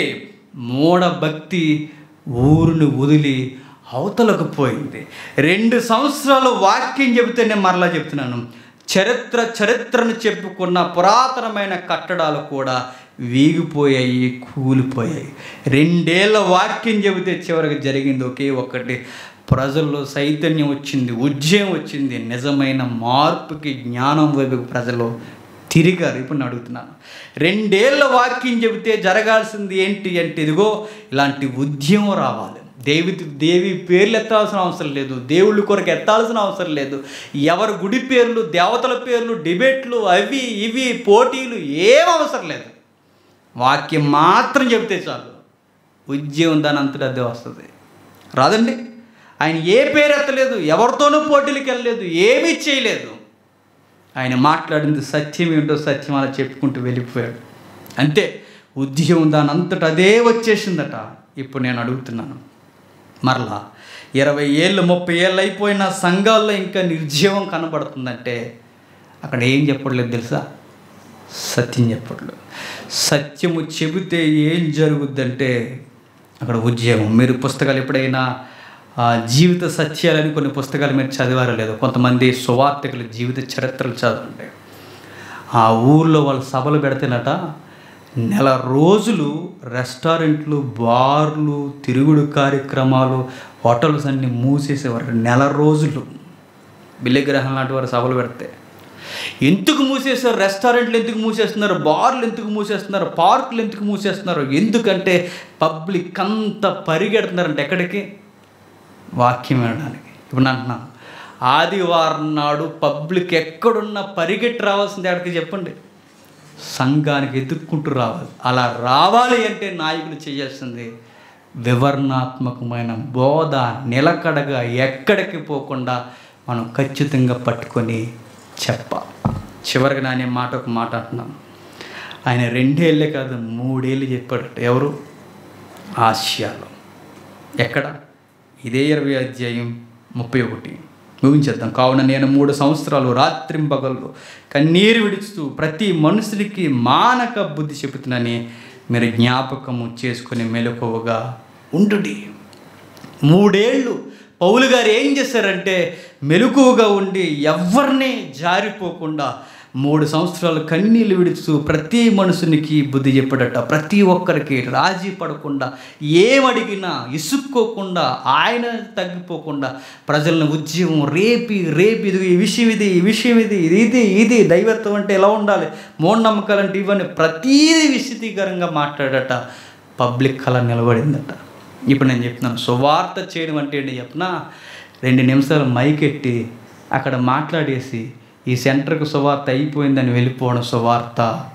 మూఢభక్తి ఊరుని వదిలి అవతలకు పోయింది రెండు సంవత్సరాలు వాక్యం చెబితే నేను మరలా చెప్తున్నాను చరిత్ర చరిత్రను చెప్పుకున్న పురాతనమైన కట్టడాలు కూడా వీగిపోయాయి కూలిపోయాయి రెండేళ్ల వాక్యం చెబితే చివరికి జరిగింది ఒకే ఒక్కటి ప్రజల్లో చైతన్యం వచ్చింది ఉద్యమం వచ్చింది నిజమైన మార్పుకి జ్ఞానం వైపు ప్రజలు తిరిగారు ఇప్పుడు నేను అడుగుతున్నాను రెండేళ్ల వాక్యం చెబితే జరగాల్సింది ఏంటి అంటే ఇదిగో ఇలాంటి ఉద్యమం రావాలి దేవి దేవి పేర్లు ఎత్తాల్సిన అవసరం లేదు దేవుళ్ళ కొరకు ఎత్తాల్సిన అవసరం లేదు ఎవరి గుడి పేర్లు దేవతల పేర్లు డిబేట్లు అవి ఇవి పోటీలు ఏం అవసరం లేదు వాక్యం మాత్రం చెబితే చాలు ఉద్యమం దాని అంతటా అదే వస్తుంది రాదండి ఆయన ఏ పేరు ఎత్తలేదు ఎవరితోనూ పోటీలకు వెళ్ళలేదు ఏమీ చేయలేదు ఆయన మాట్లాడింది సత్యం ఏంటో సత్యం అలా చెప్పుకుంటూ వెళ్ళిపోయాడు అంతే ఉద్యమం దాని అంతటా అదే వచ్చేసిందట ఇప్పుడు నేను అడుగుతున్నాను మరలా ఇరవై ఏళ్ళు ముప్పై ఏళ్ళు అయిపోయిన సంఘాల్లో ఇంకా నిర్జీవం కనబడుతుందంటే అక్కడ ఏం చెప్పట్లేదు తెలుసా సత్యం చెప్పట్లేదు సత్యము చెబితే ఏం జరుగుద్దంటే అక్కడ ఉద్యోగం మీరు పుస్తకాలు ఎప్పుడైనా ఆ, జీవిత సత్యాలని కొన్ని పుస్తకాలు మీరు చదివారో లేదో కొంతమంది సువార్తికులు జీవిత చరిత్రలు చదవండి ఆ ఊర్లో వాళ్ళు సభలు పెడితేనట నెల రోజులు రెస్టారెంట్లు బార్లు తిరుగుడు కార్యక్రమాలు హోటల్స్ అన్నీ మూసేసేవారు నెల రోజులు బిల్లిగ్రహం లాంటి వారు సభలు పెడితే ఎందుకు మూసేస్తారు రెస్టారెంట్లు ఎందుకు మూసేస్తున్నారు బార్లు ఎందుకు మూసేస్తున్నారు పార్కులు ఎందుకు మూసేస్తున్నారు ఎందుకంటే పబ్లిక్ అంతా పరిగెడుతున్నారంటే ఎక్కడికి వాక్యం వినడానికి ఇప్పుడు నేను అంటున్నాను ఆదివారం నాడు పబ్లిక్ ఎక్కడున్నా పరిగెట్టి రావాల్సింది ఎక్కడికి చెప్పండి సంఘానికి ఎదుర్కొంటూ రావాలి అలా రావాలి అంటే నాయకులు చేయాల్సింది వివరణాత్మకమైన బోధ నిలకడగా ఎక్కడికి పోకుండా మనం ఖచ్చితంగా పట్టుకొని చెప్పాలి చివరికి నానే మాట ఒక మాట అంటున్నాను ఆయన రెండేళ్ళే కాదు మూడేళ్ళు చెప్పాడు ఎవరు ఆసియాలో ఎక్కడ ఇదే ఇరవై అధ్యాయం ముప్పై ఒకటి ముగించేద్దాం కావున నేను మూడు సంవత్సరాలు రాత్రింబగళ్ళు కన్నీరు విడుస్తూ ప్రతి మనుషునికి మానక బుద్ధి చెబుతున్నానని మీరు జ్ఞాపకము చేసుకుని మెలకువగా ఉండుడి మూడేళ్ళు పౌలు గారు ఏం చేశారంటే మెలకువగా ఉండి ఎవరిని జారిపోకుండా మూడు సంవత్సరాలు కన్నీళ్ళు విడుస్తూ ప్రతి మనుషునికి బుద్ధి చెప్పడట ప్రతి ఒక్కరికి రాజీ పడకుండా ఏమడిగినా ఇసుక్కోకుండా ఆయన తగ్గిపోకుండా ప్రజలను ఉద్యమం రేపి రేపి ఇది ఈ విషయం ఇది ఈ విషయం ఇది ఇది ఇది ఇది దైవత్వం అంటే ఎలా ఉండాలి మూఢనమ్మకాలు అంటే ఇవన్నీ ప్రతీది విశదీకరంగా మాట్లాడట పబ్లిక్ అలా నిలబడిందట ఇప్పుడు నేను చెప్తున్నాను సువార్త చేయడం అంటే ఏంటి చెప్పిన రెండు నిమిషాలు మైకెట్టి అక్కడ మాట్లాడేసి ఈ సెంటర్కు సువార్త అయిపోయిందని వెళ్ళిపోవడం సువార్త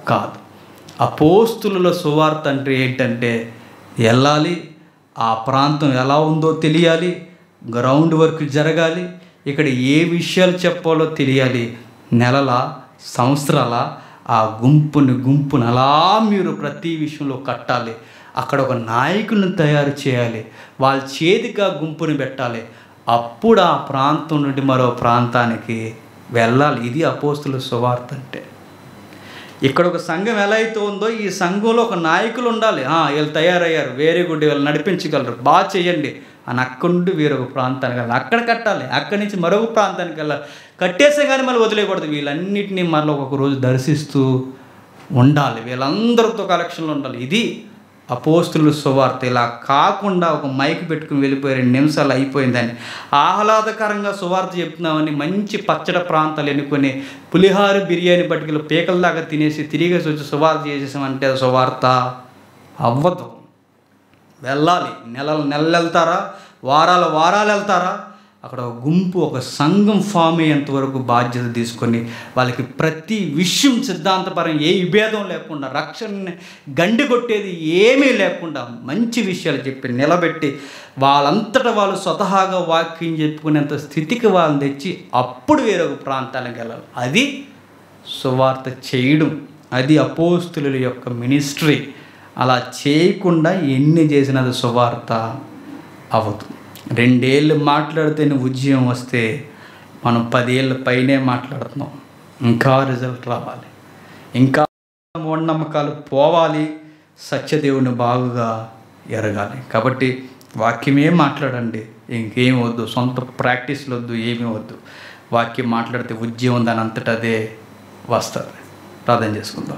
కాదు అపోస్తుల సువార్త అంటే ఏంటంటే వెళ్ళాలి ఆ ప్రాంతం ఎలా ఉందో తెలియాలి గ్రౌండ్ వర్క్ జరగాలి ఇక్కడ ఏ విషయాలు చెప్పాలో తెలియాలి నెలల సంవత్సరాల ఆ గుంపుని గుంపుని అలా మీరు ప్రతి విషయంలో కట్టాలి అక్కడ ఒక నాయకులను తయారు చేయాలి వాళ్ళ చేతికి ఆ గుంపుని పెట్టాలి అప్పుడు ఆ ప్రాంతం నుండి మరో ప్రాంతానికి వెళ్ళాలి ఇది అపోస్తుల సువార్త అంటే ఇక్కడ ఒక సంఘం ఎలా అయితే ఉందో ఈ సంఘంలో ఒక నాయకులు ఉండాలి ఆ, వీళ్ళు తయారయ్యారు వెరీ గుడ్ వీళ్ళు నడిపించగలరు బాగా చేయండి అని అక్కడి నుండి వేరొక ప్రాంతానికి వెళ్ళాలి అక్కడ కట్టాలి అక్కడి నుంచి మరొక ప్రాంతానికి వెళ్ళాలి కట్టేసే కానీ మళ్ళీ వదిలేయకూడదు వీళ్ళన్నిటినీ మళ్ళీ ఒక్కొక్క రోజు దర్శిస్తూ ఉండాలి వీళ్ళందరితో కలెక్షన్లు ఉండాలి ఇది అపోస్తుల సువార్త ఇలా కాకుండా ఒక మైక్ పెట్టుకుని వెళ్ళిపోయి రెండు నిమిషాలు అయిపోయిందని ఆహ్లాదకరంగా సువార్త చెప్తున్నామని మంచి పచ్చడి ప్రాంతాలు ఎన్నుకొని పులిహార బిర్యానీ పట్టుకెళ్ళి పీకల దాకా తినేసి తిరిగి వచ్చి సువార్త చేసేసామంటే అది సువార్త అవ్వదు వెళ్ళాలి నెలలు నెలలు వెళ్తారా వారాలు వారాలు వెళ్తారా అక్కడ ఒక గుంపు ఒక సంఘం ఫామ్ అయ్యేంత వరకు బాధ్యత తీసుకొని వాళ్ళకి ప్రతి విషయం సిద్ధాంతపరం ఏ విభేదం లేకుండా రక్షణని గండి కొట్టేది ఏమీ లేకుండా మంచి విషయాలు చెప్పి నిలబెట్టి వాళ్ళంతటా వాళ్ళు స్వతహాగా వాక్యం చెప్పుకునేంత స్థితికి వాళ్ళని తెచ్చి అప్పుడు వేరొక ప్రాంతానికి వెళ్ళాలి అది సువార్త చేయడం అది అపోస్తుల యొక్క మినిస్ట్రీ అలా చేయకుండా ఎన్ని చేసినది సువార్త అవ్వదు రెండేళ్ళు మాట్లాడితేనే ఉద్యమం వస్తే మనం పదేళ్ళ పైనే మాట్లాడుతున్నాం ఇంకా రిజల్ట్ రావాలి ఇంకా మూఢనమ్మకాలు పోవాలి సత్యదేవుని బాగుగా ఎరగాలి కాబట్టి వాక్యమే మాట్లాడండి ఇంకేం వద్దు సొంత ప్రాక్టీస్లు వద్దు ఏమీ వద్దు వాక్యం మాట్లాడితే ఉద్యమం దాని అంతటా అదే వస్తుంది ప్రార్థన చేసుకుందాం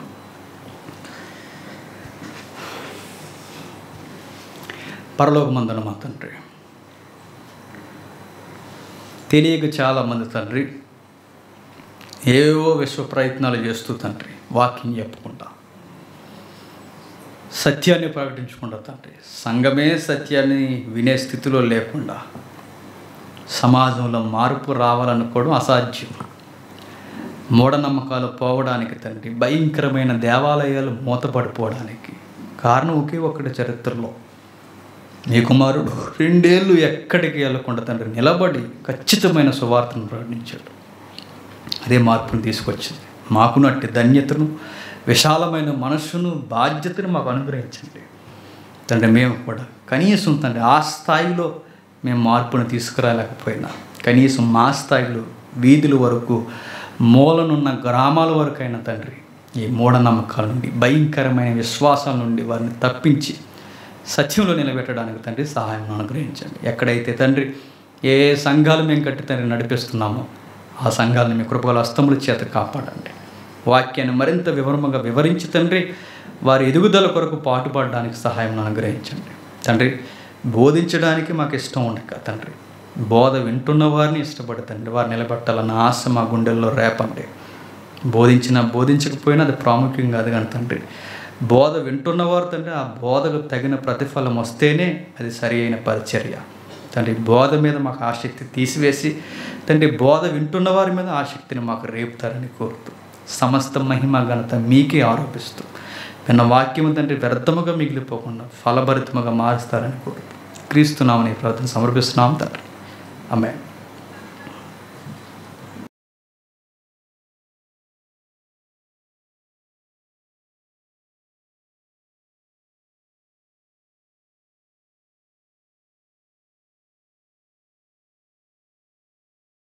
పరలోకమందున మా తండ్రి తెలియక చాలామంది తండ్రి ఏవో విశ్వ ప్రయత్నాలు చేస్తూ తండ్రి వాక్యం చెప్పుకుంటా సత్యాన్ని ప్రకటించకుండా తండ్రి సంఘమే సత్యాన్ని వినే స్థితిలో లేకుండా సమాజంలో మార్పు రావాలనుకోవడం అసాధ్యం మూఢనమ్మకాలు పోవడానికి తండ్రి భయంకరమైన దేవాలయాలు మూతపడిపోవడానికి కారణం ఒకే ఒక్కటి చరిత్రలో మీ కుమారుడు రెండేళ్ళు ఎక్కడికి వెళ్ళకుండా తండ్రి నిలబడి ఖచ్చితమైన సువార్తను ప్రకటించాడు అదే మార్పును తీసుకొచ్చింది మాకును అట్టి ధన్యతను విశాలమైన మనస్సును బాధ్యతను మాకు అనుగ్రహించండి తండ్రి మేము కూడా కనీసం తండ్రి ఆ స్థాయిలో మేము మార్పును తీసుకురాలేకపోయినా కనీసం మా స్థాయిలో వీధుల వరకు మూలనున్న గ్రామాల వరకైనా తండ్రి ఈ మూఢనమ్మకాల నుండి భయంకరమైన విశ్వాసాల నుండి వారిని తప్పించి సత్యంలో నిలబెట్టడానికి తండ్రి సహాయం అనుగ్రహించండి ఎక్కడైతే తండ్రి ఏ సంఘాలు మేము కట్టి తండ్రి నడిపిస్తున్నామో ఆ సంఘాలను మీ కృపగల అస్తముల చేత కాపాడండి వాక్యాన్ని మరింత వివరముగా వివరించి తండ్రి వారి ఎదుగుదల కొరకు పాటుపడడానికి సహాయం అనుగ్రహించండి తండ్రి బోధించడానికి మాకు ఇష్టం ఉండక తండ్రి బోధ వింటున్న వారిని ఇష్టపడి తండ్రి వారు నిలబెట్టాలన్న ఆశ మా గుండెల్లో రేపండి బోధించినా బోధించకపోయినా అది ప్రాముఖ్యం కాదు కానీ తండ్రి బోధ వింటున్నవారు తండ్రి ఆ బోధకు తగిన ప్రతిఫలం వస్తేనే అది సరి అయిన పరిచర్య తండ్రి బోధ మీద మాకు ఆసక్తి తీసివేసి తండ్రి బోధ వింటున్న వారి మీద ఆసక్తిని మాకు రేపుతారని కోరుతూ సమస్త మహిమ ఘనత మీకే ఆరోపిస్తూ విన్న వాక్యము తండ్రి వ్యర్థముగా మిగిలిపోకుండా ఫలభరితముగా మారుస్తారని కోరుతూ క్రీస్తున్నామని ప్రార్థన సమర్పిస్తున్నాం తండ్రి ఆమె